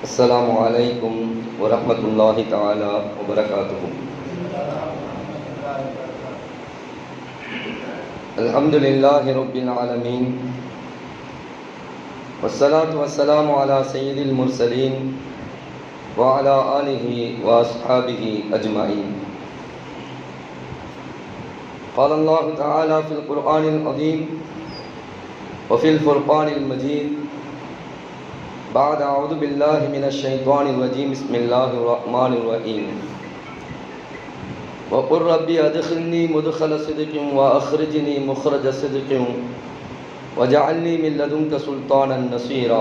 السلام عليكم ورحمة الله تعالى وبركاته الحمد لله رب العالمين والصلاة والسلام على سيد المرسلين وعلى آله وأصحابه أجمعين قال الله تعالى في القرآن العظيم وفي الفرقان المجيد بعد أعوذ بالله من الشيطان الرجيم بسم الله الرحمن الرحيم وقل ربي أدخلني مدخل صدق وأخرجني مخرج صدق واجعلني من لدنك سلطانا نصيرا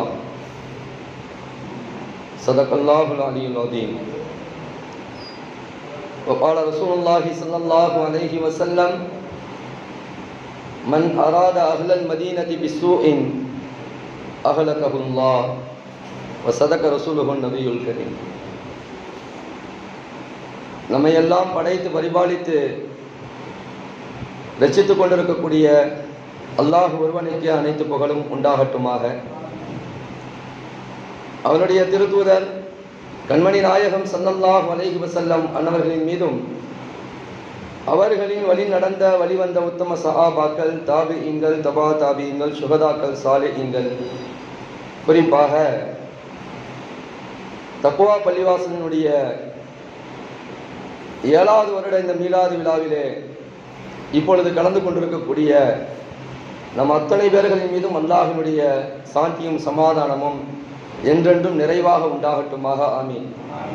صدق الله العلي العظيم وقال رسول الله صلى الله عليه وسلم من أراد أهل المدينة بسوء أهلكه الله وصدق رسوله النبي الكريم நம்மையெல்லாம் படைத்து பரிபாலித்து ரச்சித்துக் கொண்டிருக்கக்கூடிய அல்லாஹ் ஒருவனுக்கு அனைத்து புகழும் உண்டாகட்டுமாக அவனுடைய திருத்தூதர் கண்மணி நாயகம் சல்லல்லாஹ் அலைஹி வசல்லம் அன்னவர்களின் மீதும் அவர்களின் வழி நடந்த வழிவந்த உத்தம சஹாபாக்கள் தாபியங்கள் தபா தாபியங்கள் சுகதாக்கள் சாலிஹீங்கள் குறிப்பாக தக்குவா பள்ளிவாசலினுடைய ஏழாவது வருட இந்த மீலாது விழாவிலே இப்பொழுது கலந்து கொண்டிருக்கக்கூடிய நம் அத்தனை பேர்களின் மீதும் அல்லாஹினுடைய சாந்தியும் சமாதானமும் என்றென்றும் நிறைவாக உண்டாகட்டுமாக ஆமீன்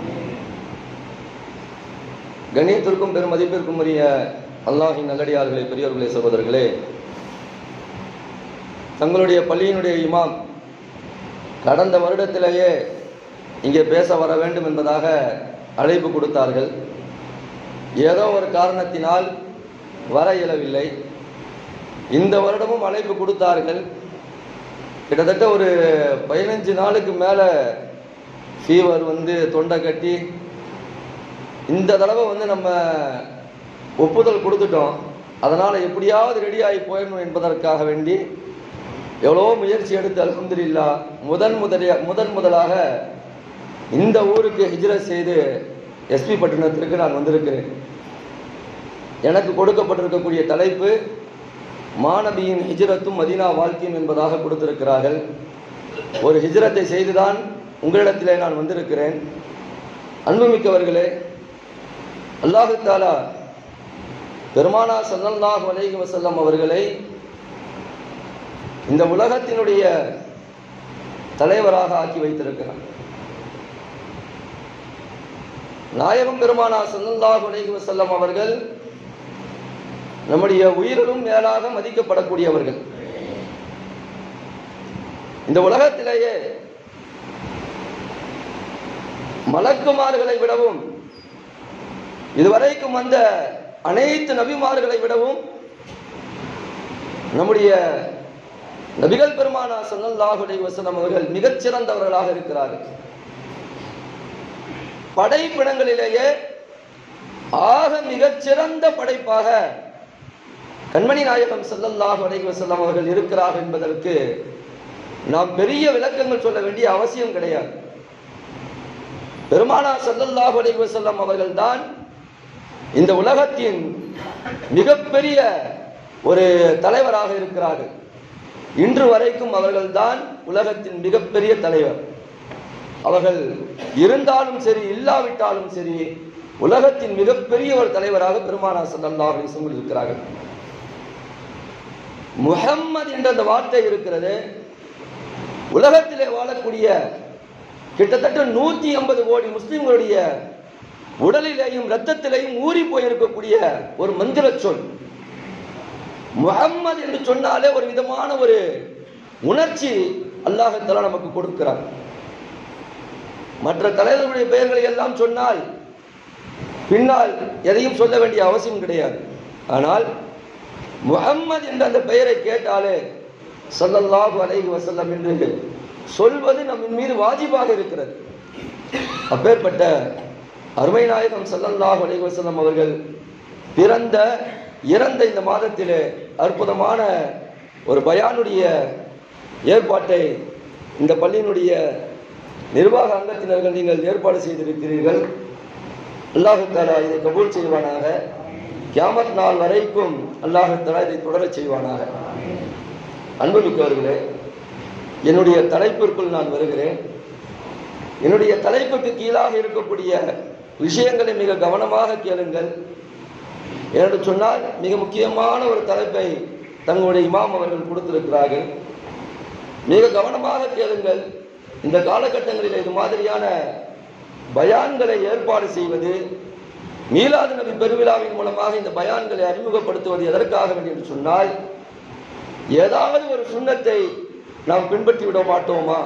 கணியத்திற்கும் பெரும் மதிப்பிற்கும் உரிய அல்லாஹின் நல்லடியார்களே பெரியவர்களே சகோதரர்களே தங்களுடைய பள்ளியினுடைய இமாம் கடந்த வருடத்திலேயே இங்கே பேச வர வேண்டும் என்பதாக அழைப்பு கொடுத்தார்கள் ஏதோ ஒரு காரணத்தினால் வர இயலவில்லை இந்த வருடமும் அழைப்பு கொடுத்தார்கள் கிட்டத்தட்ட ஒரு பதினஞ்சு நாளுக்கு மேலே ஃபீவர் வந்து தொண்டை கட்டி இந்த தடவை வந்து நம்ம ஒப்புதல் கொடுத்துட்டோம் அதனால் எப்படியாவது ரெடி ஆகி போயிடணும் என்பதற்காக வேண்டி எவ்வளோ முயற்சி எடுத்து அலமதுல்லா முதன் முதலிய முதன் முதலாக இந்த ஊருக்கு ஹிஜ்ரத் செய்து எஸ்பி பட்டினத்திற்கு நான் வந்திருக்கிறேன் எனக்கு கொடுக்கப்பட்டிருக்கக்கூடிய தலைப்பு மாணவியின் ஹிஜ்ரத்தும் மதினா வாழ்க்கையும் என்பதாக கொடுத்திருக்கிறார்கள் ஒரு ஹிஜ்ரத்தை செய்துதான் உங்களிடத்திலே நான் வந்திருக்கிறேன் அன்புமிக்கவர்களே அல்லாஹு தாலா பெருமானா சல்லல்லாஹ் அலைஹி வசல்லம் அவர்களை இந்த உலகத்தினுடைய தலைவராக ஆக்கி வைத்திருக்கிறார் நாயகம் பெருமானா சல்லல்லாஹ் அலைஹி வசல்லம் அவர்கள் நம்முடைய உயிரிலும் மேலாக மதிக்கப்படக்கூடியவர்கள் இந்த உலகத்திலேயே மலக்குமார்களை விடவும் இதுவரைக்கும் வந்த அனைத்து நபிமார்களை விடவும் நம்முடைய நபிகள் பெருமானா சல்லல்லாஹுடைய வசனம் அவர்கள் மிகச் சிறந்தவர்களாக இருக்கிறார்கள் படைப்பிடங்களிலேயே ஆக மிகச் சிறந்த படைப்பாக கண்மணி நாயகம் சல்லல்லாஹு அலைஹி வஸல்லம் அவர்கள் இருக்கிறார்கள் என்பதற்கு நாம் பெரிய விளக்கங்கள் சொல்ல வேண்டிய அவசியம் கிடையாது பெருமானா சல்லல்லாஹு அலைஹி வஸல்லம் அவர்கள் தான் இந்த உலகத்தின் மிகப்பெரிய ஒரு தலைவராக இருக்கிறார்கள் இன்று வரைக்கும் அவர்கள் தான் உலகத்தின் மிகப்பெரிய தலைவர் அவர்கள் இருந்தாலும் சரி இல்லாவிட்டாலும் சரி உலகத்தின் மிகப்பெரிய ஒரு தலைவராக பெருமானா சல்லல்லாஹு அலைஹி வஸல்லம் இருக்கிறார்கள் முஹம்மது என்ற அந்த வார்த்தை இருக்கிறது உலகத்திலே வாழக்கூடிய கிட்டத்தட்ட நூத்தி ஐம்பது கோடி முஸ்லிம்களுடைய உடலிலேயும் ரத்தத்திலேயும் ஊறி போயிருக்கக்கூடிய ஒரு மந்திர சொல் முகம்மது என்று சொன்னாலே ஒரு விதமான ஒரு உணர்ச்சி அல்லாஹத்தால நமக்கு கொடுக்கிறார் மற்ற தலைவர்களுடைய பெயர்களை எல்லாம் சொன்னால் பின்னால் எதையும் சொல்ல வேண்டிய அவசியம் கிடையாது ஆனால் முகம்மது என்ற அந்த பெயரை கேட்டாலே சல்லல்லாஹு அலைஹி வசல்லம் என்று சொல்வது நம்மின் மீது வாஜிபாக இருக்கிறது அப்பேற்பட்ட அருமை நாயகம் சல்லல்லாஹு அலைஹி வசல்லம் அவர்கள் பிறந்த இறந்த இந்த மாதத்திலே அற்புதமான ஒரு பயானுடைய ஏற்பாட்டை இந்த பள்ளியினுடைய நிர்வாக அங்கத்தினர்கள் நீங்கள் ஏற்பாடு செய்திருக்கிறீர்கள் அல்லாஹு தாலா இதை கபூல் செய்வானாக கியாமத் நாள் வரைக்கும் அல்லாஹு தாலா இதை தொடரச் செய்வானாக அன்புமிக்கவர்களே என்னுடைய தலைப்பிற்குள் நான் வருகிறேன் என்னுடைய தலைப்புக்கு கீழாக இருக்கக்கூடிய விஷயங்களை மிக கவனமாக கேளுங்கள் என்று சொன்னால் மிக முக்கியமான ஒரு தலைப்பை தங்களுடைய இமாம் அவர்கள் கொடுத்திருக்கிறார்கள் மிக கவனமாக கேளுங்கள் இந்த காலகட்டங்களில் இது மாதிரியான பயான்களை ஏற்பாடு செய்வது மீலாது நபி பெருவிழாவின் மூலமாக இந்த பயான்களை அறிமுகப்படுத்துவது எதற்காக வேண்டும் என்று சொன்னால் ஏதாவது ஒரு சுண்ணத்தை நாம் பின்பற்றி விட மாட்டோமா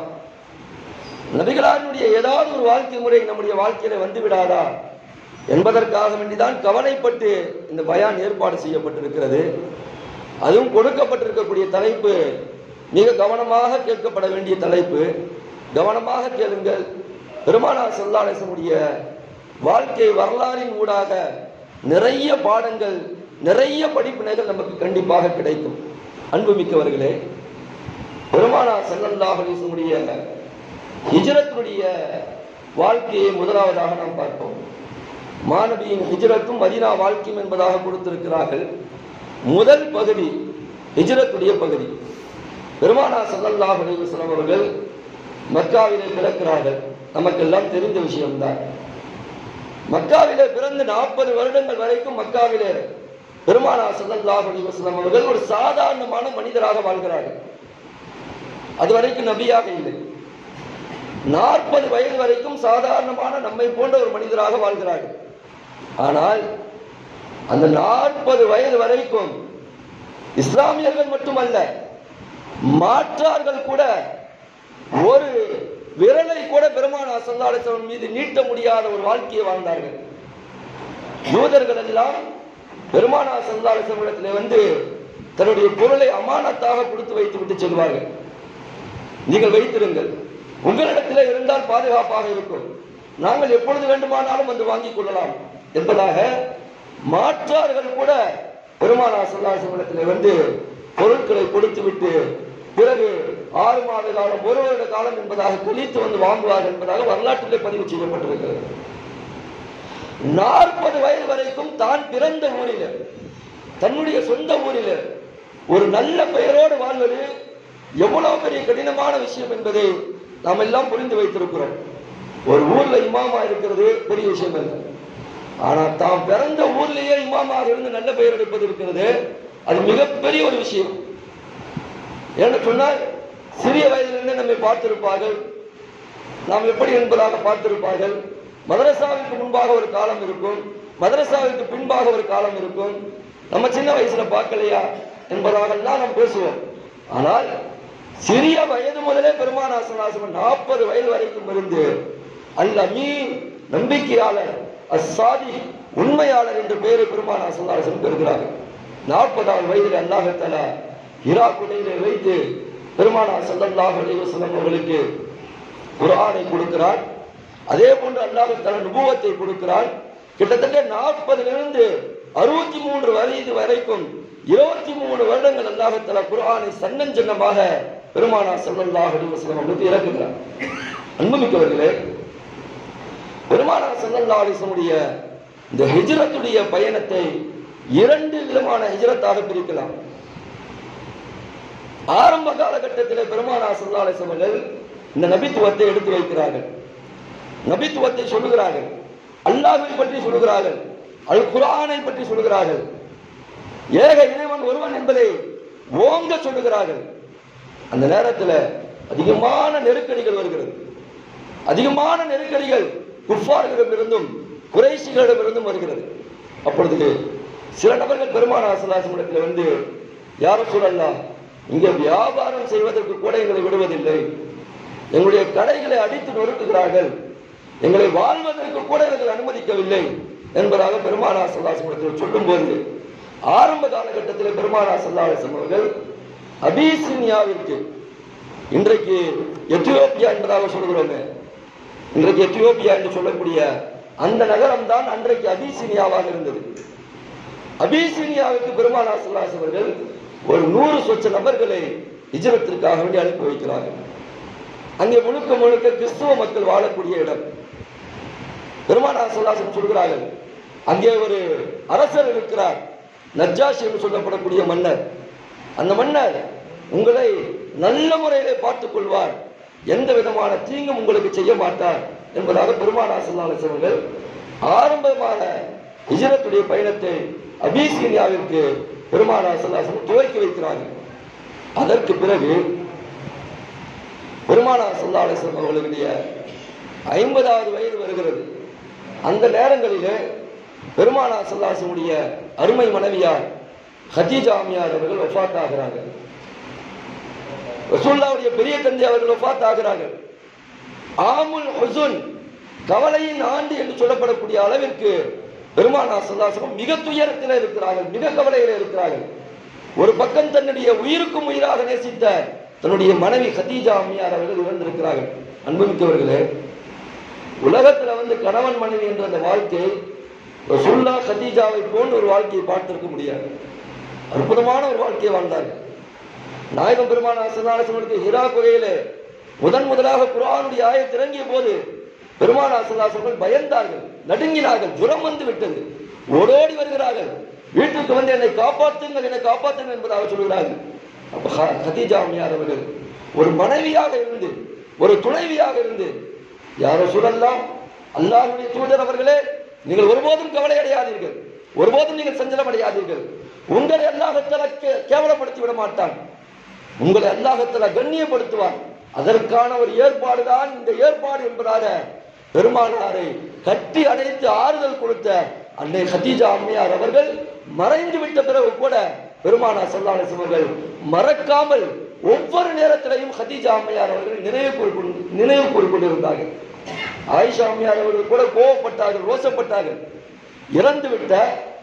நபிகளாருடைய ஏதாவது ஒரு வாழ்க்கை முறை நம்முடைய வாழ்க்கையில வந்து விடாதா என்பதற்காக வேண்டிதான் கவலைப்பட்டு இந்த பயான் ஏற்பாடு செய்யப்பட்டிருக்கிறது அதுவும் கொடுக்கப்பட்டிருக்கக்கூடிய தலைப்பு மிக கவனமாக கேட்கப்பட வேண்டிய தலைப்பு கவனமாக கேளுங்கள் பெருமானார் சொல்லாலேசனுடைய வாழ்க்கை வரலாறின் ஊடாக நிறைய பாடங்கள் நிறைய படிப்பினைகள் நமக்கு கண்டிப்பாக கிடைக்கும் அன்புமிக்கவர்களே பெருமானார் செல்லல்லாஹ் அலிசனுடைய ஹிஜரத்தினுடைய வாழ்க்கையை முதலாவதாக நாம் பார்ப்போம் மாணவியின் ஹிஜரத்தும் மதீனா வாழ்க்கையும் என்பதாக கொடுத்திருக்கிறார்கள் முதல் பகுதி ஹிஜரத்துடைய பகுதி பெருமானா சல்லல்லாஹ் அலைவசலம் அவர்கள் மக்காவிலே பிறக்கிறார்கள் நமக்கெல்லாம் தெரிந்த விஷயம்தான் மக்காவிலே பிறந்து நாற்பது வருடங்கள் வரைக்கும் மக்காவிலே பெருமானா சல்லல்லாஹ் அலைவசலம் அவர்கள் ஒரு சாதாரணமான மனிதராக வாழ்கிறார்கள் அது வரைக்கும் நபியாக இல்லை நாற்பது வயது வரைக்கும் சாதாரணமான நம்மை போன்ற ஒரு மனிதராக வாழ்கிறார்கள் ஆனால் அந்த நாற்பது வயது வரைக்கும் இஸ்லாமியர்கள் மட்டுமல்ல மாற்றார்கள் கூட ஒரு விரலை கூட பெருமானா சல்லாசவன் மீது நீட்ட முடியாத ஒரு வாழ்க்கையை வாழ்ந்தார்கள் யூதர்கள் எல்லாம் பெருமானா சல்லாசவனிடத்திலே வந்து தன்னுடைய பொருளை அமானத்தாக கொடுத்து வைத்து விட்டு செல்வார்கள் நீங்கள் வைத்திருங்கள் உங்களிடத்தில் இருந்தால் பாதுகாப்பாக இருக்கும் நாங்கள் எப்பொழுது வேண்டுமானாலும் வந்து வாங்கிக் கொள்ளலாம் என்பதாக மாற்றார்கள் கூட பெருமானா சொல்லாசமனத்தில் வந்து பொருட்களை கொடுத்து விட்டு பிறகு ஆறு மாத காலம் ஒரு வருட காலம் என்பதாக கழித்து வந்து வாங்குவார்கள் என்பதாக வரலாற்றிலே பதிவு செய்யப்பட்டிருக்கிறது நாற்பது வயது வரைக்கும் தான் பிறந்த ஊரில் தன்னுடைய சொந்த ஊரில் ஒரு நல்ல பெயரோடு வாழ்வது எவ்வளவு பெரிய கடினமான விஷயம் என்பதை நாம் எல்லாம் புரிந்து வைத்திருக்கிறோம் ஒரு ஊர்ல இமாமா இருக்கிறது பெரிய விஷயம் அல்ல ஆனா தாம் பிறந்த ஊர்லயே இமாமாக இருந்து நல்ல பெயர் எடுப்பது இருக்கிறது அது மிகப்பெரிய ஒரு விஷயம் என்று சொன்னால் சிறிய வயதிலிருந்து நம்மை பார்த்திருப்பார்கள் நாம் எப்படி என்பதாக பார்த்திருப்பார்கள் மதரசாவிற்கு முன்பாக ஒரு காலம் இருக்கும் மதரசாவிற்கு பின்பாக ஒரு காலம் இருக்கும் நம்ம சின்ன வயசுல பார்க்கலையா என்பதாகலாம் நாம் பேசுவோம் ஆனால் சிறிய வயது முதலே பெருமானாசனாசன் நாற்பது வயது வரைக்கும் இருந்து அல் அமீன் நம்பிக்கையாளர் அசாதி உண்மையாளர் என்ற பெயரை பெருமானாசனாசன் பெறுகிறார்கள் நாற்பதாவது வயதில் அல்லாஹத்தால இரா குடையிலே வைத்து பெருமானா சல்லல்லாஹ் அலைவசல்லம் அவர்களுக்கு குரானை கொடுக்கிறார் அதே போன்று அல்லாஹத்தால நுபுவத்தை கொடுக்கிறார் கிட்டத்தட்ட நாற்பதிலிருந்து அறுபத்தி மூன்று வயது வரைக்கும் இருபத்தி மூணு வருடங்கள் அல்லாஹத்தால குரானை சன்னஞ்சன்னமாக பெருமானா சல்லல்லாஹ் அலிவசலம் அவர்களுக்கு இறக்குகிறார் அன்புமிக்கவர்களே பெருமானா சல்லல்லா அலிசனுடைய இந்த ஹிஜ்ரத்துடைய பயணத்தை இரண்டு விதமான ஹிஜ்ரத்தாக பிரிக்கலாம் ஆரம்ப காலகட்டத்தில் பெருமானா சல்லா அலிசம் அவர்கள் இந்த நபித்துவத்தை எடுத்து வைக்கிறார்கள் நபித்துவத்தை சொல்லுகிறார்கள் அல்லாஹை பற்றி சொல்லுகிறார்கள் அல் குரானை பற்றி சொல்லுகிறார்கள் ஏக இறைவன் ஒருவன் என்பதை ஓங்க சொல்லுகிறார்கள் அந்த நேரத்தில் அதிகமான நெருக்கடிகள் வருகிறது அதிகமான நெருக்கடிகள் குஃபார்களிடமிருந்தும் குறைசிகளிடமிருந்தும் வருகிறது அப்பொழுது சில நபர்கள் பெருமான ஆசலாசமிடத்தில் வந்து யார சொல்லலாம் இங்க வியாபாரம் செய்வதற்கு கூட எங்களை விடுவதில்லை எங்களுடைய கடைகளை அடித்து நொறுக்குகிறார்கள் எங்களை வாழ்வதற்கு கூட எங்களுக்கு அனுமதிக்கவில்லை என்பதாக பெருமானா சல்லாசமிடத்தில் சொல்லும் போது ஆரம்ப காலகட்டத்தில் பெருமானா சல்லாசம் அவர்கள் அபிசினியாவிற்கு இன்றைக்கு எத்தியோப்பியா என்பதாக சொல்கிறோமே இன்றைக்கு எத்தியோப்பியா என்று சொல்லக்கூடிய அந்த நகரம் தான் அன்றைக்கு அபிசீனியாவாக இருந்தது அபிசீனியாவுக்கு பெருமானா சல்லாஸ் அவர்கள் ஒரு நூறு சொச்ச நபர்களை இஜரத்திற்காக வேண்டி அனுப்பி வைக்கிறார்கள் அங்கே முழுக்க முழுக்க கிறிஸ்துவ மக்கள் வாழக்கூடிய இடம் பெருமானார் சொல்லாசன் சொல்கிறார்கள் அங்கே ஒரு அரசர் இருக்கிறார் நஜ்ஜாஷி என்று சொல்லப்படக்கூடிய மன்னர் அந்த மன்னர் உங்களை நல்ல முறையிலே பார்த்துக் கொள்வார் எந்த விதமான தீங்கும் உங்களுக்கு செய்ய மாட்டார் என்பதாக பெருமானார் சொல்லாசன் அவர்கள் ஆரம்பமான ஹிஜரத்துடைய பயணத்தை அபிசீனியாவிற்கு பெருமானார் சொல்லாசன் துவக்கி வைக்கிறார்கள் அதற்கு பிறகு பெருமானார் சொல்லாசன் அவர்களுடைய ஐம்பதாவது வயது வருகிறது அந்த நேரங்களிலே பெருமானா சல்லாசனுடைய அருமை மனைவியார் ஹதீஜா அம்மையார் அவர்கள் ஒஃபாத் ஆகிறார்கள் ரசூல்லாவுடைய பெரிய தந்தை அவர்கள் ஒஃபாத் ஆகிறார்கள் ஆமுல் ஹுசுன் கவலையின் ஆண்டு என்று சொல்லப்படக்கூடிய அளவிற்கு பெருமானா சல்லாசனம் மிக துயரத்தில் இருக்கிறார்கள் மிக கவலையில் இருக்கிறார்கள் ஒரு பக்கம் தன்னுடைய உயிருக்கும் உயிராக நேசித்த தன்னுடைய மனைவி ஹதீஜா அம்மையார் அவர்கள் இறந்திருக்கிறார்கள் அன்புமிக்கவர்களே உலகத்துல வந்து கணவன் மனைவி என்ற அந்த வாழ்க்கை ரசுல்லா கதீஜாவை போன்ற ஒரு வாழ்க்கையை பார்த்திருக்க முடியாது அற்புதமான ஒரு வாழ்க்கையை வாழ்ந்தார்கள் நாயகம் பெருமான அசல்லாசனுக்கு ஹிரா குகையிலே முதன் முதலாக குரானுடைய ஆயத் இறங்கிய போது பெருமான அசல்லாசர்கள் பயந்தார்கள் நடுங்கினார்கள் ஜுரம் வந்து விட்டது ஓடோடி வருகிறார்கள் வீட்டுக்கு வந்து என்னை காப்பாற்றுங்கள் என்னை காப்பாற்றுங்கள் என்பதாக சொல்கிறார்கள் அப்ப ஹ- ஹதீஜா அம்மையார் அவர்கள் ஒரு மனைவியாக இருந்து ஒரு துணைவியாக இருந்து யாரோ சொல்லலாம் அல்லாஹ்வுடைய தூதர் அவர்களே நீங்கள் ஒருபோதும் கவலை அடையாதீர்கள் ஒருபோதும் நீங்கள் சஞ்சலம் அடையாதீர்கள் உங்களை அல்லாஹத்தால கே- கேவலப்படுத்தி விட மாட்டான் உங்களை அல்லாஹத்தால கண்ணியப்படுத்துவான் அதற்கான ஒரு ஏற்பாடுதான் இந்த ஏற்பாடு என்பதாக பெருமானாரை கட்டி அணைத்து ஆறுதல் கொடுத்த அன்னை ஹதீஜா அம்மையார் அவர்கள் மறைந்து விட்ட பிறகு கூட பெருமானார் சல்லான அவர்கள் மறக்காமல் ஒவ்வொரு நேரத்திலையும் ஹதீஜா அம்மையார் அவர்கள் நினைவு கூறிக்கொண்டு நினைவு கூறிக்கொண்டிருந்தார்கள் ஆயிஷா அம்மையார் அவர்கள் கூட கோவப்பட்டார்கள் ரோசப்பட்டார்கள் இறந்து விட்ட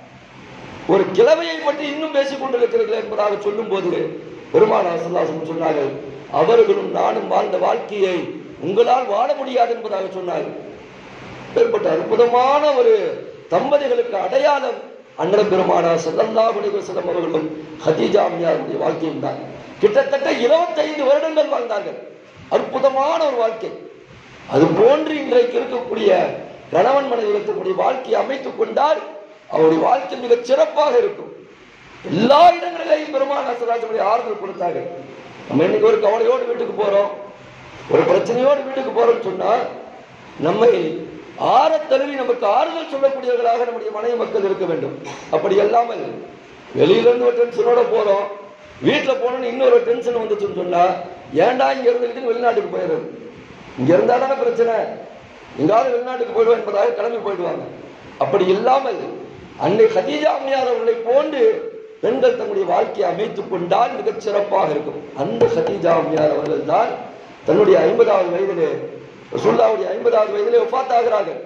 ஒரு கிழமையை பற்றி இன்னும் பேசிக் கொண்டிருக்கிறீர்கள் என்பதாக சொல்லும் போது பெருமானார் சல்லாசம் சொன்னார்கள் அவர்களும் நானும் வாழ்ந்த வாழ்க்கையை உங்களால் வாழ முடியாது என்பதாக சொன்னார்கள் ஏற்பட்ட அற்புதமான ஒரு தம்பதிகளுக்கு அடையாளம் அண்ணன் பெருமானார் ஸல்லல்லாஹு அலைஹி வஸல்லம் அவர்களும் ஹதீஜா அம்மையாருடைய வாழ்க்கையும் தான் கிட்டத்தட்ட 25 வருடங்கள் வாழ்ந்தார்கள் அற்புதமான ஒரு வாழ்க்கை அது போன்று இன்றைக்கு இருக்கக்கூடிய கணவன் மனைவி இருக்கக்கூடிய வாழ்க்கையை அமைத்துக் கொண்டால் அவருடைய வாழ்க்கை மிக சிறப்பாக இருக்கும் எல்லா இடங்களிலேயும் பெருமானார் சராசரி ஆறுதல் கொடுத்தார்கள் நம்ம இன்னைக்கு ஒரு கவலையோடு வீட்டுக்கு போறோம் ஒரு பிரச்சனையோடு வீட்டுக்கு போறோம்னு சொன்னா நம்மை ஆற தழுவி நமக்கு ஆறுதல் சொல்லக்கூடியவர்களாக நம்முடைய மனைவி மக்கள் இருக்க வேண்டும் அப்படி அல்லாமல் வெளியில இருந்து ஒரு டென்ஷனோட போறோம் வீட்டுல போனோம்னு இன்னொரு டென்ஷன் வந்துச்சுன்னு சொன்னா ஏன்டா இங்க இருந்துக்கிட்டு வெளிநாட்டுக்கு போயிடுறது இங்க இருந்தா தானே பிரச்சனை எங்காவது வெளிநாட்டுக்கு போயிடுவோம் என்பதாக கிளம்பி போயிடுவாங்க அப்படி இல்லாமல் அன்னை ஹதீஜா அம்மையார் அவர்களை போன்று பெண்கள் தங்களுடைய வாழ்க்கையை அமைத்துக் கொண்டால் மிகச் சிறப்பாக இருக்கும் அந்த ஹதீஜா அம்மையார் அவர்கள் தான் தன்னுடைய ஐம்பதாவது வயதிலே ரசூலுல்லாவுடைய ஐம்பதாவது வயதிலே ஒஃபாத் ஆகிறார்கள்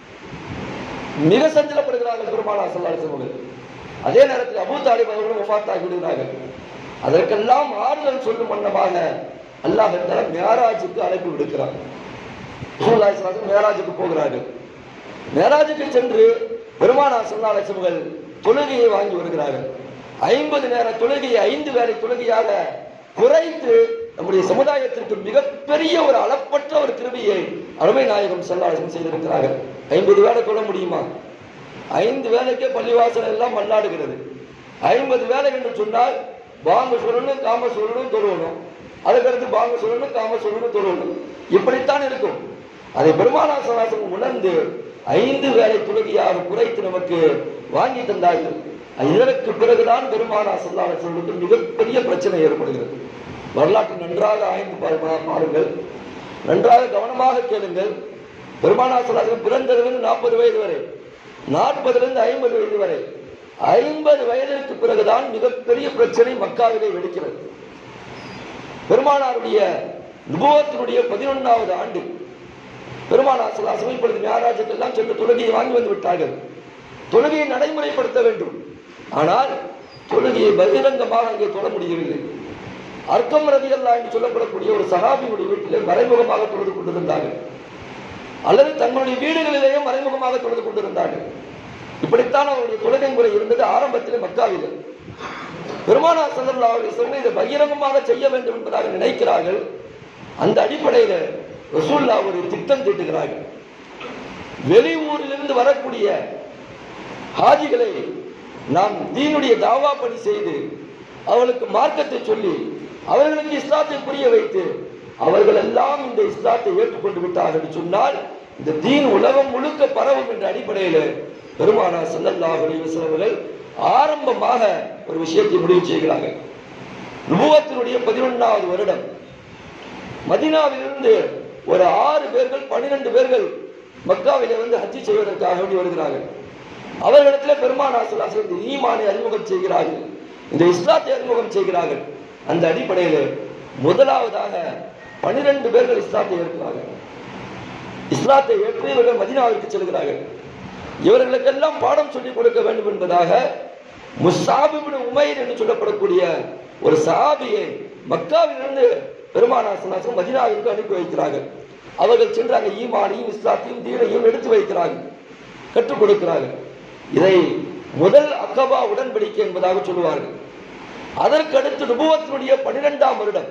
மிக சஞ்சலப்படுகிறார்கள் பெருமானா சல்லாஹ் அவர்கள் அதே நேரத்தில் அபூ தாலிப் அவர்களும் ஒஃபாத் ஆகி விடுகிறார்கள் அதற்கெல்லாம் ஆறுதல் சொல்லும் வண்ணமாக அல்லாஹ் தஆலா மேராஜுக்கு அழைப்பு விடுக்கிறார் ரசூலுல்லாஹி ஸல்லல்லாஹு அலைஹி மேராஜுக்கு போகிறார்கள் மேராஜுக்கு சென்று பெருமானா சல்லா அலிசம்கள் தொழுகையை வாங்கி வருகிறார்கள் ஐம்பது நேர தொழுகையை ஐந்து வேளை தொழுகையாக குறைத்து நம்முடைய சமுதாயத்திற்கு மிகப்பெரிய ஒரு அளப்பற்ற ஒரு கிருபியை அருமை நாயகம் சல்லாசம் செய்திருக்கிறார்கள் ஐம்பது வேளை தொழ முடியுமா ஐந்து வேலைக்கே பள்ளிவாசல் எல்லாம் மல்லாடுகிறது ஐம்பது வேலை என்று சொன்னால் பாங்க சொல்லணும் காம சொல்லணும் தொழுவணும் அதுக்கடுத்து பாங்க சொல்லணும் காம சொல்லணும் தொழுவணும் இப்படித்தான் இருக்கும் அதை பெருமானா சலாசம் உணர்ந்து ஐந்து வேலை தொழுகையாக குறைத்து நமக்கு வாங்கி தந்தார்கள் இதற்கு பிறகுதான் பெருமானா சல்லாஹ் சொல்லுக்கு மிகப்பெரிய பிரச்சனை ஏற்படுகிறது வரலாற்றை நன்றாக ஆய்ந்து பாரு- பாருங்கள் நன்றாக கவனமாக கேளுங்கள் பெருமானா சல்லாஹ் பிறந்ததிலிருந்து நாற்பது வயது வரை நாற்பதிலிருந்து ஐம்பது வயது வரை ஐம்பது வயதிற்கு பிறகுதான் மிகப்பெரிய பிரச்சனை மக்காவிலே வெடிக்கிறது பெருமானாருடைய நுபவத்தினுடைய பதினொன்றாவது ஆண்டு பெருமானார் சலாசம் இப்பொழுது மேராஜுக்கெல்லாம் சென்று தொழுகையை வாங்கி வந்து விட்டார்கள் தொழுகையை நடைமுறைப்படுத்த வேண்டும் ஆனால் தொழுகையை பகிரங்கமாக அங்கே தொழ முடியவில்லை அர்க்கம் ரவி அல்லா என்று சொல்லப்படக்கூடிய ஒரு சகாபியுடைய வீட்டிலே மறைமுகமாக தொழுது கொண்டிருந்தார்கள் அல்லது தங்களுடைய வீடுகளிலேயே மறைமுகமாக தொழுது கொண்டிருந்தார்கள் இப்படித்தான் அவருடைய தொழுகை முறை இருந்தது ஆரம்பத்திலே மக்காவிலே பெருமானார் சல்லல்லாஹு அலைஹி வஸல்லம் இதை பகிரங்கமாக செய்ய வேண்டும் என்பதாக நினைக்கிறார்கள் அந்த அடிப்படையில் ரசூல்லா ஒரு திட்டம் தீட்டுகிறார்கள் வெளியூரிலிருந்து வரக்கூடிய ஹாஜிகளை நாம் தீனுடைய தாவா பணி செய்து அவர்களுக்கு மார்க்கத்தை சொல்லி அவர்களுக்கு இஸ்லாத்தை புரிய வைத்து அவர்கள் எல்லாம் இந்த இஸ்லாத்தை ஏற்றுக்கொண்டு விட்டார்கள் என்று சொன்னால் இந்த தீன் உலகம் முழுக்க பரவும் என்ற அடிப்படையில் பெருமானா ஸல்லல்லாஹு அலைஹி வஸல்லம் அவர்கள் ஆரம்பமாக ஒரு விஷயத்தை முடிவு செய்கிறார்கள் நுபுவத்தினுடைய பதினொன்றாவது வருடம் மதீனாவிலிருந்து ஒரு ஆறு பேர்கள் பன்னிரண்டு பேர்கள் மக்காவிலே வந்து ஹஜ்ஜி செய்வதற்காக வேண்டி வருகிறார்கள் அவர்களிடத்தில் பெருமானா ஸல்லல்லாஹு இந்த ஈமானை அறிமுகம் செய்கிறார்கள் இந்த இஸ்லாத்தை அறிமுகம் செய்கிறார்கள் அந்த அடிப்படையில் முதலாவதாக பன்னிரண்டு பேர்கள் இஸ்லாத்தை ஏற்கிறார்கள் இஸ்லாத்தை ஏற்று இவர்கள் மதீனாவிற்கு செல்கிறார்கள் இவர்களுக்கெல்லாம் பாடம் சொல்லிக் கொடுக்க வேண்டும் என்பதாக முஸ்ஸாபிபின் உமைர் என்று சொல்லப்படக்கூடிய ஒரு சஹாபியை மக்காவிலிருந்து பெருமானா சல்லாசம் மதீனாவிற்கு அனுப்பி வைக்கிறார்கள் அவர்கள் சென்று அங்கே ஈமானையும் இஸ்லாத்தையும் தீனையும் எடுத்து வைக்கிறார்கள் கற்றுக் கொடுக்கிறார்கள் இதை முதல் அக்கபா உடன்படிக்கை என்பதாக சொல்லுவார்கள் அதற்கு அடுத்து நுபுவத்தினுடைய பன்னிரெண்டாம் வருடம்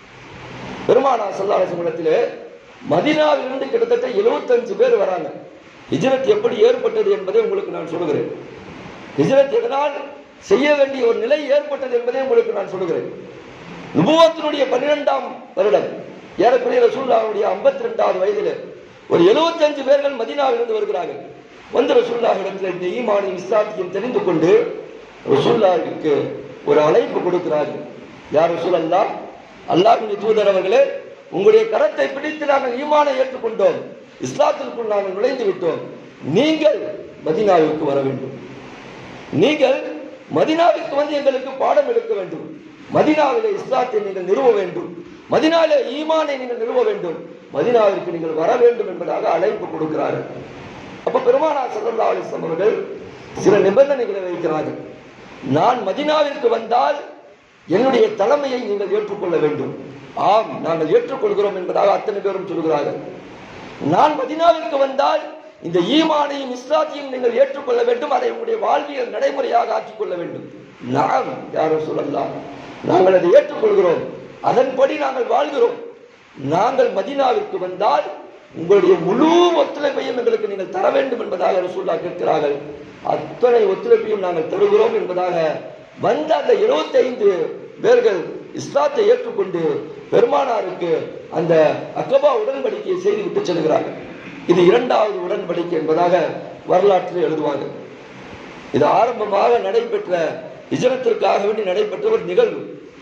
பெருமானா சல்லாசம் இடத்திலே மதீனாவிலிருந்து கிட்டத்தட்ட 75 பேர் வராங்க ஹிஜ்ரத் எப்படி ஏற்பட்டது என்பதை உங்களுக்கு நான் சொல்லுகிறேன் ஹிஜ்ரத் எதனால் செய்ய வேண்டிய ஒரு நிலை ஏற்பட்டது என்பதை உங்களுக்கு நான் சொல்லுகிறேன் நுபுவத்தினுடைய பன்னிரெண்டாம் வருடம் ஏறக்குறைய ரசூல்லாவுடைய ஐம்பத்தி ரெண்டாவது வயதில் ஒரு 75 பேர்கள் மதீனாவிலிருந்து வருகிறார்கள் வந்து ரசூல்லாஹ் இடத்துல இந்த ஈமானின் இஸ்லாத்தையும் தெரிந்து கொண்டு ரசூல்லாவுக்கு ஒரு அழைப்பு கொடுக்கிறார்கள் யார் ரசூல் அல்லாஹ் அல்லாஹ்வின் தூதர் அவர்களே உங்களுடைய கரத்தை பிடித்து நாங்கள் ஈமானை ஏற்றுக்கொண்டோம் இஸ்லாத்திற்குள் நாங்கள் நுழைந்து விட்டோம் நீங்கள் மதீனாவிற்கு வர வேண்டும் நீங்கள் மதீனாவிற்கு வந்து எங்களுக்கு பாடம் எடுக்க வேண்டும் மதீனாவிலே இஸ்லாத்தை நீங்கள் நிறுவ வேண்டும் மதீனாவிலே ஈமானை நீங்கள் நிறுவ வேண்டும் மதீனாவிற்கு நீங்கள் வர வேண்டும் என்பதாக அழைப்பு கொடுக்கிறார்கள் அப்ப பெருமானா சல்லல்லாஹு அலைஹி வஸல்லம் அவர்கள் சில நிபந்தனைகளை வைக்கிறார்கள் நான் மதீனாவிற்கு வந்தால் என்னுடைய தலைமையை நீங்கள் ஏற்றுக்கொள்ள வேண்டும் ஆம் நாங்கள் ஏற்றுக்கொள்கிறோம் என்பதாக அத்தனை பேரும் சொல்கிறார்கள் நான் மதீனாவிற்கு வந்தால் இந்த ஈமானையும் இஸ்லாத்தையும் நீங்கள் ஏற்றுக்கொள்ள வேண்டும் அதை உங்களுடைய வாழ்வியல் நடைமுறையாக ஆக்கிக் கொள்ள வேண்டும் நாம் யாரும் சொல்லலாம் நாங்கள் அதை ஏற்றுக்கொள்கிறோம் அதன்படி நாங்கள் வாழ்கிறோம் நாங்கள் மதீனாவிற்கு வந்தால் உங்களுடைய முழு ஒத்துழைப்பையும் எங்களுக்கு நீங்கள் தர வேண்டும் என்பதாக ரசூல்லா கேட்கிறார்கள் அத்தனை ஒத்துழைப்பையும் நாங்கள் தருகிறோம் என்பதாக வந்த அந்த 75 பேர்கள் இஸ்லாத்தை ஏற்றுக்கொண்டு பெருமானாருக்கு அந்த அக்கபா உடன்படிக்கையை செய்து விட்டு செல்கிறார்கள் இது இரண்டாவது உடன்படிக்கை என்பதாக வரலாற்றில் எழுதுவாங்க இது ஆரம்பமாக நடைபெற்ற இஜரத்திற்காக வேண்டி நடைபெற்ற ஒரு நிகழ்வு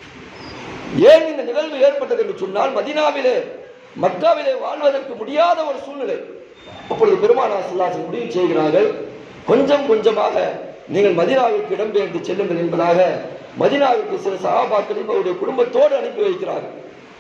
ஏன் இந்த நிகழ்வு ஏற்பட்டது என்று சொன்னால் மதீனாவிலே மக்காவிலே வாழ்வதற்கு முடியாத ஒரு சூழ்நிலை அப்பொழுது பெருமானா சல்லாசன் முடிவு செய்கிறார்கள் கொஞ்சம் கொஞ்சமாக நீங்கள் மதீனாவிற்கு இடம்பெயர்ந்து செல்லுங்கள் என்பதாக மதீனாவிற்கு சில சகாபாக்களையும் அவருடைய குடும்பத்தோடு அனுப்பி வைக்கிறார்கள்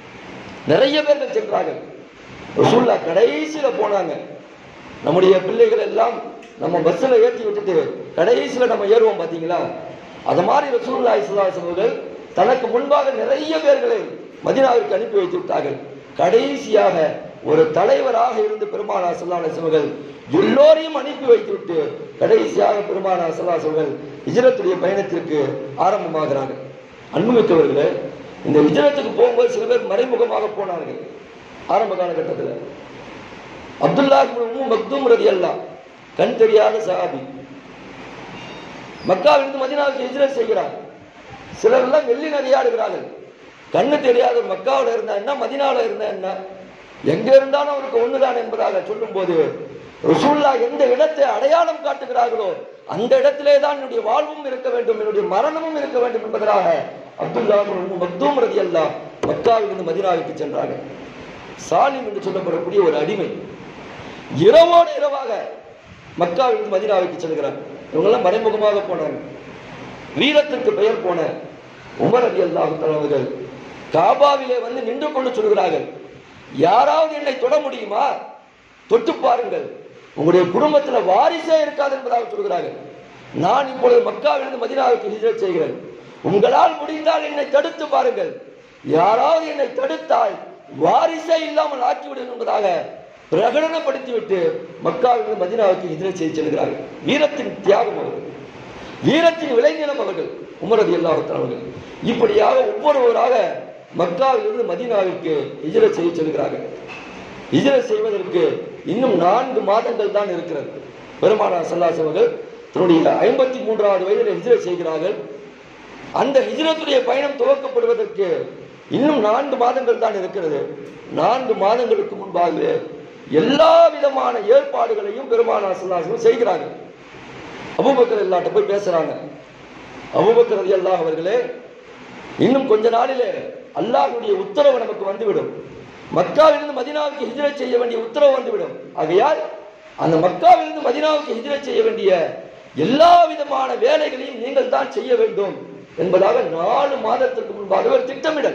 நிறைய பேர்கள் சென்றார்கள் ரசூல்லா கடைசியில போனாங்க நம்முடைய பிள்ளைகள் எல்லாம் நம்ம பஸ்ஸில் ஏற்றி விட்டுட்டு கடைசியில நம்ம ஏறுவோம் பாத்தீங்களா அது மாதிரி ரசூல்லா இஸ்லாஸ் அவர்கள் தனக்கு முன்பாக நிறைய பேர்களை மதீனாவிற்கு அனுப்பி வைத்து விட்டார்கள் கடைசியாக ஒரு தலைவராக இருந்து பெருமானா சல்லாஸ் அவர்கள் எல்லோரையும் அனுப்பி வைத்துவிட்டு கடைசியாக பெருமானா சல்லாஸ் அவர்கள் இஜரத்துடைய பயணத்திற்கு ஆரம்பமாகிறார்கள் அன்புமிக்கவர்களே இந்த இஜரத்துக்கு போகும்போது சில பேர் மறைமுகமாக போனார்கள் ஆரம்ப காலகட்டத்தில் அப்துல்லா இப்னு மக்தூம் ரதி அல்லா கண் தெரியாத சஹாபி மக்காவிலிருந்து மதீனாவுக்கு ஹிஜ்ரத் செய்கிறார் சிலர் எல்லாம் வெள்ளி நதியாடுகிறார்கள் கண்ணு தெரியாத மக்காவில் இருந்தா என்ன மதினாவில் இருந்தா என்ன எங்க இருந்தாலும் அவருக்கு ஒண்ணுதான் என்பதாக சொல்லும்போது ரசூல்லா எந்த இடத்தை அடையாளம் காட்டுகிறார்களோ அந்த இடத்திலே தான் என்னுடைய வாழ்வும் இருக்க வேண்டும் என்னுடைய மரணமும் இருக்க வேண்டும் என்பதற்காக அப்துல்லா மக்தூம் ரதி அல்லா மக்காவிலிருந்து மதினாவுக்கு சென்றார்கள் சாலிம் என்று சொல்லப்படக்கூடிய ஒரு அடிமை இரவோடு இரவாக மக்காவிலிருந்து மதினாவுக்கு செல்கிறார் இவங்கெல்லாம் மறைமுகமாக போனாங்க வீரத்திற்கு பெயர் போன உமர் அலி அல்லாஹு அவர்கள் காபாவிலே வந்து நின்று கொண்டு சொல்கிறார்கள் யாராவது என்னை தொட முடியுமா தொட்டு பாருங்கள் உங்களுடைய குடும்பத்துல வாரிசே இருக்காது என்பதாக சொல்கிறார்கள் நான் இப்பொழுது மக்காவிலிருந்து மதினாவுக்கு ஹிஜ்ரத் செய்கிறேன் உங்களால் முடிந்தால் என்னை தடுத்து பாருங்கள் யாராவது என்னை தடுத்தால் வாரிசே இல்லாமல் ஆக்கிவிடும் என்பதாக பிரகடனப்படுத்திவிட்டு மக்காவிலிருந்து மதினாவுக்கு ஹிஜ்ரத் செய்து செல்கிறார்கள் வீரத்தின் தியாகம் அவர்கள் வீரத்தின் விளைநிலம் அவர்கள் உமரது எல்லாத்தன் அவர்கள் இப்படியாக ஒவ்வொருவராக மக்காவிலிருந்து மதீனாவிற்கு ஹிஜ்ரத் செய்ய செல்கிறார்கள் ஹிஜ்ரத் செய்வதற்கு இன்னும் நான்கு மாதங்கள் தான் இருக்கிறது பெருமானார் ஸல்லல்லாஹு அவர்கள் தன்னுடைய ஐம்பத்தி மூன்றாவது வயதில் ஹிஜ்ரத் செய்கிறார்கள் அந்த ஹிஜ்ரத்துடைய பயணம் துவக்கப்படுவதற்கு இன்னும் நான்கு மாதங்கள் தான் இருக்கிறது நான்கு மாதங்களுக்கு முன்பாகவே எல்லா விதமான ஏற்பாடுகளையும் பெருமானார் ஸல்லல்லாஹு அலைஹி வஸல்லம் செய்கிறார்கள் அபூபக்கர் எல்லாட்ட போய் பேசுறாங்க அபூபக்கர் ரலியல்லாஹு அவர்களே இன்னும் கொஞ்ச நாளிலே அல்லாஹ்வுடைய உத்தரவு நமக்கு வந்துவிடும் மக்காவிலிருந்து மதீனாவுக்கு ஹிஜ்ரத் செய்ய வேண்டிய உத்தரவு வந்துவிடும் ஆகையால் அந்த மக்காவிலிருந்து மதீனாவுக்கு ஹிஜ்ரத் செய்ய வேண்டிய எல்லா விதமான வேலைகளையும் நீங்கள் தான் செய்ய வேண்டும் என்பதாக நாலு மாதத்திற்கு முன்பாக ஒரு திட்டமிடல்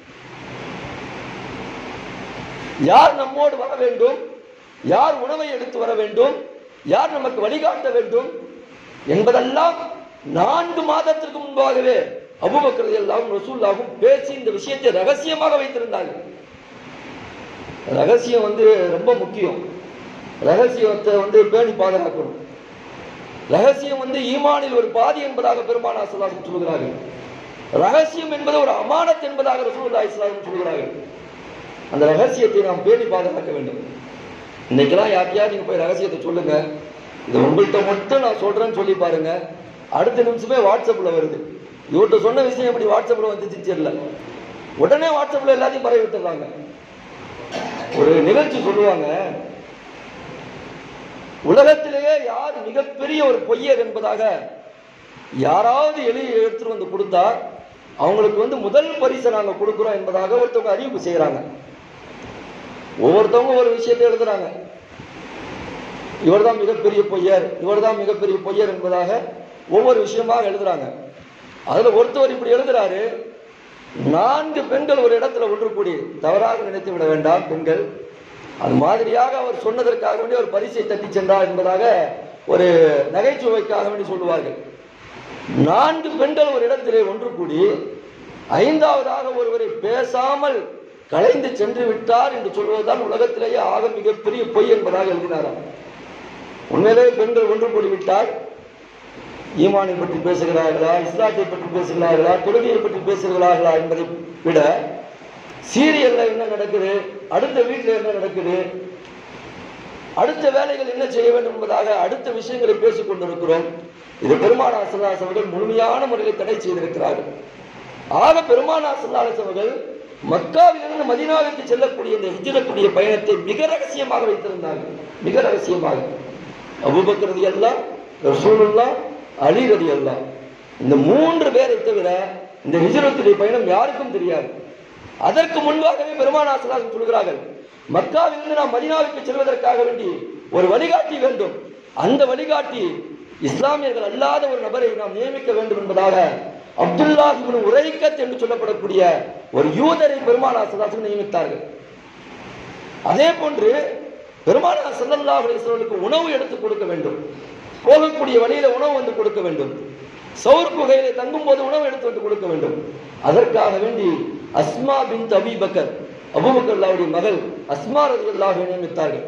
யார் நம்மோடு வர வேண்டும் யார் உணவை எடுத்து வர வேண்டும் யார் நமக்கு வழிகாட்ட வேண்டும் என்பதெல்லாம் நான்கு மாதத்திற்கு முன்பாகவே அபுபக்கர் எல்லாம் ரசூல்லாவும் பேசி இந்த விஷயத்தை ரகசியமாக வைத்திருந்தார்கள் ரகசியம் வந்து ரொம்ப முக்கியம் ரகசியத்தை வந்து பேணி பாதுகாக்கணும் ரகசியம் வந்து ஈமானில் ஒரு பாதி என்பதாக பெருமானா சல்லாஹ் சொல்கிறார்கள் ரகசியம் என்பது ஒரு அமானத் என்பதாக ரசூலுல்லாஹி ஸல்லல்லாஹு அலைஹி சொல்கிறார்கள் அந்த ரகசியத்தை நாம் பேணி பாதுகாக்க வேண்டும் இன்னைக்கெல்லாம் யார்கிட்டயாவது நீங்க போய் ரகசியத்தை சொல்லுங்க இது உங்கள்கிட்ட மட்டும் நான் சொல்றேன்னு சொல்லி பாருங்க அடுத்த நிமிஷமே வாட்ஸ்அப்ல வருது இவர்கிட்ட சொன்ன விஷயம் எப்படி வாட்ஸ்அப்ல வந்துச்சு தெரியல உடனே வாட்ஸ்அப்ல எல்லாத்தையும் பரவி விட்டுறாங்க ஒரு நிகழ்ச்சி சொல்லுவாங்க உலகத்திலேயே யார் மிகப்பெரிய ஒரு பொய்யர் என்பதாக யாராவது எழுதி எடுத்துட்டு வந்து கொடுத்தா அவங்களுக்கு வந்து முதல் பரிசை நாங்க கொடுக்கிறோம் என்பதாக ஒருத்தவங்க அறிவிப்பு செய்யறாங்க ஒவ்வொருத்தவங்க ஒரு விஷயத்தை எழுதுறாங்க இவர்தான் மிகப்பெரிய பொய்யர் இவர்தான் மிகப்பெரிய பொய்யர் என்பதாக ஒவ்வொரு விஷயமாக எழுதுறாங்க அதுல ஒருத்தவர் இப்படி எழுதுறாரு நான்கு பெண்கள் ஒரு இடத்துல ஒன்று கூடி தவறாக நினைத்து விட வேண்டாம் பெண்கள் அது மாதிரியாக அவர் சொன்னதற்காக வேண்டி ஒரு பரிசை தட்டி சென்றார் என்பதாக ஒரு நகைச்சுவைக்காக வேண்டி சொல்லுவார்கள் நான்கு பெண்கள் ஒரு இடத்திலே ஒன்று கூடி ஐந்தாவதாக ஒருவரை பேசாமல் கலைந்து சென்று விட்டார் என்று சொல்வதுதான் உலகத்திலேயே ஆக மிகப்பெரிய பொய் என்பதாக எழுதினாராம் உண்மையிலே பெண்கள் ஒன்று கூடி விட்டால் ஈமானை பற்றி பேசுகிறார்களா இஸ்லாத்தை பற்றி பேசுகிறார்களா தொழுகையை பற்றி பேசுகிறார்களா என்பதை விட சீரியல்ல என்ன நடக்குது அடுத்த வீட்டில் என்ன நடக்குது அடுத்த வேலைகள் என்ன செய்ய வேண்டும் என்பதாக அடுத்த விஷயங்களை பேசிக் கொண்டிருக்கிறோம் இது பெருமானா சல்லாஸ் அவர்கள் முழுமையான முறையில் தடை செய்திருக்கிறார்கள் ஆக பெருமானா சல்லாஸ் அவர்கள் மக்காவிலிருந்து மதீனாவிற்கு செல்லக்கூடிய இந்த ஹிஜ்ரத்துடைய பயணத்தை மிக ரகசியமாக வைத்திருந்தார்கள் மிக ரகசியமாக அபூபக்கர் ரலியல்லாஹ் ரசூலுல்லாஹ் அலி ரலியல்லாஹ் இந்த மூன்று பேரை தவிர இந்த ஹிஜ்ரத்துடைய பயணம் யாருக்கும் தெரியாது அதற்கு முன்பாகவே பெருமானா சல்லாஸ் சொல்கிறார்கள் மக்காவிலிருந்து நாம் மதீனாவுக்கு செல்வதற்காக வேண்டி ஒரு வழிகாட்டி வேண்டும் அந்த வழிகாட்டி இஸ்லாமியர்கள் அல்லாத ஒரு நபரை நாம் நியமிக்க வேண்டும் என்பதாக அப்துல்லா இப்னு உரைக்கத் என்று சொல்லப்படக்கூடிய ஒரு யூதரை பெருமானா சல்லாஸ் நியமித்தார்கள் அதே போன்று பெருமானா சல்லல்லாஹு அலைஹி வஸல்லுக்கு உணவு எடுத்து கொடுக்க வேண்டும் போகக்கூடிய வழியில உணவு வந்து கொடுக்க வேண்டும் சவுர் குகையிலே தங்கும் போது உணவு எடுத்து வந்து கொடுக்க வேண்டும் அதற்காக வேண்டி அஸ்மா பின் அபி பக்கர் அபுபக்கர்லாவுடைய மகள் அஸ்மா ரலியல்லாஹு நியமித்தார்கள்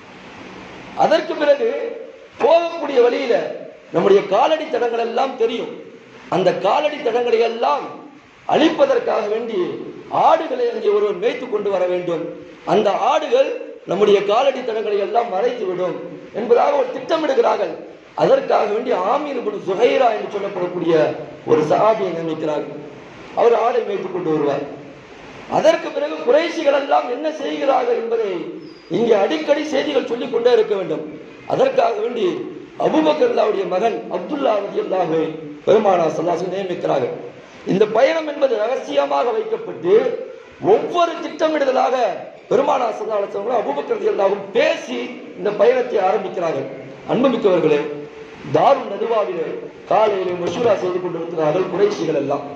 அதற்கு பிறகு போகக்கூடிய வழியில நம்முடைய காலடி தடங்கள் எல்லாம் தெரியும் அந்த காலடி தடங்களை எல்லாம் அழிப்பதற்காக வேண்டி ஆடுகளை அங்கே ஒருவர் மேய்த்து கொண்டு வர வேண்டும் அந்த ஆடுகள் நம்முடைய காலடி தடங்களை எல்லாம் மறைத்து விடும் என்பதாக ஒரு திட்டமிடுகிறார்கள் அதற்காக வேண்டி ஆமீர் இப்னு சுஹைரா என்று சொல்லப்படக்கூடிய ஒரு சஹாபியை நியமிக்கிறார்கள் அவர் ஆடை மேய்த்து கொண்டு வருவார் அதற்கு பிறகு குறைசிகள் எல்லாம் என்ன செய்கிறார்கள் என்பதை இங்கே அடிக்கடி செய்திகள் சொல்லிக் கொண்டே இருக்க வேண்டும் அதற்காக வேண்டி அபுபக்கர்லாவுடைய மகன் அப்துல்லா ரலியல்லாஹு பெருமானா சல்லாசு நியமிக்கிறார்கள் இந்த பயணம் என்பது ரகசியமாக வைக்கப்பட்டு ஒவ்வொரு திட்டமிடுதலாக பெருமானா சல்லாசங்களும் அபுபக்கர் ரலியல்லாஹும் பேசி இந்த பயணத்தை ஆரம்பிக்கிறார்கள் அன்புமிக்கவர்களே தாருன் நதுவாவிலே காலையிலே மஷூரா செய்து கொண்டிருக்கிறார்கள் குறைசிகள் எல்லாம்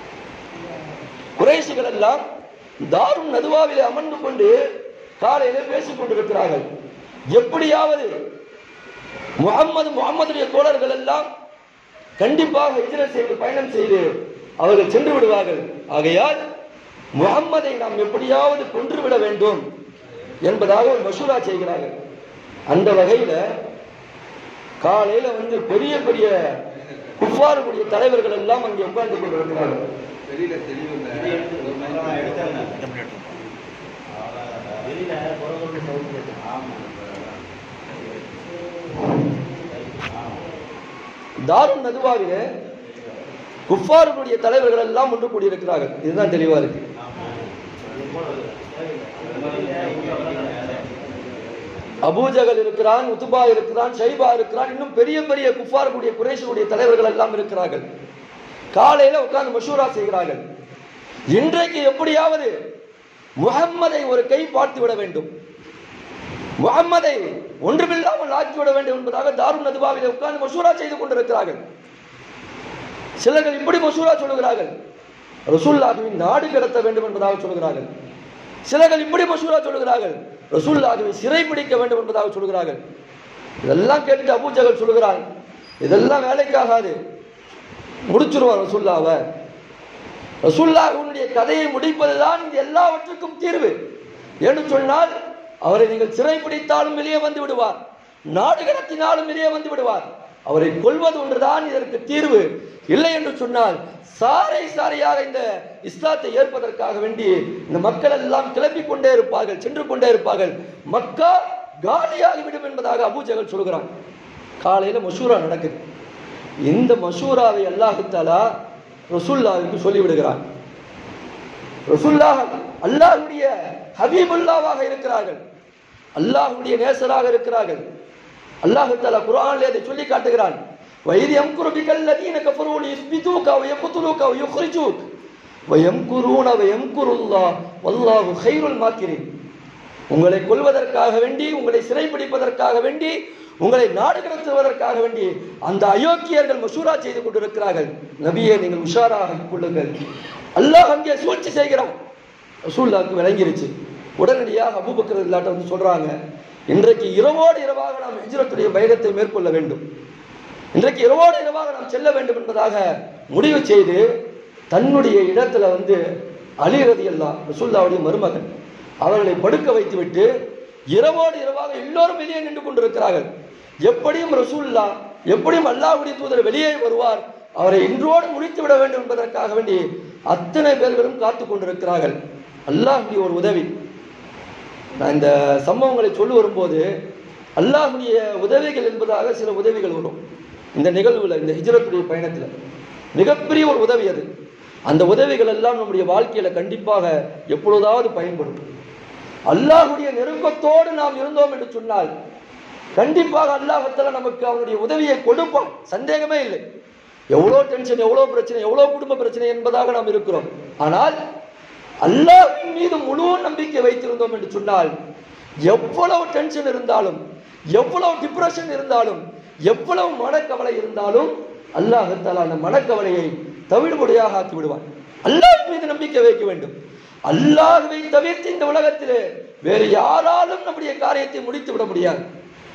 குறைசிகள் எல்லாம் தாரும் நதுவாவிலே அமர்ந்து கொண்டு காலையிலே பேசிக் கொண்டிருக்கிறார்கள் எப்படியாவது முகம்மது முகம்மதுடைய தோழர்கள் எல்லாம் கண்டிப்பாக ஹிஜ்ரத் செய்து பயணம் செய்து அவர்கள் சென்று விடுவார்கள் ஆகையால் முகம்மதை நாம் எப்படியாவது கொன்றுவிட வேண்டும் என்பதாக ஒரு மசூரா செய்கிறார்கள் அந்த வகையில காலையில வந்து பெரிய பெரிய குஃபாருடைய தலைவர்கள் எல்லாம் அங்கே உட்கார்ந்து கொண்டிருக்கிறார்கள் தாருன் நதுவாவிலே குஃபார்களுடைய தலைவர்கள் எல்லாம் ஒன்று கூடியிருக்கிறார்கள் இதுதான் தெளிவா இருக்கு அபூஜகல் இருக்கிறான் உத்துபா இருக்கிறான் ஷைபா இருக்கிறான் இன்னும் பெரிய பெரிய குஃபார்களுடைய குறைஷனுடைய தலைவர்கள் எல்லாம் இருக்கிறார்கள் காலையில உட்கார்ந்து மஷூரா செய்கிறார்கள் இன்றைக்கு எப்படியாவது முகம்மதை ஒரு கை பார்த்து விட வேண்டும் முகம்மதை ஒன்றுமில்லாமல் ஆக்கிவிட வேண்டும் என்பதாக தாருன் நதுபாவிலே உட்கார்ந்து மசூரா செய்து கொண்டிருக்கிறார்கள் சிலர்கள் இப்படி மசூரா சொல்லுகிறார்கள் ரசூல்லாஹுவின் நாடு கடத்த வேண்டும் என்பதாக சொல்லுகிறார்கள் சிலர்கள் இப்படி மசூரா சொல்லுகிறார்கள் ரசூல்லாஹுவை சிறை பிடிக்க வேண்டும் என்பதாக சொல்லுகிறார்கள் இதெல்லாம் கேட்டுட்டு அபூஜகல் சொல்லுகிறான் இதெல்லாம் வேலைக்காகாது முடிச்சிருவான் ரசூல்லாவை ரசூல்லாஹுடைய கதையை முடிப்பதுதான் இந்த எல்லாவற்றுக்கும் தீர்வு என்று சொன்னால் அவரை நீங்கள் சிறை பிடித்தாலும் வெளியே வந்து விடுவார் நாடு கடத்தினாலும் வெளியே வந்து விடுவார் அவரை கொல்வது ஒன்றுதான் இதற்கு தீர்வு இல்லை என்று சொன்னால் சாரை சாரையாக இந்த இஸ்லாத்தை ஏற்பதற்காக வேண்டி இந்த மக்கள் எல்லாம் கிளப்பிக் கொண்டே இருப்பார்கள் சென்று கொண்டே இருப்பார்கள் மக்கா காலியாகிவிடும் என்பதாக அபூஜகல் சொல்கிறான் காலையில மசூரா நடக்குது இந்த மசூராவை அல்லாஹு தாலா ரசூல்லாவுக்கு சொல்லிவிடுகிறான் ரசூல்லாஹ் அல்லாஹ்வுடைய ஹபீபுல்லாவாக இருக்கிறார்கள் அல்லாஹ்வுடைய நேசராக இருக்கிறார்கள் அல்லாஹ் தஆலா குர்ஆனிலே அதை சொல்லி காட்டுகிறான் வைதி யம்குரு பிகல்லதீன கஃபரூ லியுஸ்பிதூக வ யக்துலூக வ யுக்ரிஜூக் வ யம்குரூன வ யம்குருல்லாஹ் வல்லாஹு கைருல் மாக்கிரின் உங்களை கொல்வதற்காக வேண்டி உங்களை சிறைப்பிடிப்பதற்காக வேண்டி உங்களை நாடு கடத்துவதற்காக வேண்டி அந்த அயோக்கியர்கள் மசூரா செய்து கொண்டிருக்கிறார்கள் நபியை நீங்கள் உஷாராக கொள்ளுங்கள் அல்லாஹ் அங்கே சூழ்ச்சி செய்கிறான் ரசூல்லாவுக்கு விளங்கிருச்சு உடனடியாக அபூபக்கர் இல்லாட்ட வந்து சொல்றாங்க இன்றைக்கு இரவோடு இரவாக நாம் ஹிஜ்ரத்துடைய பயணத்தை மேற்கொள்ள வேண்டும் இன்றைக்கு இரவோடு இரவாக நாம் செல்ல வேண்டும் என்பதாக முடிவு செய்து தன்னுடைய இடத்துல வந்து அலி ரதியல்லாஹ் ரசூல்லாவுடைய மருமகன் அவர்களை படுக்க வைத்துவிட்டு இரவோடு இரவாக எல்லோரும் வெளியே நின்று கொண்டிருக்கிறார்கள் எப்படியும் ரசூல்லா எப்படியும் அல்லாஹ்வுடைய தூதர் வெளியே வருவார் அவரை இன்றோடு முடித்து விட வேண்டும் என்பதற்காக வேண்டி அத்தனை பேர்களும் காத்து கொண்டிருக்கிறார்கள் அல்லாஹ்வுடைய ஒரு உதவி நான் இந்த சம்பவங்களை சொல்லி வரும்போது அல்லாஹ்வுடைய உதவிகள் என்பதாக சில உதவிகள் வரும் இந்த நிகழ்வுல இந்த ஹிஜ்ரத்துடைய பயணத்துல மிகப்பெரிய ஒரு உதவி அது அந்த உதவிகள் எல்லாம் நம்முடைய வாழ்க்கையில கண்டிப்பாக எப்பொழுதாவது பயன்படும் அல்லாஹ்வுடைய நெருக்கத்தோடு நாம் இருந்தோம் என்று சொன்னால் கண்டிப்பாக அல்லாஹத்தால நமக்கு அவனுடைய உதவியை கொடுப்பான் சந்தேகமே இல்லை எவ்வளோ டென்ஷன் எவ்வளோ பிரச்சனை எவ்வளோ குடும்ப பிரச்சனை என்பதாக நாம் இருக்கிறோம் ஆனால் அல்லாஹ்வின் மீது முழு நம்பிக்கை வைத்திருந்தோம் என்று சொன்னால் எவ்வளவு டென்ஷன் இருந்தாலும் எவ்வளவு டிப்ரெஷன் இருந்தாலும் எவ்வளவு மனக்கவலை இருந்தாலும் அல்லாஹத்தால அந்த மனக்கவலையை தவிடுபடியாக ஆக்கி விடுவான் அல்லாஹ் மீது நம்பிக்கை வைக்க வேண்டும் அல்லாஹ்வை தவிர்த்து இந்த உலகத்திலே வேறு யாராலும் நம்முடைய காரியத்தை முடித்து விட முடியாது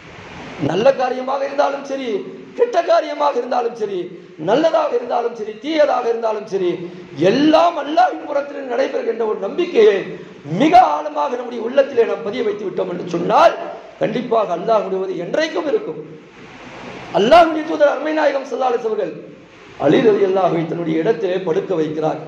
நல்ல காரியமாக இருந்தாலும் சரி கெட்ட காரியமாக இருந்தாலும் சரி நல்லதாக இருந்தாலும் சரி தீயதாக இருந்தாலும் சரி எல்லாம் அல்லாஹ்வின் புறத்தில் நடைபெறுகின்ற ஒரு நம்பிக்கையை மிக ஆழமாக நம்முடைய உள்ளத்திலே நாம் பதிய வைத்து விட்டோம் என்று சொன்னால் கண்டிப்பாக அல்லாஹ் முடிவது என்றைக்கும் இருக்கும் அல்லாஹ்வுடைய தூதர் அருமை நாயகம் சல்லாலிஸ் அவர்கள் அலி ரலி அல்லாஹை தன்னுடைய இடத்திலே படுக்க வைக்கிறார்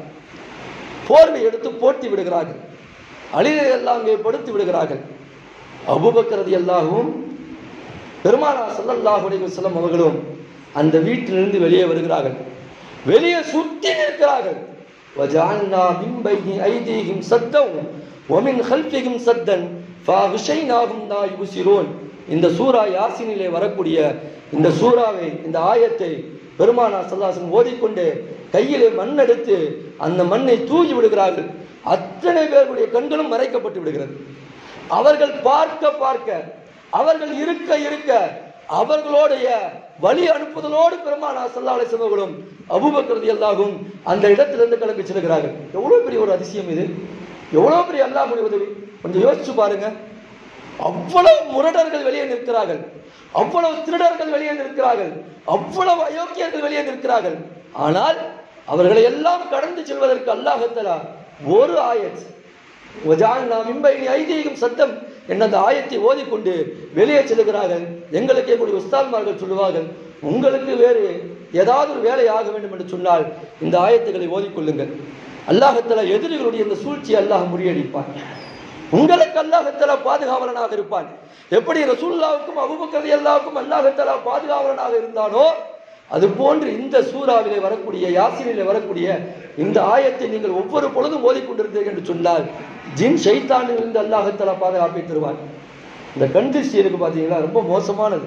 போர்வை எடுத்து போட்டி விடுகிறார்கள் அலி ரலி அல்லாஹ் அங்கே படுத்து விடுகிறார்கள் அபுபக்கரதி அல்லாஹும் பெருமானா ஸல்லல்லாஹு அலைஹி வஸல்லம் அவர்களும் அந்த வீட்டிலிருந்து வெளியே வருகிறார்கள் வெளியே சுற்றி நிற்கிறார்கள் وجعلنا من بين أيديهم سدا ومن خلفهم سدا فأغشيناهم لا يبصرون இந்த சூரா யாசினிலே வரக்கூடிய இந்த சூறாவை இந்த ஆயத்தை பெருமானா சல்லாசன் ஓதிக்கொண்டு கையிலே மண் எடுத்து அந்த மண்ணை தூக்கி விடுகிறார்கள் அத்தனை பேருடைய கண்களும் மறைக்கப்பட்டு விடுகிறது அவர்கள் பார்க்க பார்க்க அவர்கள் இருக்க இருக்க அவர்களுடைய வழி அனுப்புதலோடு பெருமானா சல்லா அலிசவர்களும் அபுபக்கரதி அல்லாஹும் அந்த இடத்திலிருந்து கிளம்பி செல்கிறார்கள் எவ்வளவு பெரிய ஒரு அதிசயம் இது எவ்வளவு பெரிய அல்லாஹுடைய உதவி கொஞ்சம் யோசிச்சு பாருங்க அவ்வளவு முரடர்கள் வெளியே நிற்கிறார்கள் அவ்வளவு திருடர்கள் வெளியே நிற்கிறார்கள் அவ்வளவு அயோக்கியர்கள் வெளியே நிற்கிறார்கள் ஆனால் அவர்களை எல்லாம் கடந்து செல்வதற்கு அல்லாஹத்தலா ஒரு ஆயத் ஒஜால்னா மின்பைனி ஐதீகம் சத்தம் என்ற அந்த ஆயத்தை ஓதிக்கொண்டு வெளியே செல்கிறார்கள் எங்களுக்கே கூடிய உஸ்தான்மார்கள் சொல்லுவார்கள் உங்களுக்கு வேறு ஏதாவது ஒரு வேலை ஆக வேண்டும் என்று சொன்னால் இந்த ஆயத்துக்களை ஓதிக்கொள்ளுங்கள் அல்லாஹத்தலா எதிரிகளுடைய இந்த சூழ்ச்சியை அல்லாஹ் முறியடிப்பான் உங்களுக்கு அல்லாஹத்தலா பாதுகாவலனாக இருப்பான் எப்படி ரசூல்லாவுக்கும் அபுபக்கர் அல்லாவுக்கும் அல்லாஹத்தலா பாதுகாவலனாக இருந்தானோ அது போன்று இந்த சூறாவிலே வரக்கூடிய யாசினிலே வரக்கூடிய இந்த ஆயத்தை நீங்கள் ஒவ்வொரு பொழுதும் ஓதிக்கொண்டிருந்தீர்கள் என்று சொன்னால் ஜின் ஷைத்தானில் இருந்து அல்லாஹத்தலா பாதுகாப்பை தருவான் இந்த கண் திருஷ்டி இருக்கு பார்த்தீங்களா ரொம்ப மோசமானது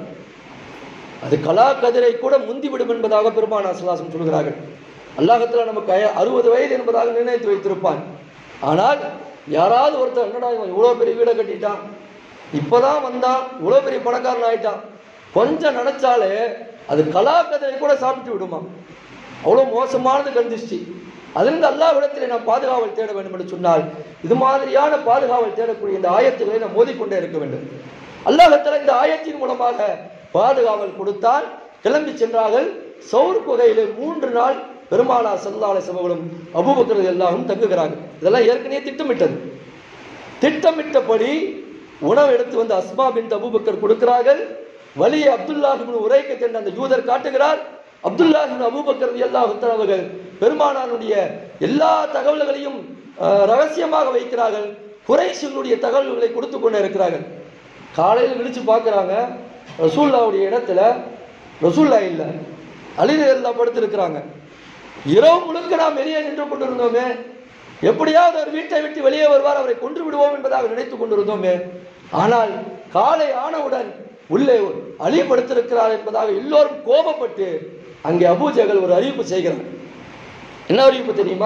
அது கலா கதிரை கூட முந்திவிடும் என்பதாக பெருமானா சுல்லாசம் சொல்கிறார்கள் அல்லாஹத்துல நமக்கு அய- அறுபது வயது என்பதாக நிர்ணயித்து வைத்திருப்பான் ஆனால் யாராவது ஒருத்தர் என்னடா இவன் இவ்வளோ பெரிய வீடை கட்டிட்டான் இப்பதான் வந்தான் இவ்வளோ பெரிய பணக்காரன் ஆயிட்டான் கொஞ்சம் நினைச்சாலே அது கலா கதிரை கூட சாப்பிட்டு விடுமா அவ்வளோ மோசமானது கந்திஷ்டி அதிலிருந்து அல்லாஹ்விடத்திலே நாம் பாதுகாவல் தேட வேண்டும் என்று சொன்னால் இது மாதிரியான பாதுகாவல் தேடக்கூடிய இந்த ஆயத்துக்களை நாம் மோதிக்கொண்டே இருக்க வேண்டும் அல்லாஹத்துல இந்த ஆயத்தின் மூலமாக பாதுகாவல் கொடுத்தால் கிளம்பி சென்றார்கள் சௌர் குகையிலே மூன்று நாள் பெருமாளா சல்லாலை சபைகளும் அபூபக்கர் எல்லாரும் தங்குகிறார்கள் இதெல்லாம் ஏற்கனவே திட்டமிட்டது திட்டமிட்டபடி உணவு எடுத்து வந்து அஸ்மா பின் அபூபக்கர் கொடுக்கிறார்கள் வலியை அப்துல்லாஹிபின் உரைக்க சென்ற அந்த யூதர் காட்டுகிறார் அப்துல்லாஹிபின் அபூபக்கர் எல்லா அவர்கள் பெருமானாருடைய எல்லா தகவல்களையும் அஹ், ரகசியமாக வைக்கிறார்கள் குறைசிகளுடைய தகவல்களை கொடுத்து கொண்டே இருக்கிறார்கள் காலையில் விழிச்சு பார்க்குறாங்க ரசூல்லாவுடைய இடத்துல ரசூல்லா இல்லை அலிது எல்லாம் படுத்திருக்கிறாங்க இரவு முழுக்க நாம் வெளியே நின்று கொண்டிருந்தோமே எப்படியாவது அவர் வீட்டை விட்டு வெளியே வருவார் அவரை கொன்று விடுவோம் என்பதாக நினைத்துக் கொண்டிருந்தோமே ஆனால் காலை ஆனவுடன் உள்ளே அழிப்படுத்திருக்கிறார் என்பதாக எல்லோரும் கோபப்பட்டு அங்கே அபூஜகல் ஒரு அறிவிப்பு செய்கிறார் என்ன அறிவிப்பு தெரியுமா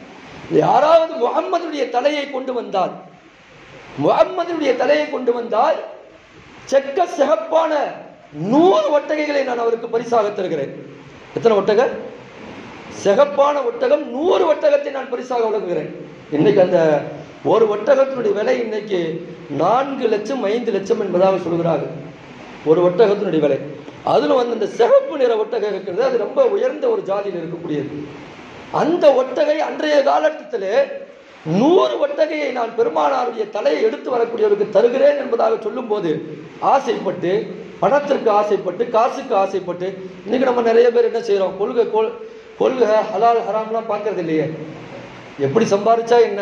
யாராவது முகம்மதுடைய தலையை கொண்டு வந்தால் முகம்மதுடைய தலையை கொண்டு வந்தால் செக்க சிகப்பான நூறு ஒட்டகைகளை நான் அவருக்கு பரிசாக தருகிறேன் எத்தனை ஒட்டகை சிகப்பான ஒட்டகம் நூறு ஒட்டகத்தை நான் பரிசாக வழங்குகிறேன் இன்னைக்கு அந்த ஒரு ஒட்டகத்தினுடைய விலை இன்னைக்கு நான்கு லட்சம் ஐந்து லட்சம் என்பதாக சொல்கிறார்கள் ஒரு ஒட்டகத்தினுடைய விலை அதில் வந்து அந்த சிகப்பு நிற ஒட்டகம் இருக்கிறது அது ரொம்ப உயர்ந்த ஒரு ஜாதியில் இருக்கக்கூடியது அந்த ஒட்டகை அன்றைய காலகட்டத்திலே நூறு ஒட்டகையை நான் பெருமானாருடைய தலையை எடுத்து வரக்கூடியவருக்கு தருகிறேன் என்பதாக சொல்லும்போது ஆசைப்பட்டு பணத்திற்கு ஆசைப்பட்டு காசுக்கு ஆசைப்பட்டு இன்னைக்கு நம்ம நிறைய பேர் என்ன செய்றோம் கொள்கை கொள் கொள்கை ஹலால் ஹராம்லாம் பார்க்கறது இல்லையே எப்படி சம்பாரிச்சா என்ன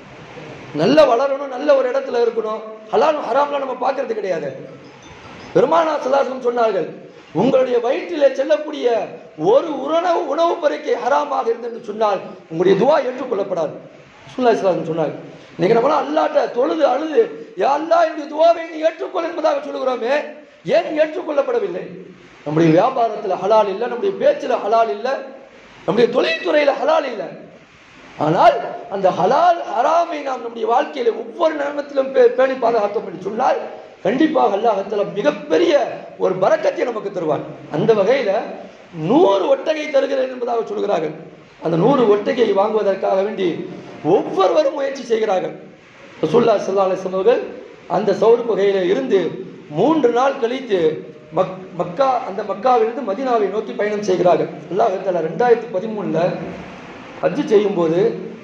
நல்ல வளரணும் நல்ல ஒரு இடத்துல இருக்கணும் ஹலால் ஹராம்லாம் நம்ம பார்க்கறது கிடையாது பெருமானா சலாசம் சொன்னார்கள் உங்களுடைய வயிற்றிலே செல்லக்கூடிய ஒரு உணவு உணவு பறிக்கை ஹராமாக இருந்தது சொன்னால் உங்களுடைய துவா ஏற்றுக்கொள்ளப்படாது சுல்லா இஸ்லாம் சொன்னாங்க இன்னைக்கு நம்ம அல்லாட்ட தொழுது அழுது யா அல்லாஹ் என்னுடைய துவாவை நீ ஏற்றுக்கொள் என்பதாக சொல்லுகிறோமே ஏன் ஏற்றுக்கொள்ளப்படவில்லை நம்முடைய வியாபாரத்துல ஹலால் இல்லை நம்முடைய பேச்சுல ஹலால் இல்லை நம்முடைய தொழில்துறையில ஹலால் இல்லை ஆனால் அந்த ஹலால் ஹராமை நாம் நம்முடைய வாழ்க்கையில ஒவ்வொரு நேரத்திலும் பே- பேணி பாதுகாத்தோம் என்று சொன்னால் கண்டிப்பாக அல்லாஹத்துல மிகப்பெரிய ஒரு பரக்கத்தை நமக்கு தருவான் அந்த வகையில நூறு ஒட்டகை தருகிறேன் என்பதாக சொல்கிறார்கள் அந்த நூறு ஒட்டகையை வாங்குவதற்காக வேண்டி ஒவ்வொருவரும் முயற்சி செய்கிறார்கள் ரசூல்லா ஸல்லல்லாஹு அலைஹி வஸல்லம் அவர்கள் அந்த சௌர் குகையில இருந்து மூன்று நாள் கழித்து மக் மக்கா அந்த மக்காவிலிருந்து மதீனாவை நோக்கி பயணம் செய்கிறார்கள் அல்லாஹ் தஆலா ரெண்டாயிரத்தி பதிமூணுல ஹஜ்ஜு செய்யும்போது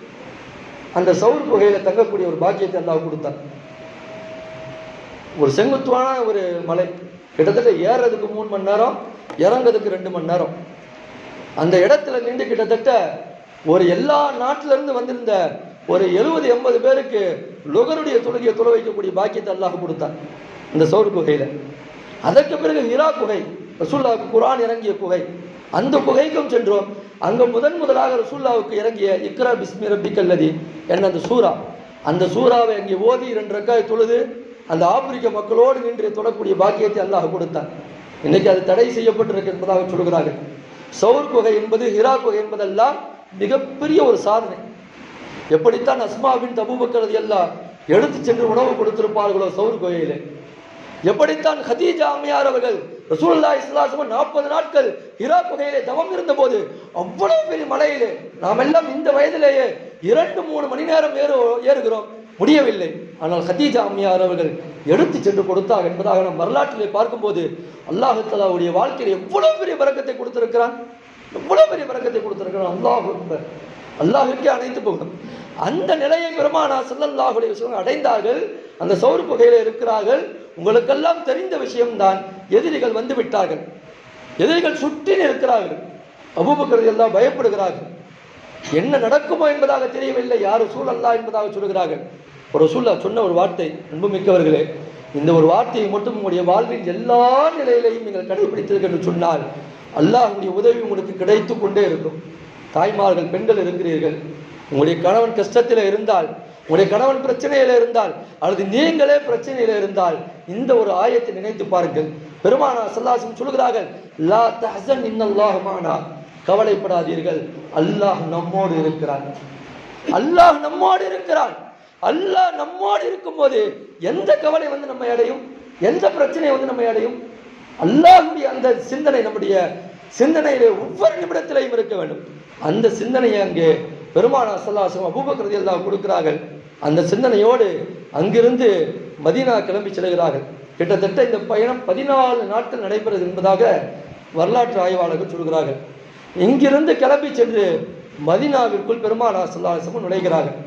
அந்த சவுர் குகையில தங்கக்கூடிய ஒரு பாக்கியத்தை அல்லாஹ் கொடுத்தான் ஒரு செங்குத்துவான ஒரு மலை கிட்டத்தட்ட ஏறுறதுக்கு மூணு மணி நேரம் இறங்குறதுக்கு ரெண்டு மணி நேரம் அந்த இடத்துல நின்று கிட்டத்தட்ட ஒரு எல்லா நாட்டில இருந்து வந்திருந்த ஒரு எழுபது எண்பது பேருக்கு லுகருடைய தொழுகையை தொலை வைக்கக்கூடிய பாக்கியத்தை அல்லாஹ் கொடுத்தான் இந்த சவுர் குகையில அதற்கு பிறகு ஹிரா குகை ரசூல்லாவுக்கு குர்ஆன் இறங்கிய குகை அந்த குகைக்கும் சென்றோம் அங்க முதன் முதலாக ரசூல்லாவுக்கு இறங்கிய இக்ரா பிஸ்மி ரப்பிக்கல்லதி என்ன அந்த சூரா அந்த சூறாவை அங்கே ஓதி இரண்டு ரக்காய் தொழுது அந்த ஆப்பிரிக்க மக்களோடு நின்று தொடக்கூடிய பாக்கியத்தை அல்லாஹ் கொடுத்தான் இன்னைக்கு அது தடை செய்யப்பட்டிருக்கு என்பதாக சொல்கிறார்கள் சவுர் குகை என்பது ஹிரா குகை என்பதெல்லாம் மிகப்பெரிய ஒரு சாதனை எப்படித்தான் அஸ்மாவின் தபூபக்கிறது எல்லாம் எடுத்து சென்று உணவு கொடுத்திருப்பார்களோ சவுர் குகையிலே எப்படித்தான் ஹதீஜா அம்மையார் அவர்கள் ரசூலுல்லா இஸ்லாசம் நாற்பது நாட்கள் ஹிரா குகையிலே தவம் இருந்தபோது அவ்வளவு பெரிய மலையிலே நாம் எல்லாம் இந்த வயதிலேயே இரண்டு மூணு மணி நேரம் ஏறு ஏறுகிறோம் முடியவில்லை ஆனால் ஹதீஜா அம்மையார் அவர்கள் எடுத்து சென்று கொடுத்தார் என்பதாக நாம் வரலாற்றிலே பார்க்கும்போது அல்லாஹு தஆலாவுடைய வாழ்க்கையில் எவ்வளவு பெரிய பரக்கத்தை கொடுத்திருக்கிறான் எவ்வளவு பெரிய பரக்கத்தை கொடுத்திருக்கிறான் அல்லாஹ் அக்பர் அல்லாஹ்விற்கே அணைத்து போகணும் அந்த நிலையை பெருமானா ஸல்லல்லாஹு அலைஹி வஸல்லம் அடைந்தார்கள் அந்த சௌர் குகையில இருக்கிறார்கள் உங்களுக்கெல்லாம் தெரிந்த விஷயம்தான் எதிரிகள் வந்து விட்டார்கள் எதிரிகள் சுற்றி இருக்கிறார்கள் அபூபக்கர் எல்லாம் பயப்படுகிறார்கள் என்ன நடக்குமோ என்பதாக தெரியவில்லை யார் ரசூல் அல்லா என்பதாக சொல்கிறார்கள் ஒரு ரசூல்லா சொன்ன ஒரு வார்த்தை அன்புமிக்கவர்களே இந்த ஒரு வார்த்தையை மட்டும் உங்களுடைய வாழ்வின் எல்லா நிலையிலையும் நீங்கள் கடைபிடித்தீர்கள் என்று சொன்னால் அல்லாஹ்வுடைய உதவி உங்களுக்கு கிடைத்து கொண்டே இருக்கும் தாய்மார்கள் பெண்கள் இருக்கிறீர்கள் உங்களுடைய கணவன் கஷ்டத்தில் இருந்தால் உங்களுடைய கணவன் பிரச்சனையில இருந்தால் அல்லது நீங்களே பிரச்சனையில இருந்தால் இந்த ஒரு ஆயத்தை நினைத்து பாருங்கள் பெருமானா சல்லாசம் சொல்கிறார்கள் லா தஹசன் இன்னல்லாஹு மானா கவலைப்படாதீர்கள் அல்லாஹ் நம்மோடு இருக்கிறான் அல்லாஹ் நம்மோடு இருக்கிறான் அல்லாஹ் நம்மோடு இருக்கும்போது எந்த கவலை வந்து நம்மை அடையும் எந்த பிரச்சனை வந்து நம்மை அடையும் அல்லாஹ்வுடைய அந்த சிந்தனை நம்முடைய சிந்தனையிலே ஒவ்வொரு நிமிடத்திலையும் இருக்க வேண்டும் அந்த சிந்தனையை அங்கே பெருமானா சல்லாசம் அபூபக்கரதி எல்லாம் கொடுக்கிறார்கள் அந்த சிந்தனையோடு அங்கிருந்து மதீனா கிளம்பி செல்கிறார்கள் கிட்டத்தட்ட இந்த பயணம் பதினாலு நாட்கள் நடைபெறுது என்பதாக வரலாற்று ஆய்வாளர்கள் சொல்கிறார்கள் இங்கிருந்து கிளம்பி சென்று மதீனாவிற்குள் பெருமானா சல்லாசமும் நுழைகிறார்கள்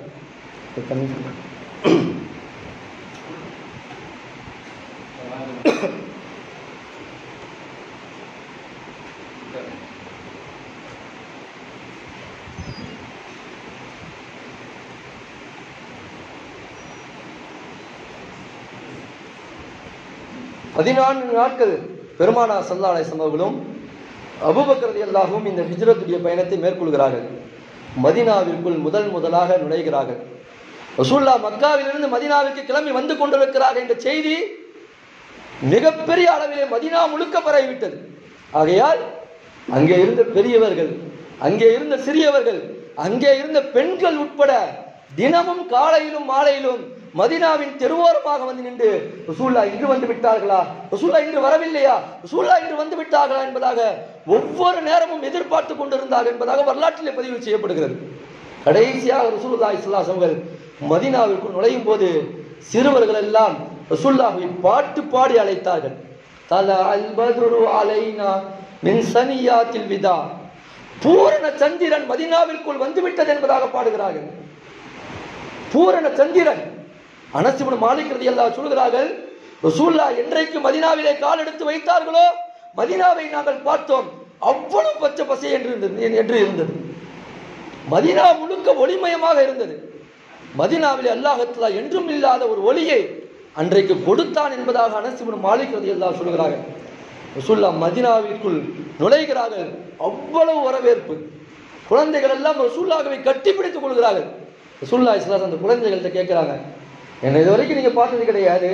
பதினான்கு நாட்கள் பெருமானா சல்லா அலிஸ்லாம் அவர்களும் அபுபக்கரதி அல்லாஹும் இந்த ஹிஜ்ரத்துடைய பயணத்தை மேற்கொள்கிறார்கள் மதினாவிற்குள் முதல் முதலாக நுழைகிறார்கள் ரசூல்லா மக்காவிலிருந்து மதினாவிற்கு கிளம்பி வந்து கொண்டிருக்கிறார்கள் என்ற செய்தி மிகப்பெரிய அளவிலே மதினா முழுக்க பரவிவிட்டது ஆகையால் அங்கே இருந்த பெரியவர்கள் அங்கே இருந்த சிறியவர்கள் அங்கே இருந்த பெண்கள் உட்பட தினமும் காலையிலும் மாலையிலும் மதினாவின் தெருவோரமாக வந்து நின்று ரசூல்லா இன்று வந்து விட்டார்களா ரசூல்லா இன்று வரவில்லையா ரசூல்லா இன்று வந்து விட்டார்களா என்பதாக ஒவ்வொரு நேரமும் எதிர்பார்த்து கொண்டிருந்தார்கள் என்பதாக வரலாற்றிலே பதிவு செய்யப்படுகிறது கடைசியாக ரசூலுல்லா இஸ்லாஸ் அவர்கள் மதினாவிற்குள் நுழையும் போது சிறுவர்கள் எல்லாம் ரசூல்லாவை பாட்டு பாடி அழைத்தார்கள் தல அல் பத்ரு அலைனா மின் சனியாத்தில் விதா பூரண சந்திரன் மதினாவிற்குள் வந்துவிட்டது என்பதாக பாடுகிறார்கள் பூரண சந்திரன் அனசிபுன் மாலிக்கிறது எல்லாம் சொல்கிறார்கள் ரசூல்லா என்றைக்கு மதினாவிலே கால் எடுத்து வைத்தார்களோ மதினாவை நாங்கள் பார்த்தோம் அவ்வளவு பச்சை பசை என்று இருந்தது என்று இருந்தது மதினா முழுக்க ஒளிமயமாக இருந்தது மதினாவிலே அல்லாஹத்லா என்றும் இல்லாத ஒரு ஒளியை அன்றைக்கு கொடுத்தான் என்பதாக அனசிபுன் மாலிக்கிறது எல்லாம் சொல்கிறார்கள் ரசூல்லா மதினாவிற்குள் நுழைகிறார்கள் அவ்வளவு வரவேற்பு குழந்தைகள் எல்லாம் ரசூல்லாகவே கட்டிப்பிடித்துக் கொள்கிறார்கள் ரசூல்லா இஸ்லாஸ் அந்த குழந்தைகள்கிட்ட கேட்கிறாங்க என்னை இது வரைக்கும் நீங்க பார்த்தது கிடையாது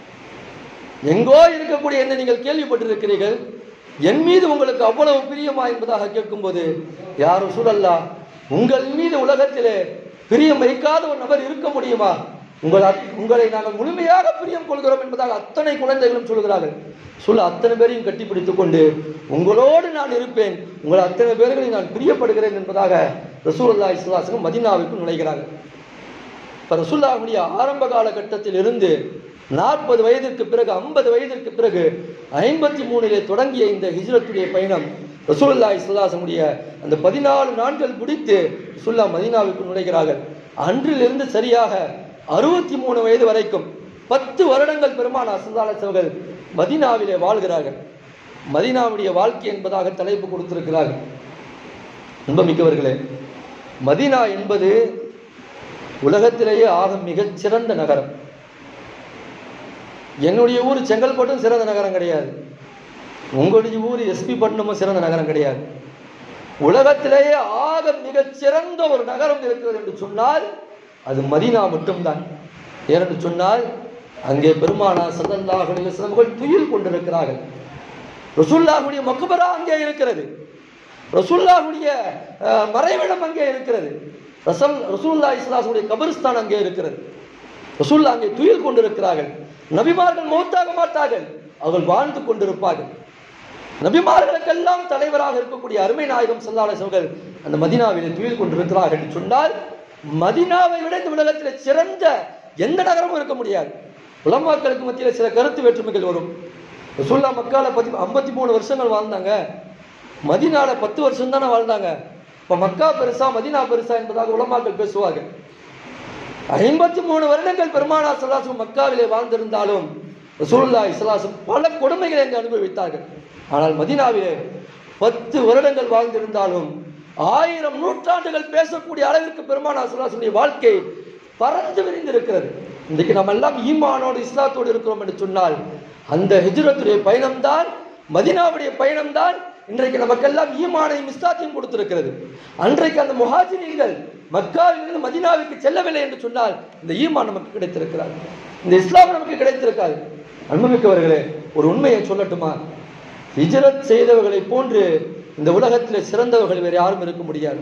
எங்கோ இருக்கக்கூடிய என்ன நீங்கள் கேள்விப்பட்டிருக்கிறீர்கள் என் மீது உங்களுக்கு அவ்வளவு பிரியமா என்பதாக கேட்கும்போது யாரும் சூழல்லா உங்கள் மீது உலகத்திலே பிரியம் வைக்காத ஒரு நபர் இருக்க முடியுமா உங்கள் அத்- உங்களை நாங்கள் முழுமையாக பிரியம் கொள்கிறோம் என்பதாக அத்தனை குழந்தைகளும் சொல்கிறார்கள் சொல்ல அத்தனை பேரையும் கட்டிப்பிடித்துக் கொண்டு உங்களோடு நான் இருப்பேன் உங்கள் அத்தனை பேர்களை நான் பிரியப்படுகிறேன் என்பதாக ரசூலுல்லாஹி இஸ்லாசகம் மதினாவிற்கு நுழைகிறார்கள் இப்போ ரசூல்லாவுடைய ஆரம்ப காலகட்டத்தில் இருந்து நாற்பது வயதிற்கு பிறகு ஐம்பது வயதிற்கு பிறகு ஐம்பத்தி மூணிலே தொடங்கிய இந்த ஹிஜ்ரத்துடைய பயணம் ரசூலுல்லாஹி இஸ்லாசமுடைய அந்த பதினாலு நாட்கள் பிடித்து ரசூல்லா மதீனாவுக்கு நுழைகிறார்கள் அன்றிலிருந்து சரியாக அறுபத்தி மூணு வயது வரைக்கும் பத்து வருடங்கள் பெருமானா சுல்லாஸ் அவர்கள் மதீனாவிலே வாழ்கிறார்கள் மதீனாவுடைய வாழ்க்கை என்பதாக தலைப்பு கொடுத்திருக்கிறார்கள் அன்பமிக்கவர்களே மதீனா என்பது உலகத்திலேயே ஆக மிகச் சிறந்த நகரம் என்னுடைய ஊர் செங்கல்பட்டும் சிறந்த நகரம் கிடையாது உங்களுடைய ஊர் எஸ்பி பட்டணமும் சிறந்த நகரம் கிடையாது உலகத்திலேயே ஆக மிகச் சிறந்த ஒரு நகரம் இருக்கிறது என்று சொன்னால் அது மதீனா மட்டும்தான் ஏனென்று சொன்னால் அங்கே பெருமானா சல்லல்லாஹு அலைஹி வஸல்லம் அவர்கள் துயில் கொண்டிருக்கிறார்கள் ரசூல்லாஹுடைய மக்பரா அங்கே இருக்கிறது ரசூல்லாஹுடைய அஹ், மறைவிடம் அங்கே இருக்கிறது ரசல் ரசூல்லா இஸ்லாசுடைய கபரிஸ்தான் அங்கே இருக்கிறது ரசூல்லா அங்கே துயில் கொண்டிருக்கிறார்கள் நபிமார்கள் மௌத்தாக மாட்டார்கள் அவர்கள் வாழ்ந்து கொண்டிருப்பார்கள் நபிமார்களுக்கெல்லாம் தலைவராக இருக்கக்கூடிய அருமை நாயகம் சல்லாலை அவர்கள் அந்த மதினாவிலே துயில் கொண்டிருக்கிறார்கள் என்று சொன்னால் மதினாவை விட இந்த உலகத்தில் சிறந்த எந்த நகரமும் இருக்க முடியாது உலமாக்களுக்கு மத்தியில் சில கருத்து வேற்றுமைகள் வரும் ரசூல்லா மக்கால பத்தி ஐம்பத்தி மூணு வருஷங்கள் வாழ்ந்தாங்க மதினால பத்து வருஷம் தானே வாழ்ந்தாங்க இப்போ மக்கா பெருசா மதினா பெருசா என்பதாக உலமாக்கள் பேசுவாங்க ஐம்பத்தி மூணு வருடங்கள் பெருமானா சல்லாசும் மக்காவிலே வாழ்ந்திருந்தாலும் ரசூலுல்லா இஸ்லாசும் பல கொடுமைகளை அங்கு அனுபவித்தார்கள் ஆனால் மதீனாவிலே பத்து வருடங்கள் வாழ்ந்திருந்தாலும் ஆயிரம் நூற்றாண்டுகள் பேசக்கூடிய அளவிற்கு பெருமானா சுல்லாசுடைய வாழ்க்கை பறந்து விரிந்திருக்கிறது இன்றைக்கு நம்ம எல்லாம் ஈமானோடு இஸ்லாத்தோடு இருக்கிறோம் என்று சொன்னால் அந்த ஹிஜ்ரத்துடைய பயணம்தான் மதினாவுடைய பயணம்தான் இன்றைக்கு நமக்கெல்லாம் ஈமானையும் இஸ்லாத்தையும் கொடுத்திருக்கிறது அன்றைக்கு அந்த முஹாஜிர்கள் மக்காவிலிருந்து மதினாவுக்கு செல்லவில்லை என்று சொன்னால் இந்த ஈமான் நமக்கு கிடைத்திருக்கிறார் இந்த இஸ்லாம் நமக்கு கிடைத்திருக்காது அன்புமிக்கவர்களே ஒரு உண்மையை சொல்லட்டுமா ஹிஜ்ரத் செய்தவர்களை போன்று இந்த உலகத்தில் சிறந்தவர்கள் வேறு யாரும் இருக்க முடியாது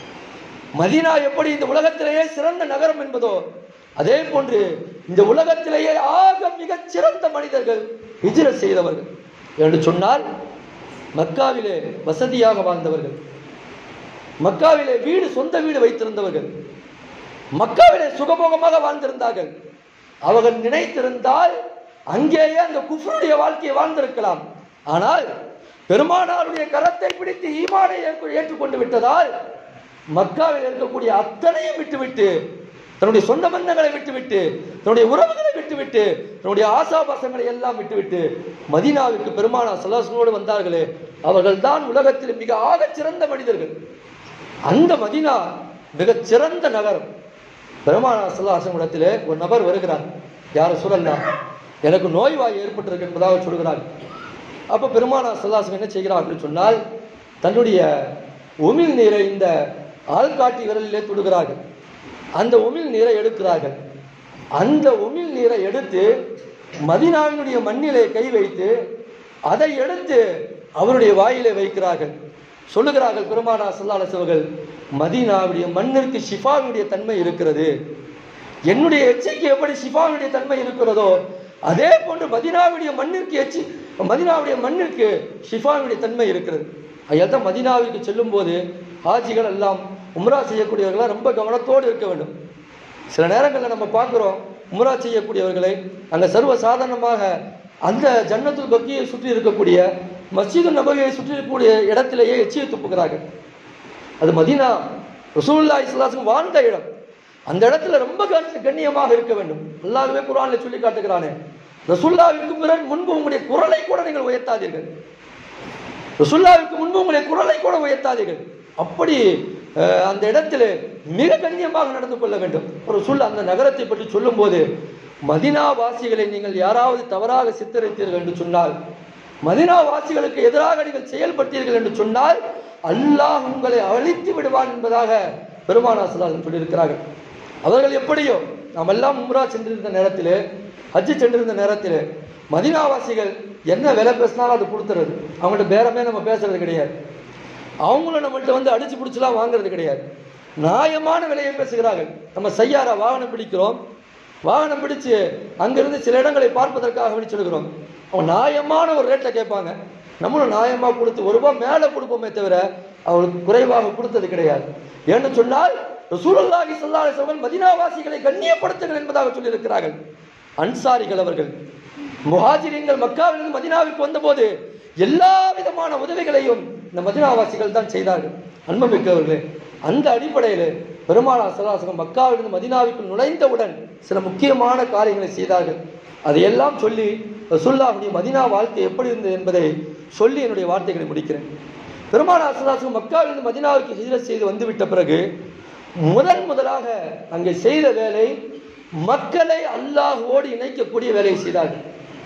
மதீனா எப்படி இந்த உலகத்திலேயே சிறந்த நகரம் என்பதோ அதே போன்று இந்த உலகத்திலேயே ஆக மிகச் சிறந்த மனிதர்கள் ஹிஜ்ரத் செய்தவர்கள் என்று சொன்னால் மக்காவிலே வசதியாக வாழ்ந்தவர்கள் மக்காவிலே வீடு சொந்த வீடு வைத்திருந்தவர்கள் மக்காவிலே சுகபோகமாக வாழ்ந்திருந்தார்கள் அவர்கள் நினைத்திருந்தால் அங்கேயே அந்த குஃபருடைய வாழ்க்கையை வாழ்ந்திருக்கலாம் ஆனால் பெருமானாருடைய கரத்தை பிடித்து ஈமானை ஏற்று- ஏற்றுக்கொண்டு விட்டதால் மக்காவில் இருக்கக்கூடிய அத்தனையும் விட்டுவிட்டு தன்னுடைய சொந்த பந்தங்களை விட்டுவிட்டு தன்னுடைய உறவுகளை விட்டுவிட்டு தன்னுடைய ஆசாபாசங்களை எல்லாம் விட்டுவிட்டு மதீனாவிற்கு பெருமானா சலாசனோடு வந்தார்களே அவர்கள் தான் உலகத்தில் மிக ஆகச் சிறந்த மனிதர்கள் அந்த மதீனா மிகச் சிறந்த நகரம் பெருமானா சல்லாசன் இடத்திலே ஒரு நபர் வருகிறார் யாரை சொல்லலாம் எனக்கு நோய்வாய் ஏற்பட்டிருக்கு என்பதாக சொல்கிறார் அப்போ பெருமானா சல்லாசன் என்ன செய்கிறார் அப்படின்னு சொன்னால் தன்னுடைய உமிழ் நீரை இந்த ஆள்காட்டி விரலிலே தொடுகிறார்கள் அந்த உமிழ் நீரை எடுக்கிறார்கள் அந்த உமிழ் நீரை எடுத்து மதினாவினுடைய மண்ணிலே கை வைத்து அதை எடுத்து அவருடைய வாயிலே வைக்கிறார்கள் சொல்லுகிறார்கள் பெருமானா சல்லாஸ் அவர்கள் மதீனாவுடைய மண்ணிற்கு ஷிஃபாவுடைய தன்மை இருக்கிறது என்னுடைய எச்சைக்கு எப்படி ஷிஃபாவுடைய தன்மை இருக்கிறதோ அதே போன்று மதினாவுடைய மண்ணிற்கு எச்சி மதினாவுடைய மண்ணிற்கு ஷிஃபாவுடைய தன்மை இருக்கிறது ஐயா தான் மதினாவிற்கு செல்லும் போது ஹாஜிகள் எல்லாம் உம்ரா செய்யக்கூடியவர்களாம் ரொம்ப கவனத்தோடு இருக்க வேண்டும் சில நேரங்களில் நம்ம பார்க்குறோம் உம்ரா செய்யக்கூடியவர்களை அங்கே சர்வ சாதாரணமாக அந்த ஜன்னத்துல் பக்கியை சுற்றி இருக்கக்கூடிய மஸ்ஜிது நபவியை சுற்றி இருக்கக்கூடிய இடத்திலேயே எச்சியை துப்புகிறார்கள் அது மதீனா ரசூல்லா இஸ்லாசும் வாழ்ந்த இடம் அந்த இடத்துல ரொம்ப கண்ண- கண்ணியமாக இருக்க வேண்டும் அல்லாஹ்வே குர்ஆன்ல சொல்லி காட்டுகிறானே ரசூல்லாவிற்கு பிறகு முன்பு உங்களுடைய குரலை கூட நீங்கள் உயர்த்தாதீர்கள் ரசூல்லாவிற்கு முன்பு உங்களுடைய குரலை கூட உயர்த்தாதீர்கள் அப்படி அஹ், அந்த இடத்துல மிக கண்ணியமாக நடந்து கொள்ள வேண்டும் ஒரு சொல் அந்த நகரத்தை பற்றி சொல்லும்போது மதினா வாசிகளை நீங்கள் யாராவது தவறாக சித்தரித்தீர்கள் என்று சொன்னால் மதினா வாசிகளுக்கு எதிராக நீங்கள் செயல்பட்டீர்கள் என்று சொன்னால் அல்லாஹ் உங்களை அழித்து விடுவான் என்பதாக பெருமானா சலாசன் சொல்லியிருக்கிறார்கள் அவர்கள் எப்படியோ நாம் எல்லாம் உம்ரா சென்றிருந்த நேரத்திலே ஹஜ்ஜு சென்றிருந்த நேரத்திலே மதினாவாசிகள் என்ன விலை பேசினாலும் அது கொடுத்துறது அவங்கள்ட்ட பேரமே நம்ம பேசுறது கிடையாது அவங்களும் நம்மள்ட்ட வந்து அடிச்சு பிடிச்சலாம் வாங்குறது கிடையாது நியாயமான விலையை பேசுகிறார்கள் நம்ம செய்யாரா வாகனம் பிடிக்கிறோம் வாகனம் பிடிச்சு அங்கிருந்து சில இடங்களை பார்ப்பதற்காக வேண்டி சொல்கிறோம் அவங்க நியாயமான ஒரு ரேட்டில் கேட்பாங்க நம்மளும் நியாயமாக கொடுத்து ஒரு ரூபாய் மேலே கொடுப்போமே தவிர அவங்களுக்கு குறைவாக கொடுத்தது கிடையாது ஏன்னு சொன்னால் ரசூலுல்லாஹி ஸல்லல்லாஹு அலைஹி வஸல்லம் மதீனாவாசிகளை கண்ணியப்படுத்துங்கள் என்பதாக சொல்லியிருக்கிறார்கள் அன்சாரிகள் அவர்கள் முஹாஜிரீன்கள் மக்காவிலிருந்து மதீனாவிற்கு வந்தபோது எல்லா விதமான உதவிகளையும் இந்த மதீனாவாசிகள் தான் செய்தார்கள் அன்புமிக்கவர்களே அந்த அடிப்படையில் பெருமானா சலாசகம் மக்காவிலிருந்து மதீனாவிற்கு நுழைந்தவுடன் சில முக்கியமான காரியங்களை செய்தார்கள் அதையெல்லாம் சொல்லி ரசூலுல்லாஹுடைய மதீனா வாழ்க்கை எப்படி இருந்தது என்பதை சொல்லி என்னுடைய வார்த்தைகளை முடிக்கிறேன் பெருமானா சலாசகம் மக்காவிலிருந்து மதீனாவிற்கு ஹிஜ்ரத் செய்து வந்துவிட்ட பிறகு முதன் முதலாக அங்கே செய்த வேலை மக்களை அல்லாஹ்வோடு இணைக்கக்கூடிய வேலையை செய்தார்கள்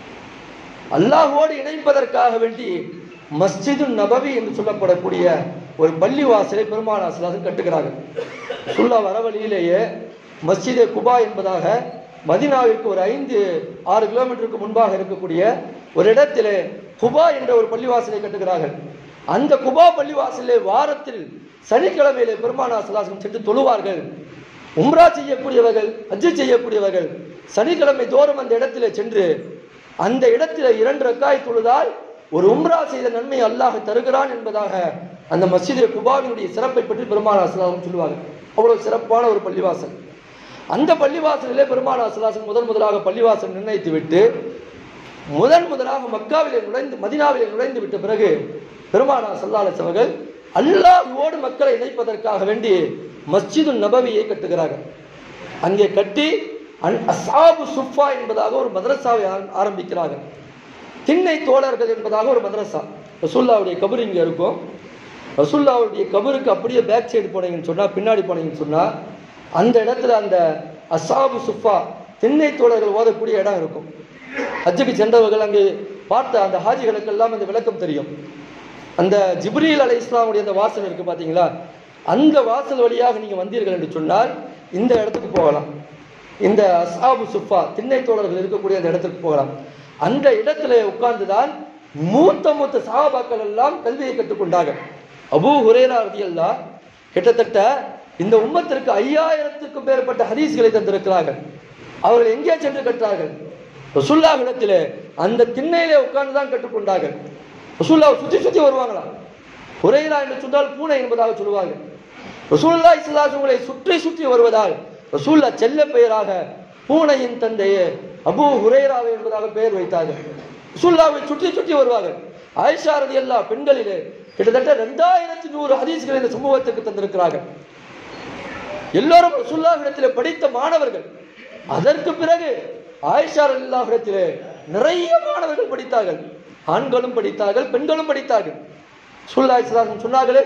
அல்லாஹ்வோடு இணைப்பதற்காக வேண்டி மஸ்ஜிது நபவி என்று சொல்லப்படக்கூடிய ஒரு பள்ளிவாசலை பெருமானா சலாசன் கட்டுகிறார்கள் சுல்லா வரவழியிலேயே மஸ்ஜிதே குபா என்பதாக மதினாவிற்கு ஒரு ஐந்து ஆறு கிலோமீட்டருக்கு முன்பாக இருக்கக்கூடிய ஒரு இடத்திலே குபா என்ற ஒரு பள்ளிவாசலை கட்டுகிறார்கள் அந்த குபா பள்ளிவாசலே வாரத்தில் சனிக்கிழமையிலே பெருமானா சலாசனம் சென்று தொழுவார்கள் உம்ரா செய்யக்கூடியவர்கள் ஹஜ்ஜு செய்யக்கூடியவர்கள் சனிக்கிழமை தோறும் அந்த இடத்திலே சென்று அந்த இடத்திலே இரண்டு ரக்காய் தொழுதால் ஒரு உம்ரா செய்த நன்மை அல்லாஹ் தருகிறான் என்பதாக அந்த மஸ்ஜிதே குபாவினுடைய சிறப்பை பற்றி பெருமானா சலாசம் சொல்லுவார்கள் அவ்வளவு சிறப்பான ஒரு பள்ளிவாசல் அந்த பள்ளிவாசலிலே பெருமானா சலாசம் முதன் முதலாக பள்ளிவாசல் நிர்ணயித்து விட்டு முதன் முதலாக மக்காவிலே நுழைந்து மதினாவிலே நுழைந்து விட்ட பிறகு பெருமானா சல்லாலஸ் அவர்கள் அல்லாஹ்வோடு மக்களை இணைப்பதற்காக வேண்டி மஸ்ஜிது நபவியை கட்டுகிறார்கள் அங்கே கட்டி அன் அசாபு சுஃபா என்பதாக ஒரு மதரசாவை ஆர- ஆரம்பிக்கிறார்கள் திண்ணை தோழர்கள் என்பதாக ஒரு மதரசா ரசூல்லாவுடைய கபர் இங்கே இருக்கும் ரசூல்லாவுடைய கபருக்கு அப்படியே பேக் சைடு போனீங்கன்னு சொன்னா பின்னாடி போனீங்கன்னு சொன்னா அந்த இடத்துல அந்த அசாபு சுஃபா திண்ணை தோழர்கள் ஓதக்கூடிய இடம் இருக்கும் ஹஜ்ஜுக்கு சென்றவர்கள் அங்கே பார்த்த அந்த ஹாஜிகளுக்கெல்லாம் அந்த விளக்கம் தெரியும் அந்த ஜிப்ரீல் அலை இஸ்லாமுடைய அந்த வாசல் இருக்கு பாத்தீங்களா அந்த வாசல் வழியாக நீங்க வந்தீர்கள் என்று சொன்னால் இந்த இடத்துக்கு போகலாம் இந்த அசாபு சுஃபா திண்ணை தோழர்கள் இருக்கக்கூடிய அந்த இடத்துக்கு போகலாம் அந்த இடத்துல உட்கார்ந்துதான் மூத்த மூத்த சஹாபாக்கள் எல்லாம் கல்வியை கற்றுக்கொண்டாங்க அபூ ஹுரேரா ரதியல்லாஹ் கிட்டத்தட்ட இந்த உம்மத்திற்கு ஐயாயிரத்துக்கும் மேற்பட்ட ஹதீஸ்களை தந்திருக்கிறார்கள் அவர்கள் எங்கே சென்று கற்றார்கள் ரசுல்லாவிடத்திலே அந்த திண்ணையிலே உட்கார்ந்து தான் கற்றுக்கொண்டார்கள் ரசூல்லாவை சுற்றி சுற்றி வருவாங்களாம் ஹுரைரா என்று சொன்னால் பூனை என்பதாக சொல்லுவாங்க ரசூல்லா இஸ்லாஸ் உங்களை சுற்றி சுற்றி வருவதால் ரசூல்லா செல்ல பெயராக பூனையின் தந்தையே அபூ ஹுரைராவை என்பதாக பெயர் வைத்தார்கள் ரசூல்லாவை சுற்றி சுற்றி வருவார்கள் ஆயிஷா ரதி எல்லா பெண்களிலே கிட்டத்தட்ட ரெண்டாயிரத்தி நூறு ஹதீஸ்களை இந்த சமூகத்துக்கு தந்திருக்கிறார்கள் எல்லோரும் ரசூல்லாவிடத்திலே படித்த மாணவர்கள் அதற்கு பிறகு ஆயிஷா ரலில்லாஹிடத்திலே நிறைய மாணவர்கள் படித்தார்கள் ஆண்களும் படித்தார்கள் பெண்களும் படித்தார்கள் சுல்லா இஸ்லாம் சொன்னார்களே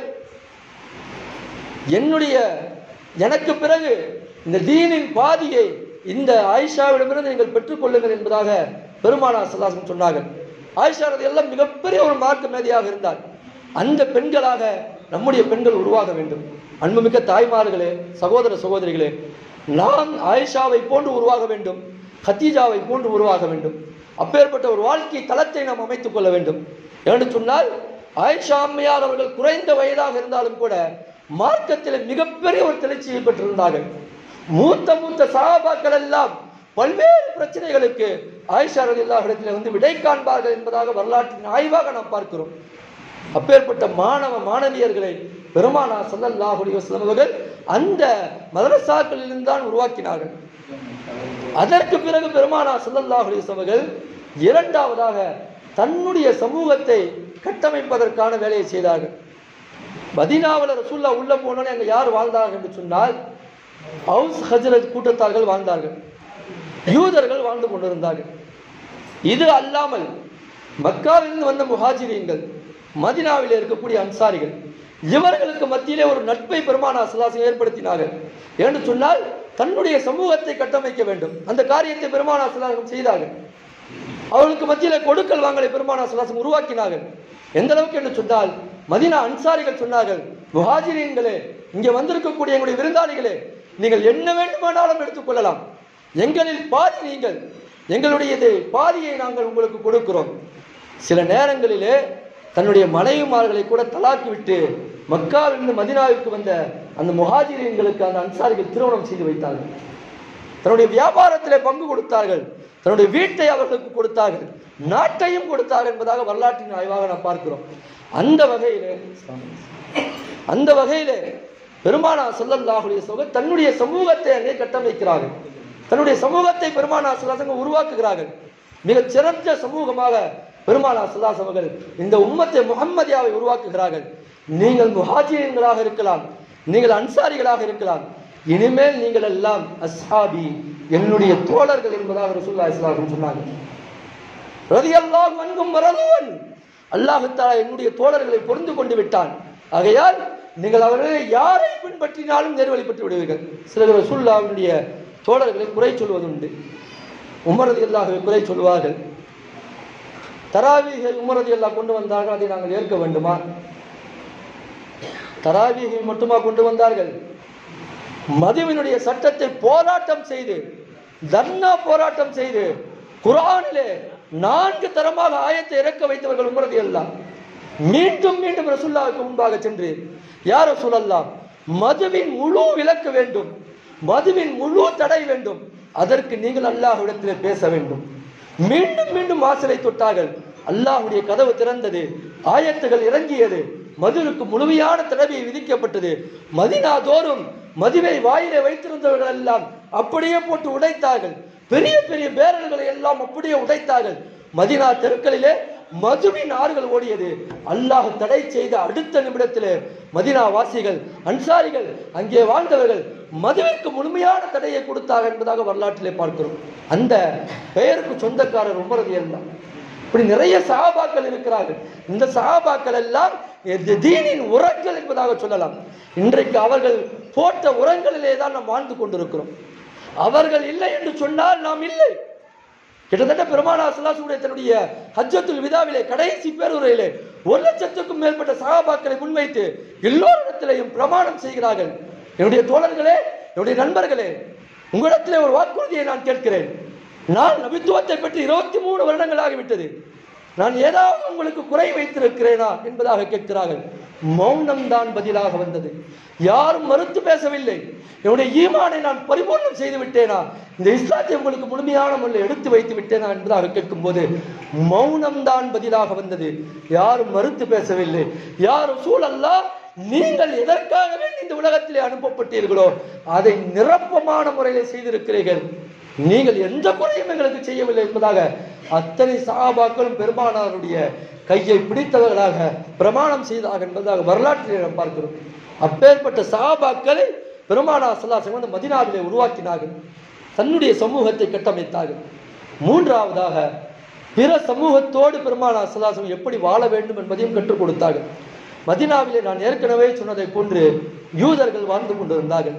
என்னுடைய எனக்கு பிறகு இந்த தீனின் பாதியை இந்த ஆயிஷாவிடமிருந்து நீங்கள் பெற்றுக்கொள்ளுங்கள் என்பதாக பெருமானா சல்லாசம் சொன்னார்கள் ஆயிஷா ரதி எல்லாம் மிகப்பெரிய ஒரு மார்க்க மேதையாக இருந்தார் அந்த பெண்களாக நம்முடைய பெண்கள் உருவாக வேண்டும் அன்புமிக்க தாய்மார்களே சகோதர சகோதரிகளே நாம் ஆயிஷாவை போன்று உருவாக வேண்டும் கத்தீஜாவை போன்று உருவாக வேண்டும் அப்பேற்பட்ட ஒரு வாழ்க்கை தளத்தை நாம் அமைத்துக் கொள்ள வேண்டும் என்று சொன்னால் ஆயிஷா அம்மையார் அவர்கள் குறைந்த வயதாக இருந்தாலும் கூட மார்க்கத்தில் மிகப்பெரிய ஒரு தெளிச்சியை பெற்றிருந்தார்கள் மூத்த மூத்த சகாபாக்கள் எல்லாம் பல்வேறு பிரச்சனைகளுக்கு ஆயிஷா ரலில்லாஹு இடத்துல வந்து விடை காண்பார்கள் என்பதாக வரலாற்றின் ஆய்வாக நாம் பார்க்கிறோம் அப்பேற்பட்ட மாணவ மாணவியர்களை பெருமானா ஸல்லல்லாஹு அலைஹி வஸல்லம் அவர்கள் அந்த மதரசாக்களிலிருந்து தான் உருவாக்கினார்கள் அதற்கு பிறகு பெருமானா ஸல்லல்லாஹு அலைஹி வஸல்லம் அவர்கள் இரண்டாவதாக தன்னுடைய சமூகத்தை கட்டமைப்பதற்கான வேலையை செய்தார்கள் மதீனாவில் ரசூல்லா உள்ள போனோன்னே அங்க யார் வாழ்ந்தார்கள் என்று சொன்னால் ஹவுஸ் ஹஜரத் கூட்டத்தார்கள் வாழ்ந்தார்கள் யூதர்கள் வாழ்ந்து கொண்டிருந்தார்கள் இது அல்லாமல் மக்காவிலிருந்து வந்த முஹாஜிரீன்கள் மதினாவில் இருக்கக்கூடிய அன்சாரிகள் இவர்களுக்கு மத்தியிலே ஒரு நட்பை பெருமானா சலாசம் ஏற்படுத்தினார்கள் என்று சொன்னால் தன்னுடைய சமூகத்தை கட்டமைக்க வேண்டும் அந்த காரியத்தை பெருமானா சலாசம் செய்தார்கள் அவர்களுக்கு மத்தியில கொடுக்கல் வாங்கலை பெருமானா சலாசம் உருவாக்கினார்கள் எந்த அளவுக்கு என்று சொன்னால் மதினா அன்சாரிகள் சொன்னார்கள் முஹாஜிரீன்களே இங்கே வந்திருக்கக்கூடிய எங்களுடைய விருந்தாளிகளே நீங்கள் என்ன வேண்டுமானாலும் எடுத்துக்கொள்ளலாம் எங்களில் பாதி நீங்கள் எங்களுடையது பாதியை நாங்கள் உங்களுக்கு கொடுக்கிறோம் சில நேரங்களிலே தன்னுடைய மனைவிமார்களை கூட தலாக்கி விட்டு மக்காவிலிருந்து மதினாவிற்கு வந்த அந்த முஹாஜிரியன்களுக்கு அந்த அன்சாரிகள் திருமணம் செய்து வைத்தார்கள் தன்னுடைய வியாபாரத்திலே பங்கு கொடுத்தார்கள் தன்னுடைய வீட்டை அவர்களுக்கு கொடுத்தார்கள் நாட்டையும் கொடுத்தார்கள் என்பதாக வரலாற்றின் ஆய்வாக நாம் பார்க்கிறோம் அந்த வகையிலே அந்த வகையிலே பெருமானா ஸல்லல்லாஹு அலைஹி வஸல்லம் தன்னுடைய சமூகத்தை அங்கே கட்டமைக்கிறார்கள் தன்னுடைய சமூகத்தை பெருமானா ஸல்லல்லாஹு உருவாக்குகிறார்கள் மிகச் சிறந்த சமூகமாக பெருமானா ஸல்லல்லாஹு அவர்கள் இந்த உம்மத்தை முஹம்மதியாவை உருவாக்குகிறார்கள் நீங்கள் முஹாஜிரியன்களாக இருக்கலாம் நீங்கள் அன்சாரிகளாக இருக்கலாம் இனிமேல் நீங்கள் எல்லாம் அஸ்ஹாபி என்னுடைய தோழர்கள் என்பதாக ரசூலுல்லாஹி ஸல்லல்லாஹு அலைஹி வஸல்லம் சொன்னாங்க ரலியல்லாஹு அன்ஹும் வரதுவன் அல்லாஹ் தஆலா என்னுடைய தோழர்களை பொருந்து கொண்டு விட்டான் ஆகையால் நீங்கள் அவர்களை யாரை பின்பற்றினாலும் நேர்வழிப்பட்டு விடுவீர்கள் சிலர் ரசூலுல்லாஹ்வுடைய தோழர்களை குறை சொல்வதுண்டு உமர் ரலியல்லாஹுவை குறை சொல்வார்கள் தராவீகை உமர் ரலியல்லாஹு கொண்டு வந்தார்கள் அதை நாங்கள் ஏற்க வேண்டுமா தராவீகை மட்டுமா கொண்டு வந்தார்கள் மதுவினுடைய சட்டத்தை போராட்டம் செய்து தர்ணா போராட்டம் செய்து குரானிலே நான்கு தரமாக ஆயத்தை இறக்க வைத்தவர்கள் உமரது எல்லாம் மீண்டும் மீண்டும் ரசூல்லாவுக்கு முன்பாக சென்று யார் ரசூலல்லாம் மதுவின் முழு விலக்கு வேண்டும் மதுவின் முழு தடை வேண்டும் அதற்கு நீங்கள் அல்லாஹ்விடத்திலே பேச வேண்டும் மீண்டும் மீண்டும் வாசலை தொட்டார்கள் அல்லாஹ்வுடைய கதவு திறந்தது ஆயத்துகள் இறங்கியது மதுருக்கு முழுமையான தடவை விதிக்கப்பட்டது மதினா தோறும் மதுவை வாயிலே வைத்திருந்தவர்கள் எல்லாம் அப்படியே போட்டு உடைத்தார்கள் பெரிய பெரிய பேரல்களை எல்லாம் அப்படியே உடைத்தார்கள் மதினா தெருக்களிலே மதுவின் ஆறுகள் ஓடியது அல்லாஹ் தடை செய்த அடுத்த நிமிடத்திலே மதினா வாசிகள் அன்சாரிகள் அங்கே வாழ்ந்தவர்கள் மதுவிற்கு முழுமையான தடையை கொடுத்தார்கள் என்பதாக வரலாற்றிலே பார்க்கிறோம் அந்த பெயருக்கு சொந்தக்காரர் உமரது எல்லாம் இப்படி நிறைய சஹாபாக்கள் இருக்கிறார்கள் இந்த சஹாபாக்கள் எல்லாம் இந்த தீனின் உரங்கள் என்பதாக சொல்லலாம் இன்றைக்கு அவர்கள் போட்ட உரங்களிலே தான் நாம் வாழ்ந்து கொண்டிருக்கிறோம் அவர்கள் இல்லை என்று சொன்னால் நாம் இல்லை கிட்டத்தட்ட பெருமானா சல்லாசுடைய தன்னுடைய ஹஜ்ஜத்துல் விதாவிலே கடைசி பேருரையிலே ஒரு லட்சத்துக்கும் மேற்பட்ட சகாபாக்களை முன்வைத்து எல்லோரிடத்திலையும் பிரமாணம் செய்கிறார்கள் என்னுடைய தோழர்களே என்னுடைய நண்பர்களே உங்களிடத்திலே ஒரு வாக்குறுதியை நான் கேட்கிறேன் நான் நபித்துவத்தை பற்றி இருபத்தி மூணு வருடங்கள் ஆகிவிட்டது நான் ஏதாவது உங்களுக்கு குறை வைத்திருக்கிறேனா என்பதாக கேட்கிறார்கள் மௌனம் தான் பதிலாக வந்தது யாரும் மறுத்து பேசவில்லை என்னுடைய ஈமானை நான் பரிபூர்ணம் செய்து விட்டேனா இந்த இஸ்லாத்தை உங்களுக்கு முழுமையான முறையில் எடுத்து வைத்து விட்டேனா என்பதாக கேட்கும்போது மௌனம் தான் பதிலாக வந்தது யாரும் மறுத்து பேசவில்லை யாரும் சூழல்லா நீங்கள் எதற்காகவே இந்த உலகத்திலே அனுப்பப்பட்டீர்களோ அதை நிரப்பமான முறையில் செய்திருக்கிறீர்கள் நீங்கள் எந்த குறையும் எங்களுக்கு செய்யவில்லை என்பதாக அத்தனை சகாபாக்களும் பெருமானாருடைய கையை பிடித்தவர்களாக பிரமாணம் செய்தார்கள் என்பதாக வரலாற்றில் நாம் பார்க்கிறோம் அப்பேற்பட்ட சகாபாக்களை பெருமானா சல்லாசம் வந்து மதினாவிலே உருவாக்கினார்கள் தன்னுடைய சமூகத்தை கட்டமைத்தார்கள் மூன்றாவதாக பிற சமூகத்தோடு பெருமானா சல்லாசம் எப்படி வாழ வேண்டும் என்பதையும் கற்றுக் கொடுத்தார்கள் மதினாவிலே நான் ஏற்கனவே சொன்னதை போன்று யூதர்கள் வாழ்ந்து கொண்டிருந்தார்கள்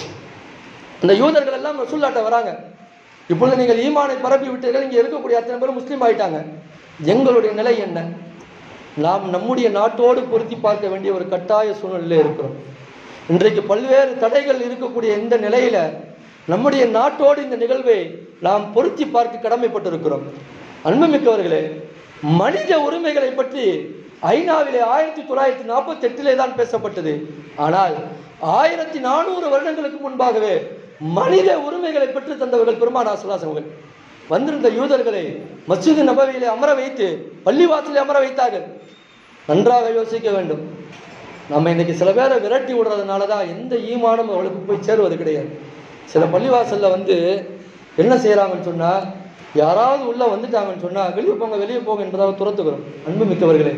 இந்த யூதர்கள் எல்லாம் ரசூல்லாட்ட வராங்க இப்பொழுது நீங்கள் ஈமானை பரப்பி விட்டீர்கள் இங்கே இருக்கக்கூடிய அத்தனை பேரும் முஸ்லீம் ஆயிட்டாங்க எங்களுடைய நிலை என்ன நாம் நம்முடைய நாட்டோடு பொருத்தி பார்க்க வேண்டிய ஒரு கட்டாய சூழ்நிலையில் இருக்கிறோம் இன்றைக்கு பல்வேறு தடைகள் இருக்கக்கூடிய இந்த நிலையில நம்முடைய நாட்டோடு இந்த நிகழ்வை நாம் பொருத்தி பார்க்க கடமைப்பட்டிருக்கிறோம் அன்புமிக்கவர்களே மனித உரிமைகளை பற்றி ஐநாவிலே ஆயிரத்தி தொள்ளாயிரத்தி நாற்பத்தி எட்டிலே தான் பேசப்பட்டது ஆனால் ஆயிரத்தி நானூறு வருடங்களுக்கு முன்பாகவே மனித உரிமைகளை பெற்று தந்தவர்கள் பெருமானா சுல்லாசம் அவர்கள் வந்திருந்த யூதர்களை மஸ்ஜிது நபவியிலே அமர வைத்து பள்ளிவாசலை அமர வைத்தார்கள் நன்றாக யோசிக்க வேண்டும் நம்ம இன்னைக்கு சில பேரை விரட்டி விடுறதுனால தான் எந்த ஈமானும் அவளுக்கு போய் சேருவது கிடையாது சில பள்ளிவாசல்ல வந்து என்ன செய்யறாங்கன்னு சொன்னா யாராவது உள்ள வந்துட்டாங்கன்னு சொன்னா வெளியே போங்க வெளியே போங்க என்பதாக துரத்துக்கிறோம் அன்பு மிக்கவர்களே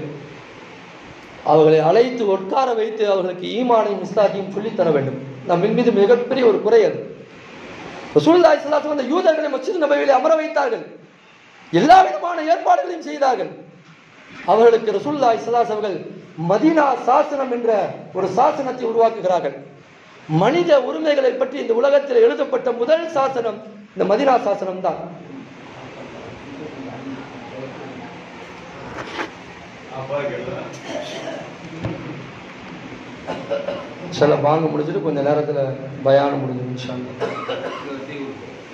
அவர்களை அழைத்து உட்கார வைத்து அவர்களுக்கு ஈமானையும் இஸ்லாத்தையும் சொல்லித் தர வேண்டும் நம்ம மீது மிகப்பெரிய ஒரு குறை அது ரசூலுல்லாஹி ஸல்லல்லாஹு அலைஹி வஸல்லம் யூதர்களை மஸ்ஜித் நபவியிலே அமர வைத்தார்கள் எல்லா விதமான ஏற்பாடுகளையும் செய்தார்கள் அவர்களுக்கு ரசூலுல்லாஹி ஸல்லல்லாஹு அலைஹி அவர்கள் மதீனா சாசனம் என்ற ஒரு சாசனத்தை உருவாக்குகிறார்கள் மனித உரிமைகளை பற்றி இந்த உலகத்தில் எழுதப்பட்ட முதல் சாசனம் இந்த மதீனா சாசனம் தான் சில பாங்க முடிஞ்சிட்டு கொஞ்ச நேரத்துல பயானம் முடிஞ்சிடும் இன்ஷா அல்லாஹ்.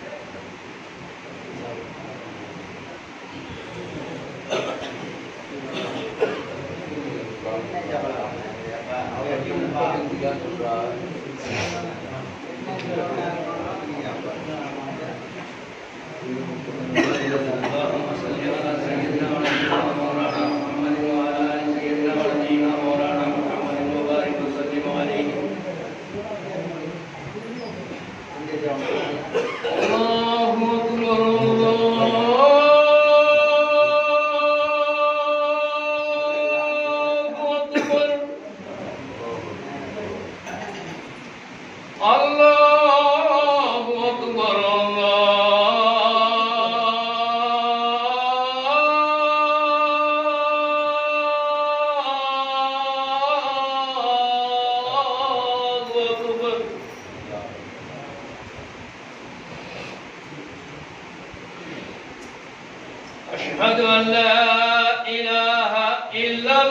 الله أكبر الله أكبر أشهد أن لا إله إلا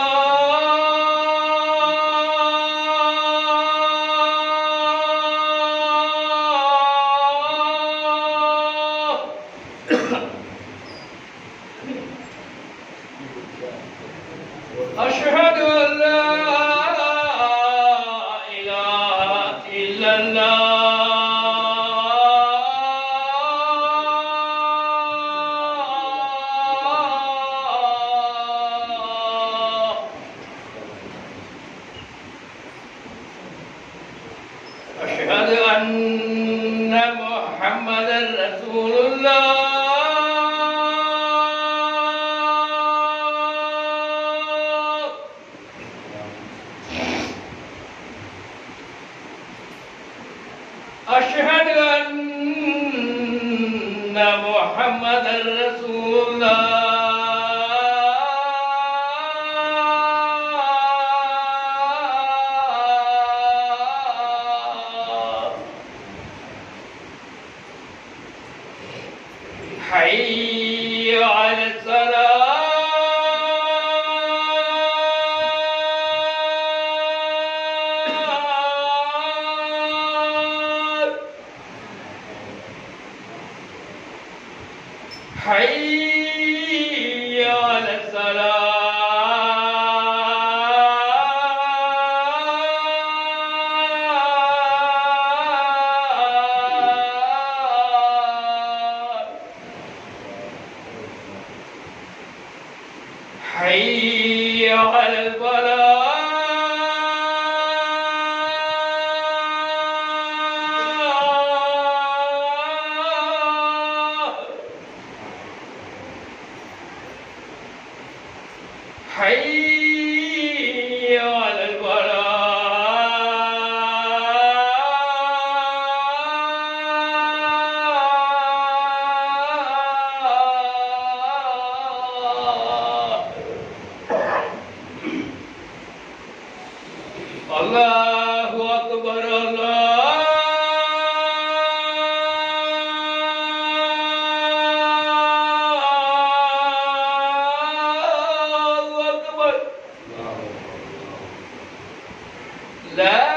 الله أشهد أن لا إله إلا الله أشهد أن محمدا رسول الله أشهد أن محمدا رسول الله على الصلاة حي على الصلاة حي على الفلاح حي على الفلاح الله أكبر الله أكبر لا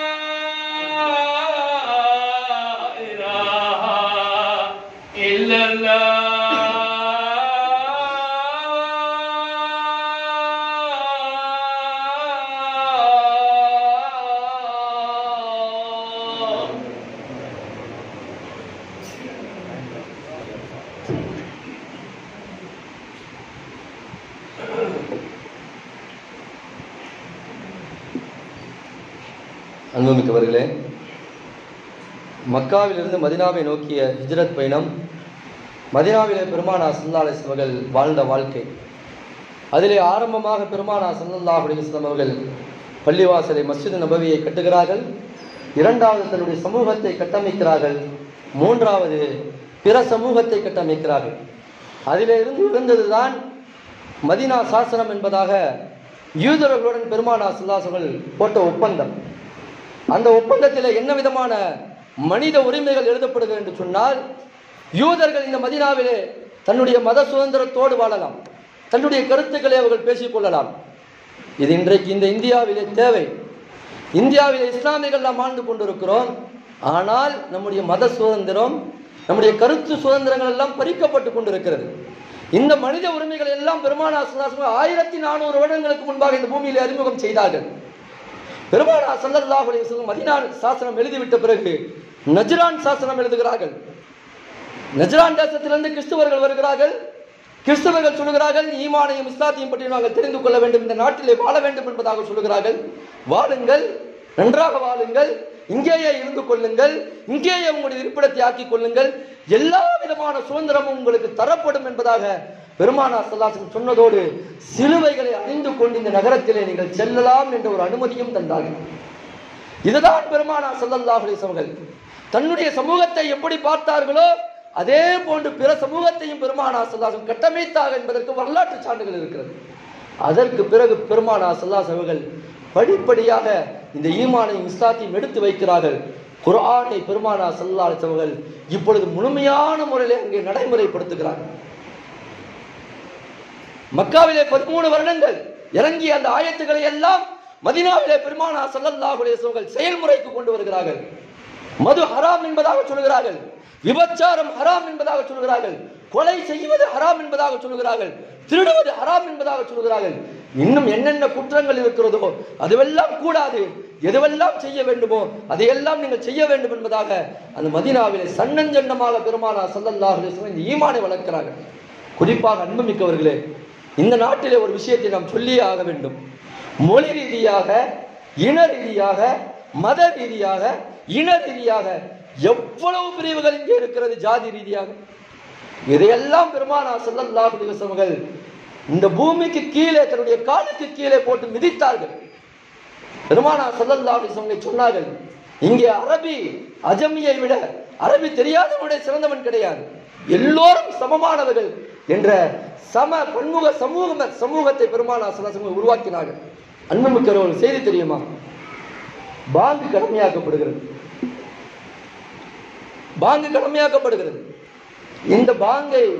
إله إلا الله அன்புமிக்கவர்களே மக்காவிலிருந்து மதினாவை நோக்கிய ஹிஜ்ரத் பயணம் மதினாவிலே பெருமானா சல்லா அலிஸ்லாம் அவர்கள் வாழ்ந்த வாழ்க்கை அதிலே ஆரம்பமாக பெருமானா சல்லல்லாஹு அலைஹி வஸல்லம் அவர்கள் பள்ளிவாசலை மஸ்ஜித் நபவியை கட்டுகிறார்கள் இரண்டாவது தன்னுடைய சமூகத்தை கட்டமைக்கிறார்கள் மூன்றாவது பிற சமூகத்தை கட்டமைக்கிறார்கள் அதிலே இருந்து இருந்ததுதான் மதினா சாசனம் என்பதாக யூதர்களுடன் பெருமானா சல்லாசர்கள் போட்ட ஒப்பந்தம் அந்த ஒப்பந்தத்தில் என்ன விதமான மனித உரிமைகள் எழுதப்படுகிறது என்று சொன்னால் யூதர்கள் இந்த மதினாவிலே தன்னுடைய மத சுதந்திரத்தோடு வாழலாம் தன்னுடைய கருத்துக்களை அவர்கள் பேசிக் கொள்ளலாம் இது இன்றைக்கு இந்த இந்தியாவிலே தேவை இந்தியாவிலே இஸ்லாமியர்கள் நாம் ஆண்டு கொண்டிருக்கிறோம் ஆனால் நம்முடைய மத சுதந்திரம் நம்முடைய கருத்து சுதந்திரங்கள் எல்லாம் பறிக்கப்பட்டு கொண்டிருக்கிறது இந்த மனித உரிமைகள் எல்லாம் பெருமானா சுல்லாசம் ஆயிரத்தி நானூறு வருடங்களுக்கு முன்பாக இந்த பூமியிலே அறிமுகம் செய்தார்கள் பெருமானா சல்லல்லாஹு அலைஹி வஸல்லம் மதீனா சாசனம் எழுதிவிட்ட பிறகு நஜ்ரான் சாசனம் எழுதுகிறார்கள் நஜ்ரான் தேசத்திலிருந்து கிறிஸ்தவர்கள் வருகிறார்கள் கிறிஸ்தவர்கள் சொல்லுகிறார்கள் ஈமானையும் இஸ்லாத்தையும் பற்றி நாங்கள் தெரிந்து கொள்ள வேண்டும் இந்த நாட்டிலே வாழ வேண்டும் என்பதாக சொல்லுகிறார்கள் வாழுங்கள் நன்றாக வாழுங்கள் இங்கேயே இருந்து கொள்ளுங்கள் இங்கேயே உங்களுடைய இருப்பிடத்தை ஆக்கிக் கொள்ளுங்கள் எல்லா விதமான சுதந்திரமும் உங்களுக்கு தரப்படும் என்பதாக பெருமானா சல்லாசன் சொன்னதோடு சிலுவைகளை அணிந்து கொண்டு இந்த நகரத்திலே நீங்கள் செல்லலாம் என்ற ஒரு அனுமதியும் தந்தார்கள் இதுதான் பெருமானா சல்லல்லாஹு அலைஹி அவர்கள் தன்னுடைய சமூகத்தை எப்படி பார்த்தார்களோ அதே போன்று பிற சமூகத்தையும் பெருமானா சல்லாசம் கட்டமைத்தார் என்பதற்கு வரலாற்று சான்றுகள் இருக்கிறது அதற்கு பிறகு பெருமானா சல்லாஸ் அவர்கள் படிப்படியாக இந்த ஈமானையும் இஸ்லாத்தையும் எடுத்து வைக்கிறார்கள் குர்ஆனை பெருமானா சல்லா அவர்கள் இப்பொழுது முழுமையான முறையில் அங்கே நடைமுறைப்படுத்துகிறார்கள் மக்காவிலே பதிமூணு வருடங்கள் இறங்கிய அந்த ஆயத்துக்களை எல்லாம் மதினாவிலே பெருமானா சல்லல்லாஹு அலைஹி வஸல்லம் செயல்முறைக்கு கொண்டு வருகிறார்கள் மது ஹராம் என்பதாக சொல்கிறார்கள் விபச்சாரம் ஹராம் என்பதாக சொல்கிறார்கள் கொலை செய்வது ஹராம் என்பதாக சொல்கிறார்கள் திருடுவது ஹராம் என்பதாக சொல்கிறார்கள் இன்னும் என்னென்ன குற்றங்கள் இருக்கிறதோ அதுவெல்லாம் கூடாது எதுவெல்லாம் செய்ய வேண்டுமோ அதையெல்லாம் நீங்கள் செய்ய வேண்டும் என்பதாக அந்த மதீனாவிலே சன்னஞ்சன்னமாக பெருமானா சல்லல்லாஹு அலைஹி வஸல்லம் இந்த ஈமானை வளர்க்கிறார்கள் குறிப்பாக அன்புமிக்கவர்களே இந்த நாட்டிலே ஒரு விஷயத்தை நாம் சொல்லியே ஆக வேண்டும் மொழி ரீதியாக இன ரீதியாக மத ரீதியாக இன ரீதியாக எவ்வளவு பிரிவுகள் இங்கே இருக்கிறது ஜாதி ரீதியாக இதையெல்லாம் பெருமானா ஸல்லல்லாஹு அலைஹி வஸல்லம் அவர்கள் இந்த பூமிக்கு கீழே தன்னுடைய காலுக்கு கீழே போட்டு மிதித்தார்கள் பெருமானா ஸல்லல்லாஹு அலைஹி வஸல்லம் சொன்னார்கள் இங்கே அரபி அஜமியை விட அரபி தெரியாதவனுடைய சிறந்தவன் கிடையாது எல்லோரும் சமமானவர்கள் என்ற சம பன்முக சமூக சமூகத்தை பெருமானா சலாசம் உருவாக்கினார்கள் அன்புமிக்க ஒரு செய்தி தெரியுமா பாங்கு கடமையாக்கப்படுகிறது பாங்கு கடமையாக்கப்படுகிறது இந்த பாங்கை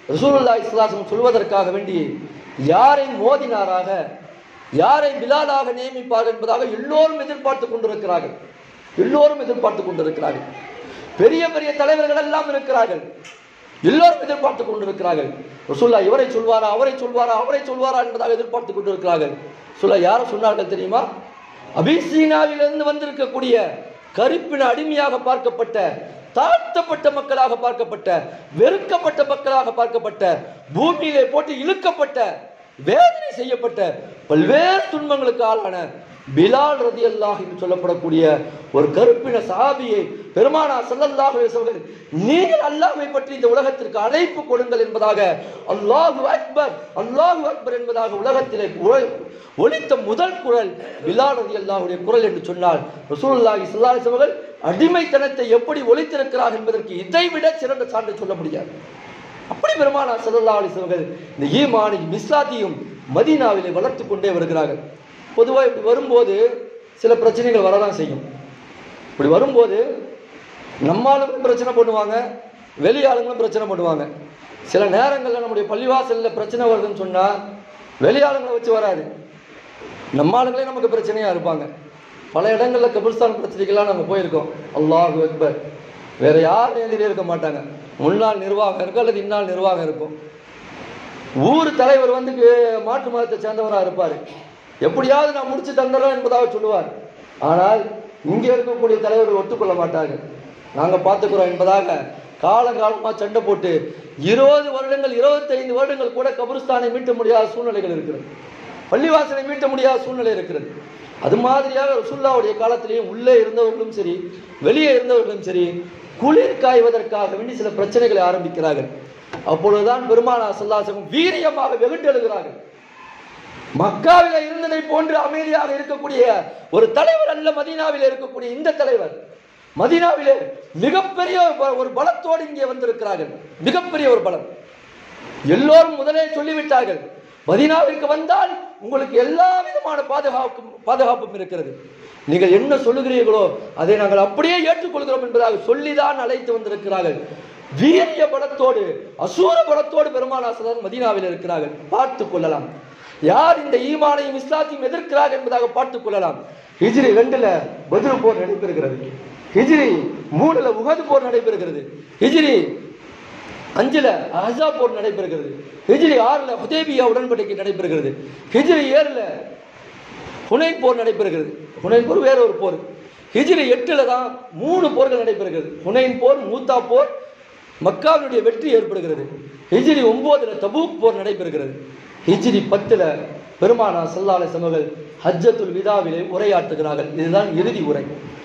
ரசூலுல்லா இஸ்லாசம் சொல்வதற்காக வேண்டி யாரை மோதினாராக யாரை பிலாலாக நியமிப்பார் என்பதாக எல்லோரும் எதிர்பார்த்து கொண்டிருக்கிறார்கள் எல்லோரும் எதிர்பார்த்து கொண்டிருக்கிறார்கள் பெரிய பெரிய தலைவர்கள் எல்லாம் இருக்கிறார்கள் எல்லோரும் எதிர்பார்த்து கொண்டிருக்கிறார்கள் ரசூல்லா இவரை சொல்வாரா அவரை சொல்வாரா அவரை சொல்வாரா என்பதாக எதிர்பார்த்து கொண்டிருக்கிறார்கள் சொல்ல யாரை சொன்னார்கள் தெரியுமா அபிசீனாவிலிருந்து வந்திருக்கக்கூடிய கருப்பின அடிமையாக பார்க்கப்பட்ட தாழ்த்தப்பட்ட மக்களாக பார்க்கப்பட்ட வெறுக்கப்பட்ட மக்களாக பார்க்கப்பட்ட பூமியிலே போட்டு இழுக்கப்பட்ட வேதனை செய்யப்பட்ட பல்வேறு துன்பங்களுக்கு ஆளான பிலால் ரதி அல்லாஹ் என்று சொல்லப்படக்கூடிய ஒரு கருப்பின சாபியை பெருமானா சல்லல்லாஹு அலைஹி வஸல்லம் நீங்கள் அல்லாஹ்வை பற்றி இந்த உலகத்திற்கு அழைப்பு கொடுங்கள் என்பதாக அல்லாஹு அக்பர் அல்லாஹு அக்பர் என்பதாக உலகத்திலே ஒ- ஒலித்த முதல் குரல் பிலால் ரதி அல்லாஹுடைய குரல் என்று சொன்னால் ரசூலுல்லாஹி ஸல்லல்லாஹு அலைஹி வஸல்லம் அடிமைத்தனத்தை எப்படி ஒலித்திருக்கிறார் என்பதற்கு இதைவிட சிறந்த சான்று சொல்ல முடியாது அப்படி பெருமானா ஸல்லல்லாஹு அலைஹி வஸல்லம் இந்த ஈமானையும் இஸ்லாத்தையும் மதீனாவிலே வளர்த்து கொண்டே வருகிறார்கள் பொதுவாக இப்படி வரும்போது சில பிரச்சனைகள் வரதான் செய்யும் இப்படி வரும்போது நம்ம ஆளுங்களும் பிரச்சனை பண்ணுவாங்க வெளி ஆளுங்களும் பிரச்சனை பண்ணுவாங்க சில நேரங்களில் நம்முடைய பள்ளிவாசலில் பிரச்சனை வருதுன்னு சொன்னால் வெளி ஆளுங்களை வச்சு வராது நம்ம ஆளுங்களே நமக்கு பிரச்சனையாக இருப்பாங்க பல இடங்களில் கபில்ஸ்தான் பிரச்சனைக்கெல்லாம் நம்ம போயிருக்கோம் அல்லாஹு அக்பர் வேற யாரும் எதிரே இருக்க மாட்டாங்க முன்னாள் நிர்வாகம் இருக்கும் அல்லது இந்நாள் நிர்வாகம் இருக்கும் ஊர் தலைவர் வந்து கு- மாற்று மதத்தை சேர்ந்தவராக இருப்பார் எப்படியாவது நான் முடிச்சு தந்துடுறோம் என்பதாக சொல்லுவார் ஆனால் இங்கே இருக்கக்கூடிய தலைவர்கள் ஒத்துக்கொள்ள மாட்டாங்க நாங்கள் பார்த்துக்கிறோம் என்பதாக காலங்காலமாக சண்டை போட்டு இருபது வருடங்கள் இருபத்தைந்து வருடங்கள் கூட கபிரிஸ்தானை மீட்ட முடியாத சூழ்நிலைகள் இருக்கிறது பள்ளிவாசலை மீட்ட முடியாத சூழ்நிலை இருக்கிறது அது மாதிரியாக ரசுல்லாவுடைய காலத்திலேயும் உள்ளே இருந்தவர்களும் சரி வெளியே இருந்தவர்களும் சரி குளிர் காய்வதற்காக வேண்டி சில பிரச்சனைகளை ஆரம்பிக்கிறார்கள் அப்பொழுதுதான் பெருமானா சல்லாசகம் வீரியமாக வெகுண்டெழுகிறார்கள் மக்காவில இருந்ததை போன்று அமைதியாக இருக்கக்கூடிய ஒரு தலைவர் அல்ல மதீனாவில் இருக்கக்கூடிய இந்த தலைவர் மதீனாவிலே மிகப்பெரிய ஒரு ப- ஒரு பலத்தோடு இங்கே வந்திருக்கிறார்கள் மிகப்பெரிய ஒரு பலம் எல்லோரும் முதலே சொல்லிவிட்டார்கள் மதீனாவிற்கு வந்தால் உங்களுக்கு எல்லா விதமான பாதுகாப்பும் பாதுகாப்பும் இருக்கிறது நீங்கள் என்ன சொல்லுகிறீர்களோ அதை நாங்கள் அப்படியே ஏற்றுக்கொள்கிறோம் என்பதாக சொல்லிதான் அழைத்து வந்திருக்கிறார்கள் வீரிய பலத்தோடு அசூர பலத்தோடு பெருமானாசலர் மதீனாவில் இருக்கிறார்கள் பார்த்துக் கொள்ளலாம் யார் இந்த ஈமானையும் இஸ்லாத்தையும் எதிர்க்கிறார்கள் என்பதாக பார்த்துக் கொள்ளலாம் ஹிஜ்ரி ரெண்டுல பதில் போர் நடைபெறுகிறது ஹிஜ்ரி மூணுல உகது போர் நடைபெறுகிறது ஹிஜ்ரி அஞ்சுல அஹஸா போர் நடைபெறுகிறது ஹிஜ்ரி ஆறுல ஹுதேபியா உடன்படிக்கை நடைபெறுகிறது ஹிஜ்ரி ஏழுல ஹுனைன் போர் நடைபெறுகிறது ஹுனைன் போர் வேற ஒரு போர் ஹிஜ்ரி எட்டுல தான் மூணு போர்கள் நடைபெறுகிறது ஹுனைன் போர் மூத்தா போர் மக்காவினுடைய வெற்றி ஏற்படுகிறது ஹிஜ்ரி ஒன்பதுல தபூக் போர் நடைபெறுகிறது ஹிஜ்ரி பத்துல பெருமானா சல்லாலை சமகள் ஹஜ்ஜத்துல் விதாவிலே உரையாற்றுகிறார்கள் இதுதான் இறுதி உரை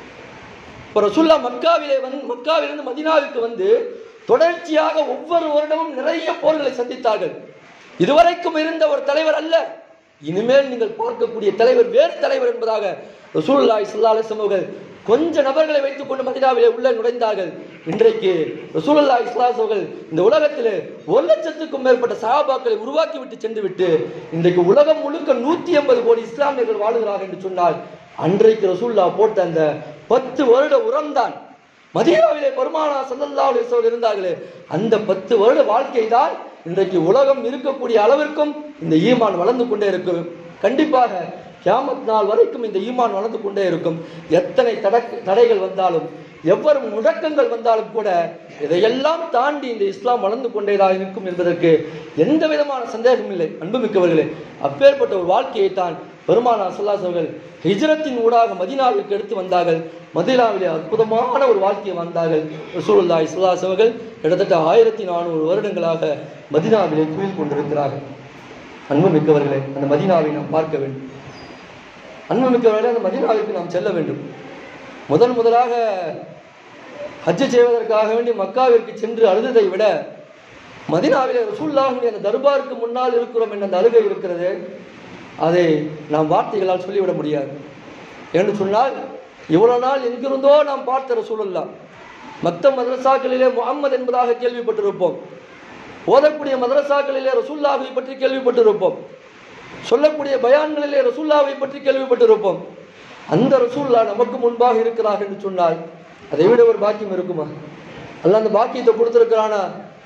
இப்போ ரசுல்லா மக்காவிலே வந்து மக்காவிலிருந்து மதினாவிற்கு வந்து தொடர்ச்சியாக ஒவ்வொரு வருடமும் நிறைய போர்களை சந்தித்தார்கள் இதுவரைக்கும் இருந்த ஒரு தலைவர் அல்ல இனிமேல் நீங்கள் பார்க்கக்கூடிய தலைவர் வேறு தலைவர் என்பதாக ரசூலுல்லாஹி ஸல்லல்லாஹு அலைஹி வஸல்லம் அவர்கள் கொஞ்ச நபர்களை வைத்துக் கொண்டு மதினாவிலே உள்ளே நுழைந்தார்கள் இன்றைக்கு ரசூலுல்லாஹி ஸல்லல்லாஹு அலைஹி வஸல்லம் அவர்கள் இந்த உலகத்திலே ஒரு லட்சத்துக்கும் மேற்பட்ட சஹாபாக்களை உருவாக்கி விட்டு சென்று விட்டு இன்றைக்கு உலகம் முழுக்க நூத்தி எண்பது கோடி இஸ்லாமியர்கள் வாழுகிறார்கள் என்று சொன்னால் அன்றைக்கு ரசூல்லா போட்ட அந்த பத்து வருட உரம்தான் மதீனாவிலே பெருமானா ஸல்லல்லாஹு அலைஹி வஸல்லம் இருந்தார்களே அந்த பத்து வருட வாழ்க்கை தான் இன்றைக்கு உலகம் இருக்கக்கூடிய அளவிற்கும் இந்த ஈமான் வளர்ந்து கொண்டே இருக்கும் கண்டிப்பாக கியாமத் நாள் வரைக்கும் இந்த ஈமான் வளர்ந்து கொண்டே இருக்கும் எத்தனை தடக் தடைகள் வந்தாலும் எவ்வளவு முடக்கங்கள் வந்தாலும் கூட இதையெல்லாம் தாண்டி இந்த இஸ்லாம் வளர்ந்து கொண்டேதான் இருக்கும் என்பதற்கு எந்த விதமான சந்தேகமும் இல்லை அன்புமிக்கவர்களே அப்பேற்பட்ட ஒரு வாழ்க்கையை தான் பெருமானா ஸல்லல்லாஹு அவர்கள் ஹிஜ்ரத்தின் ஊடாக மதீனாவிற்கு எடுத்து வந்தார்கள் மதீனாவிலே அற்புதமான ஒரு வாழ்க்கையை வாழ்ந்தார்கள் ரசூலுல்லாஹி ஸல்லல்லாஹு அலைஹி அவர்கள் கிட்டத்தட்ட ஆயிரத்தி நானூறு வருடங்களாக மதீனாவிலே துயில் கொண்டிருக்கிறார்கள் அன்புமிக்கவர்களே அந்த மதீனாவை நாம் பார்க்க வேண்டும் அன்புமிக்கவர்களே அந்த மதீனாவிற்கு நாம் செல்ல வேண்டும் முதன் முதலாக ஹஜ்ஜு செய்வதற்காக வேண்டி மக்காவிற்கு சென்று அழுததை விட மதீனாவிலே ரசூல்லாஹுடைய அந்த தர்பாருக்கு முன்னால் இருக்கிறோம் என்ற அந்த அழுகை இருக்கிறது அதை நாம் வார்த்தைகளால் சொல்லிவிட முடியாது என்று சொன்னால் இவ்வளவு நாள் எங்கிருந்தோ நாம் பார்த்த ரசூலுல்லா மற்ற மதரசாக்களிலே முகம்மது என்பதாக கேள்விப்பட்டிருப்போம் ஓதக்கூடிய மதரசாக்களிலே ரசூல்லாவை பற்றி கேள்விப்பட்டிருப்போம் சொல்லக்கூடிய பயான்களிலே ரசூல்லாவை பற்றி கேள்விப்பட்டிருப்போம் அந்த ரசூல்லா நமக்கு முன்பாக இருக்கிறார் என்று சொன்னால் அதை விட ஒரு பாக்கியம் இருக்குமா அல்ல அந்த பாக்கியத்தை கொடுத்திருக்கிறானா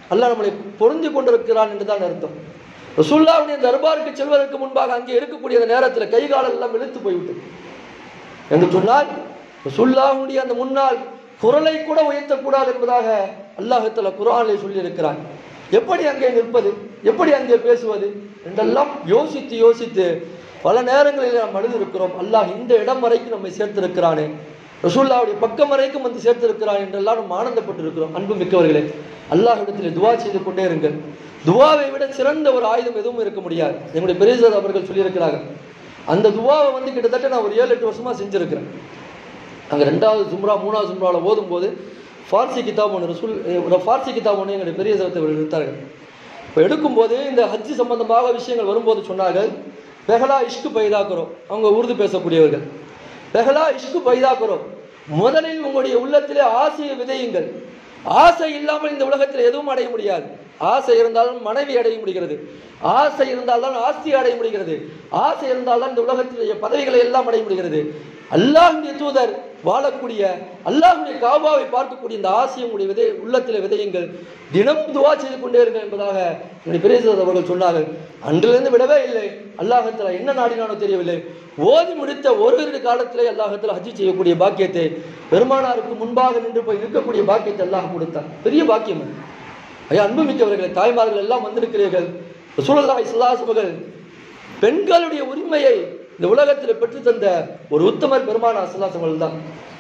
அல்லாஹ் நம்மளை பொருந்தி கொண்டிருக்கிறான் என்று தான் அர்த்தம் ரசூல்லாவுடைய தர்பாருக்கு செல்வதற்கு முன்பாக அங்கே இருக்கக்கூடிய அந்த நேரத்தில் கை காலம் எல்லாம் இழுத்து போய்விட்டது என்று சொன்னால் ரசூல்லாவுடைய அந்த முன்னால் குரலை கூட உயர்த்தக்கூடாது என்பதாக அல்லாஹத்துல குரானில் சொல்லியிருக்கிறான் எப்படி அங்கே நிற்பது எப்படி அங்கே பேசுவது என்றெல்லாம் யோசித்து யோசித்து பல நேரங்களில் நாம் அழுதிருக்கிறோம் அல்லாஹ் இந்த இடம் வரைக்கும் நம்மை சேர்த்திருக்கிறானே ரசூல்லாவுடைய பக்கம் வரைக்கும் வந்து சேர்த்திருக்கிறான் என்றெல்லாம் நம்ம ஆனந்தப்பட்டிருக்கிறோம் அன்பு மிக்கவர்களே அல்லாஹ்விடத்தில் துவா செய்து கொண்டே இருங்கள் துவாவை விட சிறந்த ஒரு ஆயுதம் எதுவும் இருக்க முடியாது எங்களுடைய பெரியசார் அவர்கள் சொல்லியிருக்கிறார்கள் அந்த துவாவை வந்து கிட்டத்தட்ட நான் ஒரு ஏழு எட்டு வருஷமா செஞ்சிருக்கிறேன் அங்கே ரெண்டாவது சும்ரா மூணாவது சும்ராவில் ஓதும்போது ஃபார்சி கிதாப் ஒன்று ரசூல் ஒரு ஃபார்சி கிதாப் ஒன்று எங்களுடைய பெரிய சகத்தை எடுத்தார்கள் இப்போ எடுக்கும்போது இந்த ஹஜ்ஜி சம்பந்தமாக விஷயங்கள் வரும்போது சொன்னார்கள் பெஹலா இஷ்கு பைதாக்குறோம் அவங்க உருது பேசக்கூடியவர்கள் பெஹலா இஷ்கு பைதாக்குறோம் முதலில் உங்களுடைய உள்ளத்திலே ஆசையை விதையுங்கள் ஆசை இல்லாமல் இந்த உலகத்தில் எதுவும் அடைய முடியாது ஆசை இருந்தாலும் மனைவி அடைய முடிகிறது ஆசை இருந்தால்தான் ஆஸ்தி அடைய முடிகிறது ஆசை இருந்தால்தான் இந்த உலகத்திலேயே பதவிகளை எல்லாம் அடைய முடிகிறது அல்லாஹுடைய தூதர் வாழக்கூடிய அல்லாஹுடைய காபாவை பார்க்கக்கூடிய இந்த ஆசையை உங்களுடைய விதை உள்ளத்தில் விதையுங்கள் தினமும் துவா செய்து கொண்டே இருங்கள் என்பதாக என்னுடைய பெரியசர் அவர்கள் சொன்னார்கள் அன்றிலிருந்து விடவே இல்லை அல்லாஹத்தில் என்ன நாடினானோ தெரியவில்லை ஓதி முடித்த ஒரு வருட காலத்திலே அல்லாஹத்தில் ஹஜ்ஜி செய்யக்கூடிய பாக்கியத்தை பெருமானாருக்கு முன்பாக நின்று போய் நிற்கக்கூடிய பாக்கியத்தை அல்லாஹ் கொடுத்தான் பெரிய பாக்கியம் அது. ஐயா அன்புமிக்கவர்களே தாய்மார்கள் எல்லாம் வந்திருக்கிறீர்கள் சூழலாய் சிலாசுமகள் பெண்களுடைய உரிமையை இந்த உலகத்தில் பெற்று தந்த ஒரு உத்தமர் பெருமானா சிலாசுமகள் தான்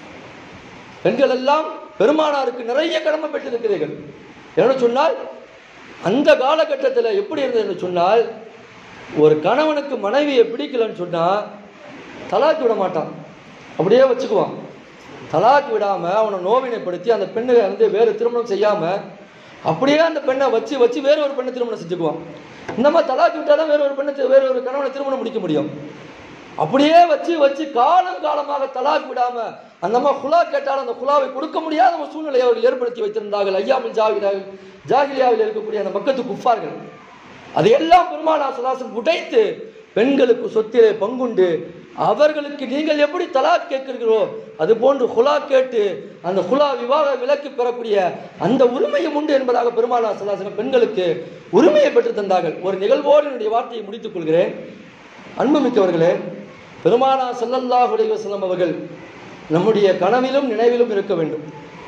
பெண்கள் எல்லாம் பெருமானாருக்கு நிறைய கடமை பெற்றிருக்கிறீர்கள் என்ன சொன்னால் அந்த காலகட்டத்தில் எப்படி இருந்தது என்று சொன்னால் ஒரு கணவனுக்கு மனைவியை பிடிக்கலன்னு சொன்னால் தலாக்கு விட மாட்டான் அப்படியே வச்சுக்குவான் தலாக்கு விடாம அவனை நோவினைப்படுத்தி அந்த பெண்ணை வந்து வேறு திருமணம் செய்யாம அப்படியே அந்த பெண்ணை வச்சு வச்சு வேற ஒரு பெண்ணை திருமணம் செஞ்சுக்குவான் இந்த மாதிரி தலாக்கு விட்டாதான் வேற ஒரு பெண்ணை தி- வேற ஒரு கணவனை திருமணம் முடிக்க முடியும் அப்படியே வச்சு வச்சு காலம் காலமாக தலாக் விடாம அந்த அம்மா குலா கேட்டாலும் அந்த குலாவை கொடுக்க முடியாத ஒரு சூழ்நிலையை அவர்கள் ஏற்படுத்தி வைத்திருந்தார்கள் ஐயாமில் ஜாகிராவில் ஜாகிலியாவில் இருக்கக்கூடிய அந்த மக்கத்து குஃபார்கள் அதையெல்லாம் பெருமானா சலாசன் உடைத்து பெண்களுக்கு சொத்திலே பங்குண்டு அவர்களுக்கு நீங்கள் எப்படி தலாக் கேட்கிறீர்களோ அது போன்று குலா கேட்டு அந்த குலா விவாக விலக்கு பெறக்கூடிய அந்த உரிமையும் உண்டு என்பதாக பெருமானா சலாசன் பெண்களுக்கு உரிமையை பெற்று தந்தார்கள் ஒரு நிகழ்வோடு என்னுடைய வார்த்தையை முடித்துக் கொள்கிறேன் அன்புமிக்கவர்களே பெருமானா ஸல்லல்லாஹு அலைஹி வஸல்லம் அவர்கள் நம்முடைய கனவிலும் நினைவிலும் இருக்க வேண்டும்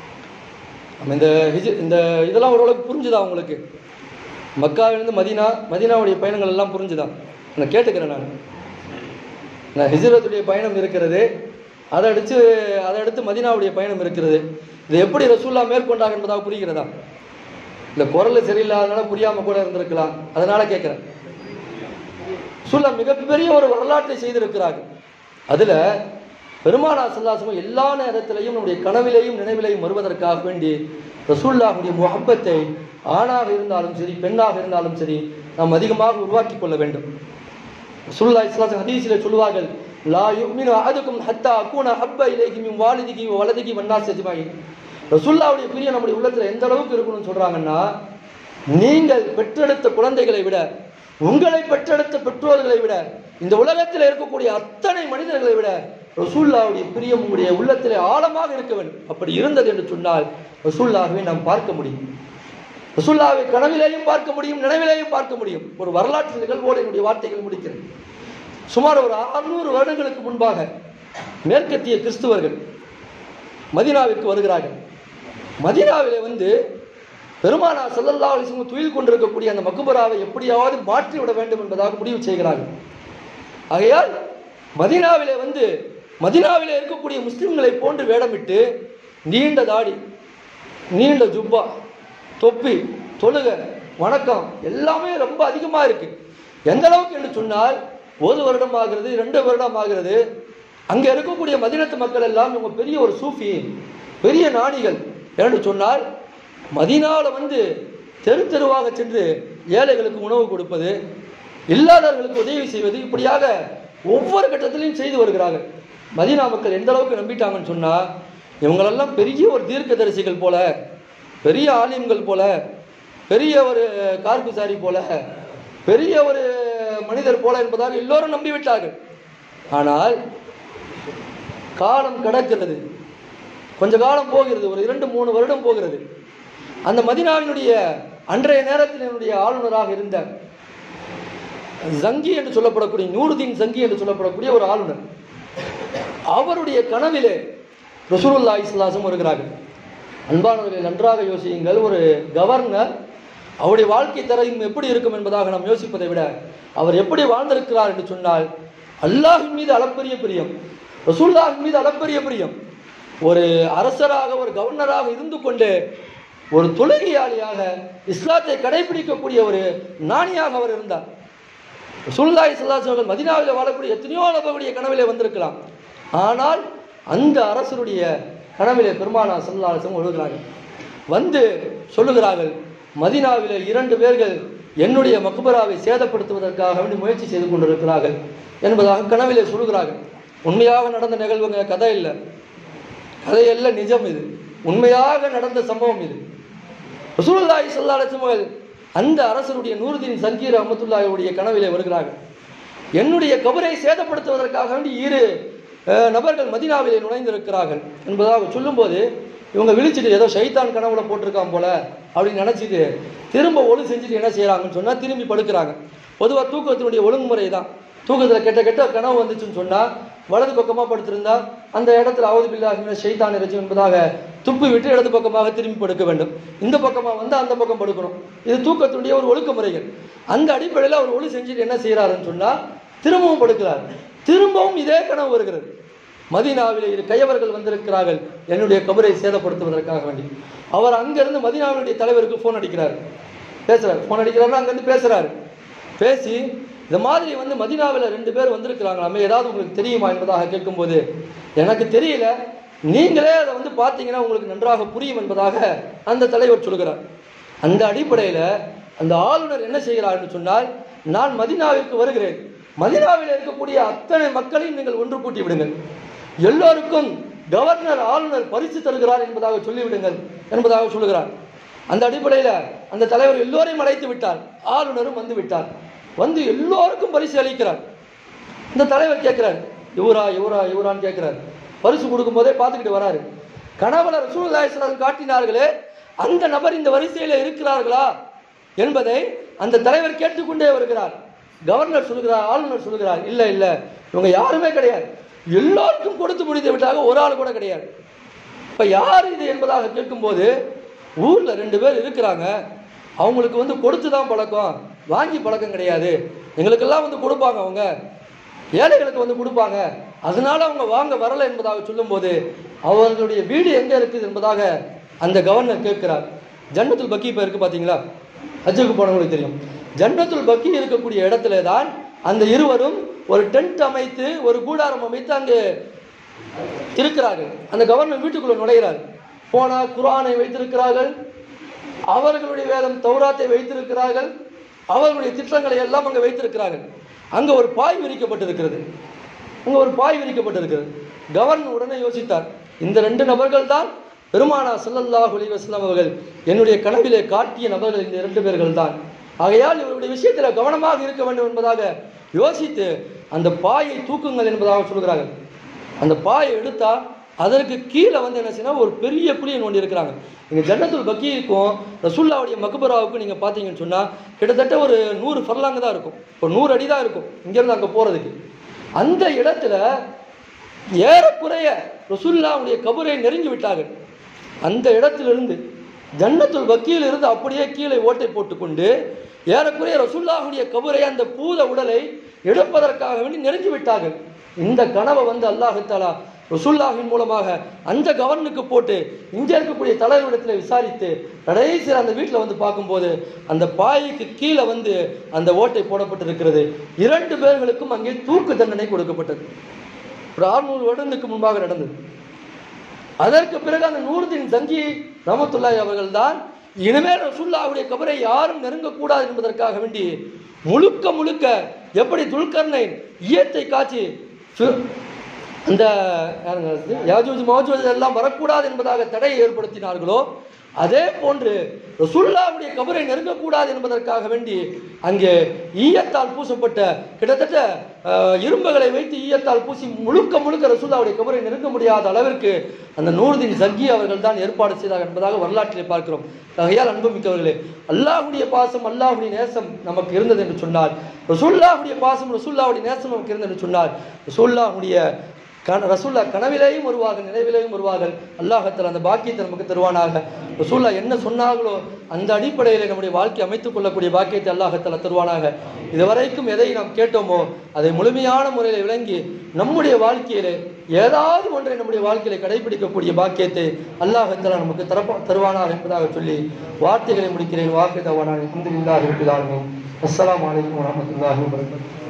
நம்ம இந்த ஹிஜ் இந்த இதெல்லாம் ஓரளவுக்கு புரிஞ்சுதா உங்களுக்கு மக்காவிலிருந்து மதீனா மதீனாவுடைய பயணங்கள் எல்லாம் புரிஞ்சுதா நான் கேட்டுக்கிறேன் நான் நான் ஹிஜ்ரத்துடைய பயணம் இருக்கிறது அதை அடுத்து அதை அடுத்து மதீனாவுடைய பயணம் இருக்கிறது இதை எப்படி ரசூல்லா மேற்கொண்டாங்க என்பதாக புரிகிறதா இந்த குரல் சரியில்லாதனால புரியாம கூட இருந்திருக்கலாம் அதனால கேட்கிறேன் சொல்ல மிகப்பெரிய ஒரு வரலாற்றை செய்திருக்கிறார்கள் அதுல பெருமானா சல்லாசமும் எல்லா நேரத்திலையும் நம்முடைய கனவிலையும் நினைவிலையும் வருவதற்காக வேண்டி ரசூல்லாவுடைய முகப்பத்தை ஆணாக இருந்தாலும் சரி பெண்ணாக இருந்தாலும் சரி நாம் அதிகமாக உருவாக்கி கொள்ள வேண்டும் ரசூலுல்லாஹி ஸல்லல்லாஹு அலைஹி ஹதீஸிலே சொல்வார்கள் லா யுமினு அஹதுக்கும் ஹத்தா அகூன ஹப்ப இலைஹி மின் வாலிதிகி வ வலதிகி வன்னாஸ் அஜ்மாயின் ரசூலுல்லாஹ்வுடைய பிரியம் நம்முடைய உள்ளத்துல எந்த அளவுக்கு இருக்கணும்னு சொல்றாங்கன்னா நீங்கள் பெற்றெடுத்த குழந்தைகளை விட உங்களை பெற்றெடுத்த பெற்றோர்களை விட இந்த உலகத்தில் இருக்கக்கூடிய அத்தனை மனிதர்களை விட ரசூல்லாவுடைய பிரியம் உங்களுடைய உள்ளத்திலே ஆழமாக இருக்க வேண்டும் அப்படி இருந்தது என்று சொன்னால் ரசூல்லாகவே நாம் பார்க்க முடியும் ரசூல்லாவை கனவிலேயும் பார்க்க முடியும் நினைவிலேயும் பார்க்க முடியும் ஒரு வரலாற்று நிகழ்வோடு என்னுடைய வார்த்தைகள் முடிக்கிறேன் சுமார் ஒரு அறுநூறு வருடங்களுக்கு முன்பாக மேற்கத்திய கிறிஸ்துவர்கள் மதீனாவிற்கு வருகிறார்கள் மதீனாவிலே வந்து பெருமானா ஸல்லல்லாஹு அலைஹி வஸல்லம் துயில் கொண்டிருக்கக்கூடிய அந்த மக்குபராவை எப்படியாவது மாற்றி விட வேண்டும் என்பதாக முடிவு செய்கிறார்கள் ஆகையால் மதீனாவிலே வந்து மதீனாவிலே இருக்கக்கூடிய முஸ்லிம்களை போன்று வேடமிட்டு நீண்ட தாடி நீண்ட ஜுப்பா தொப்பி தொழுக வணக்கம் எல்லாமே ரொம்ப அதிகமாக இருக்கு எந்த அளவுக்கு என்று சொன்னால் ஒரு வருடம் ஆகிறது ரெண்டு வருடம் ஆகிறது அங்கே இருக்கக்கூடிய மதினத்து மக்கள் எல்லாம் இவங்க பெரிய ஒரு சூஃபி பெரிய நாணிகள் என்று சொன்னால் மதீனாவில் வந்து தெரு தெருவாக சென்று ஏழைகளுக்கு உணவு கொடுப்பது இல்லாதவர்களுக்கு உதவி செய்வது இப்படியாக ஒவ்வொரு கட்டத்திலையும் செய்து வருகிறார்கள் மதீனா மக்கள் எந்த அளவுக்கு நம்பிட்டாங்கன்னு சொன்னா இவங்களெல்லாம் பெரிய ஒரு தீர்க்கதரிசிகள் போல பெரிய ஆலிம்கள் போல பெரிய ஒரு கார்குசாரி போல பெரிய ஒரு மனிதர் போல என்பதாக எல்லோரும் நம்பிவிட்டார்கள் ஆனால் காலம் கடக்கிறது கொஞ்ச காலம் போகிறது ஒரு இரண்டு மூணு வருடம் போகிறது அந்த மதினாவினுடைய அன்றைய நேரத்தில் என்னுடைய ஆளுநராக இருந்த ஜங்கி என்று சொல்லப்படக்கூடிய நூருதீன் ஜங்கி என்று சொல்லப்படக்கூடிய ஒரு ஆளுநர் அவருடைய கனவிலே ரசூலுல்லா இஸ்லாசம் வருகிறார்கள் அன்பானவர்களை நன்றாக யோசியுங்கள் ஒரு கவர்னர் அவருடைய வாழ்க்கை தரம் எப்படி இருக்கும் என்பதாக நாம் யோசிப்பதை விட அவர் எப்படி வாழ்ந்திருக்கிறார் என்று சொன்னால் அல்லாஹின் மீது அளப்பரிய பிரியம் ரசூல்லாஹின் மீது அளப்பரிய பிரியம் ஒரு அரசராக ஒரு கவர்னராக இருந்து கொண்டு ஒரு தொழுகையாளியாக இஸ்லாத்தை கடைபிடிக்கக்கூடிய ஒரு ஞானியாக அவர் இருந்தார் சுல்லாய் அவர்கள் மதினாவில் வாழக்கூடிய எத்தனையோ நபர்களுடைய கனவிலே வந்திருக்கலாம் ஆனால் அந்த அரசருடைய கனவிலே பெருமானா சல்லாசம் ஒழுகிறார்கள் வந்து சொல்லுகிறார்கள் மதினாவிலே இரண்டு பேர்கள் என்னுடைய மக்பராவை சேதப்படுத்துவதற்காக வேண்டி முயற்சி செய்து கொண்டிருக்கிறார்கள் என்பதாக கனவிலே சொல்லுகிறார்கள் உண்மையாக நடந்த நிகழ்வுங்க கதை இல்லை கதையல்ல நிஜம் இது உண்மையாக நடந்த சம்பவம் இது ரசூலுல்லாஹி ஸல்லல்லாஹு அலைஹி வஸல்லம் அந்த அரசருடைய நூறுதீன் சங்கீர் அஹமத்துல்லாஹுடைய கனவிலே வருகிறார்கள் என்னுடைய கபரை சேதப்படுத்துவதற்காக வேண்டி இரு அஹ், நபர்கள் மதினாவிலே நுழைந்திருக்கிறார்கள் என்பதாக சொல்லும்போது இவங்க விழிச்சிட்டு ஏதோ ஷைத்தான் கனவுல போட்டிருக்கான் போல அப்படின்னு நினைச்சிட்டு திரும்ப ஒழு செஞ்சுட்டு என்ன செய்றாங்கன்னு சொன்னா திரும்பி படுக்கிறாங்க பொதுவாக தூக்கத்தினுடைய ஒழுங்குமுறை தான் தூக்கத்தில் கெட்ட கெட்ட கனவு வந்துச்சுன்னு சொன்னா வலது பக்கமா படுத்திருந்தா அந்த இடத்துல அவது பில்லாஹின ஷைத்தான் இறைச்சி என்பதாக துப்பி விட்டு இடது பக்கமாக திரும்பி படுக்க வேண்டும் இந்த பக்கமா வந்து அந்த பக்கம் படுக்கணும் இது தூக்கத்தினுடைய ஒரு ஒழுக்க முறைகள் அந்த அடிப்படையில் அவர் ஒளி செஞ்சுட்டு என்ன செய்யறாருன்னு சொன்னா திரும்பவும் படுக்கிறார் திரும்பவும் இதே கனவு வருகிறது மதீனாவிலே இரு கையவர்கள் வந்திருக்கிறார்கள் என்னுடைய கபரை சேதப்படுத்துவதற்காக வேண்டி அவர் அங்கிருந்து மதீனாவினுடைய தலைவருக்கு ஃபோன் அடிக்கிறார் பேசுறாரு ஃபோன் அடிக்கிறாருன்னா அங்கிருந்து பேசுறாரு பேசி இந்த மாதிரி வந்து மதீனாவில் ரெண்டு பேர் வந்திருக்கிறாங்களாமே ஏதாவது உங்களுக்கு தெரியுமா என்பதாக கேட்கும்போது எனக்கு தெரியல நீங்களே அதை வந்து பார்த்தீங்கன்னா உங்களுக்கு நன்றாக புரியும் என்பதாக அந்த தலைவர் சொல்கிறார் அந்த அடிப்படையில் அந்த ஆளுநர் என்ன செய்கிறார் என்று சொன்னால் நான் மதீனாவிற்கு வருகிறேன் மதீனாவில் இருக்கக்கூடிய அத்தனை மக்களையும் நீங்கள் ஒன்று கூட்டி விடுங்கள் எல்லோருக்கும் கவர்னர் ஆளுநர் பரிசு தருகிறார் என்பதாக சொல்லிவிடுங்கள் என்பதாக சொல்லுகிறார் அந்த அடிப்படையில் அந்த தலைவர் எல்லோரையும் அழைத்து விட்டார் ஆளுநரும் வந்து விட்டார் வந்து எல்லோருக்கும் பரிசு அளிக்கிறார் இந்த தலைவர் கேட்கிறார் இவரா இவரா இவரான்னு கேட்கிறார் பரிசு கொடுக்கும் போதே பார்த்துக்கிட்டு வராரு கனவுல ரசூலுல்லாஹி காட்டினார்களே அந்த நபர் இந்த வரிசையில இருக்கிறார்களா என்பதை அந்த தலைவர் கேட்டுக்கொண்டே வருகிறார் கவர்னர் சொல்லுகிறார் ஆளுநர் சொல்லுகிறார் இல்ல இல்ல இவங்க யாருமே கிடையாது எல்லாருக்கும் கொடுத்து முடித்து விட்டாங்க ஒரு ஆள் கூட கிடையாது இப்ப யார் இது என்பதாக கேட்கும்போது ஊர்ல ரெண்டு பேர் இருக்கிறாங்க அவங்களுக்கு வந்து கொடுத்து தான் பழக்கம் வாங்கி பழக்கம் கிடையாது எங்களுக்கெல்லாம் வந்து கொடுப்பாங்க அவங்க ஏழைகளுக்கு வந்து கொடுப்பாங்க அதனால அவங்க வாங்க வரல என்பதாக சொல்லும்போது அவர்களுடைய வீடு எங்க இருக்குது என்பதாக அந்த கவர்னர் கேட்கிறார் ஜன்னத்துல் பக்கி இப்போ இருக்கு பாத்தீங்களா ஹஜ்ஜுக்கு போனவங்களுக்கு தெரியும் ஜன்னத்துல் பக்கி இருக்கக்கூடிய இடத்துல தான் அந்த இருவரும் ஒரு டென்ட் அமைத்து ஒரு கூடாரம் அமைத்து அங்கே இருக்கிறார்கள் அந்த கவர்னர் வீட்டுக்குள்ள நுழைகிறார் போனா குர்ஆனை வைத்திருக்கிறார்கள் அவர்களுடைய வேதம் தௌராத்தை வைத்திருக்கிறார்கள் அவர்களுடைய திட்டங்களை எல்லாம் அங்கே வைத்திருக்கிறார்கள் அங்க ஒரு பாய் விரிக்கப்பட்டிருக்கிறது அங்க ஒரு பாய் விரிக்கப்பட்டிருக்கிறது கவர்னர் உடனே யோசித்தார் இந்த ரெண்டு நபர்கள் தான் பெருமானா ஸல்லல்லாஹு அலைஹி வஸல்லம் அவர்கள் என்னுடைய கனவிலே காட்டிய நபர்கள் இந்த இரண்டு பேர்கள் தான் ஆகையால் இவருடைய விஷயத்தில் கவனமாக இருக்க வேண்டும் என்பதாக யோசித்து அந்த பாயை தூக்குங்கள் என்பதாக சொல்கிறார்கள் அந்த பாயை எடுத்தா அதற்கு கீழே வந்து என்ன செய்யணும் ஒரு பெரிய குழியை நோண்டி இருக்கிறாங்க இங்கே ஜன்னத்துல் பக்கீருக்கும் ரசுல்லாவுடைய மக்பராவுக்கும் நீங்கள் பார்த்தீங்கன்னு சொன்னால் கிட்டத்தட்ட ஒரு நூறு ஃபர்லாங்க தான் இருக்கும் ஒரு நூறு அடி தான் இருக்கும் இங்கேருந்து அங்கே போகிறதுக்கு அந்த இடத்துல ஏறக்குறைய ரசுல்லாவுடைய கபரை நெருங்கி விட்டார்கள் அந்த இடத்திலிருந்து ஜன்னத்துல் பக்கியில் இருந்து அப்படியே கீழே ஓட்டை போட்டுக்கொண்டு ஏறக்குறைய ரசுல்லாவுடைய கபரை அந்த பூத உடலை எடுப்பதற்காக வேண்டி நெருங்கி விட்டார்கள் இந்த கனவை வந்து அல்லாஹு தாலா ரசுல்லாவின் மூலமாக அந்த கவர்னுக்கு போட்டு இங்கே இருக்கக்கூடிய தலைவரிடத்தில் விசாரித்து கடைசியில் அந்த வீட்டில் வந்து பார்க்கும்போது அந்த பாய்க்கு கீழே வந்து அந்த ஓட்டை போடப்பட்டிருக்கிறது இரண்டு பேர்களுக்கும் அங்கே தூக்கு தண்டனை கொடுக்கப்பட்டது ஒரு ஆறுநூறு வருடங்களுக்கு முன்பாக நடந்தது அதற்கு பிறகு அந்த நூறுதீன் தங்கி ரமத்துல்லாய் அவர்கள் தான் இனிமேல் ரசூல்லாவுடைய கபரை யாரும் நெருங்கக்கூடாது என்பதற்காக வேண்டி முழுக்க முழுக்க எப்படி துல்கர்னை ஈயத்தை காய்ச்சி ஃபி- அந்த யாருங்க அது? யாஜூஜ் மௌஜூஜ் எல்லாம் வரக்கூடாது என்பதாக தடையை ஏற்படுத்தினார்களோ அதே போன்று ரசூல்லாவுடைய கபரை நெருங்கக்கூடாது என்பதற்காக வேண்டி அங்கே ஈயத்தால் பூசப்பட்ட கிட்டத்தட்ட அஹ், இரும்புகளை வைத்து ஈயத்தால் பூசி முழுக்க முழுக்க ரசூல்லாவுடைய கபரை நெருங்க முடியாத அளவிற்கு அந்த நூறுதீன் ஜக்கி அவர்கள் தான் ஏற்பாடு செய்தார் என்பதாக வரலாற்றிலே பார்க்கிறோம் ஆகையால் அன்புமிக்கவர்களே அல்லாஹ்வுடைய பாசம் அல்லாஹ்வுடைய நேசம் நமக்கு இருந்தது என்று சொன்னால் ரசூல்லாவுடைய பாசம் ரசூல்லாவுடைய நேசம் நமக்கு இருந்தது என்று சொன்னால் ரசூல்லாவுடைய கன ரசூல்லா கனவிலேயும் வருவார்கள் நினைவிலேயும் வருவார்கள் அல்லாஹத்தில் அந்த பாக்கியத்தை நமக்கு தருவானாக ரசூல்லா என்ன சொன்னார்களோ அந்த அடிப்படையில் நம்முடைய வாழ்க்கை அமைத்துக் கொள்ளக்கூடிய பாக்கியத்தை அல்லாஹத்தில் தருவானாக இதுவரைக்கும் எதை நாம் கேட்டோமோ அதை முழுமையான முறையில் விளங்கி நம்முடைய வாழ்க்கையிலே ஏதாவது ஒன்றை நம்முடைய வாழ்க்கையில கடைபிடிக்கக்கூடிய பாக்கியத்தை அல்லாஹத்தில் நமக்கு தரப்ப தருவானாக என்பதாக சொல்லி வார்த்தைகளை முடிக்கிறேன் வாக்கு தவானான் அஸ்ஸலாமு அலைக்கும் வரஹ்மத்துல்லாஹி வபரகாத்துஹு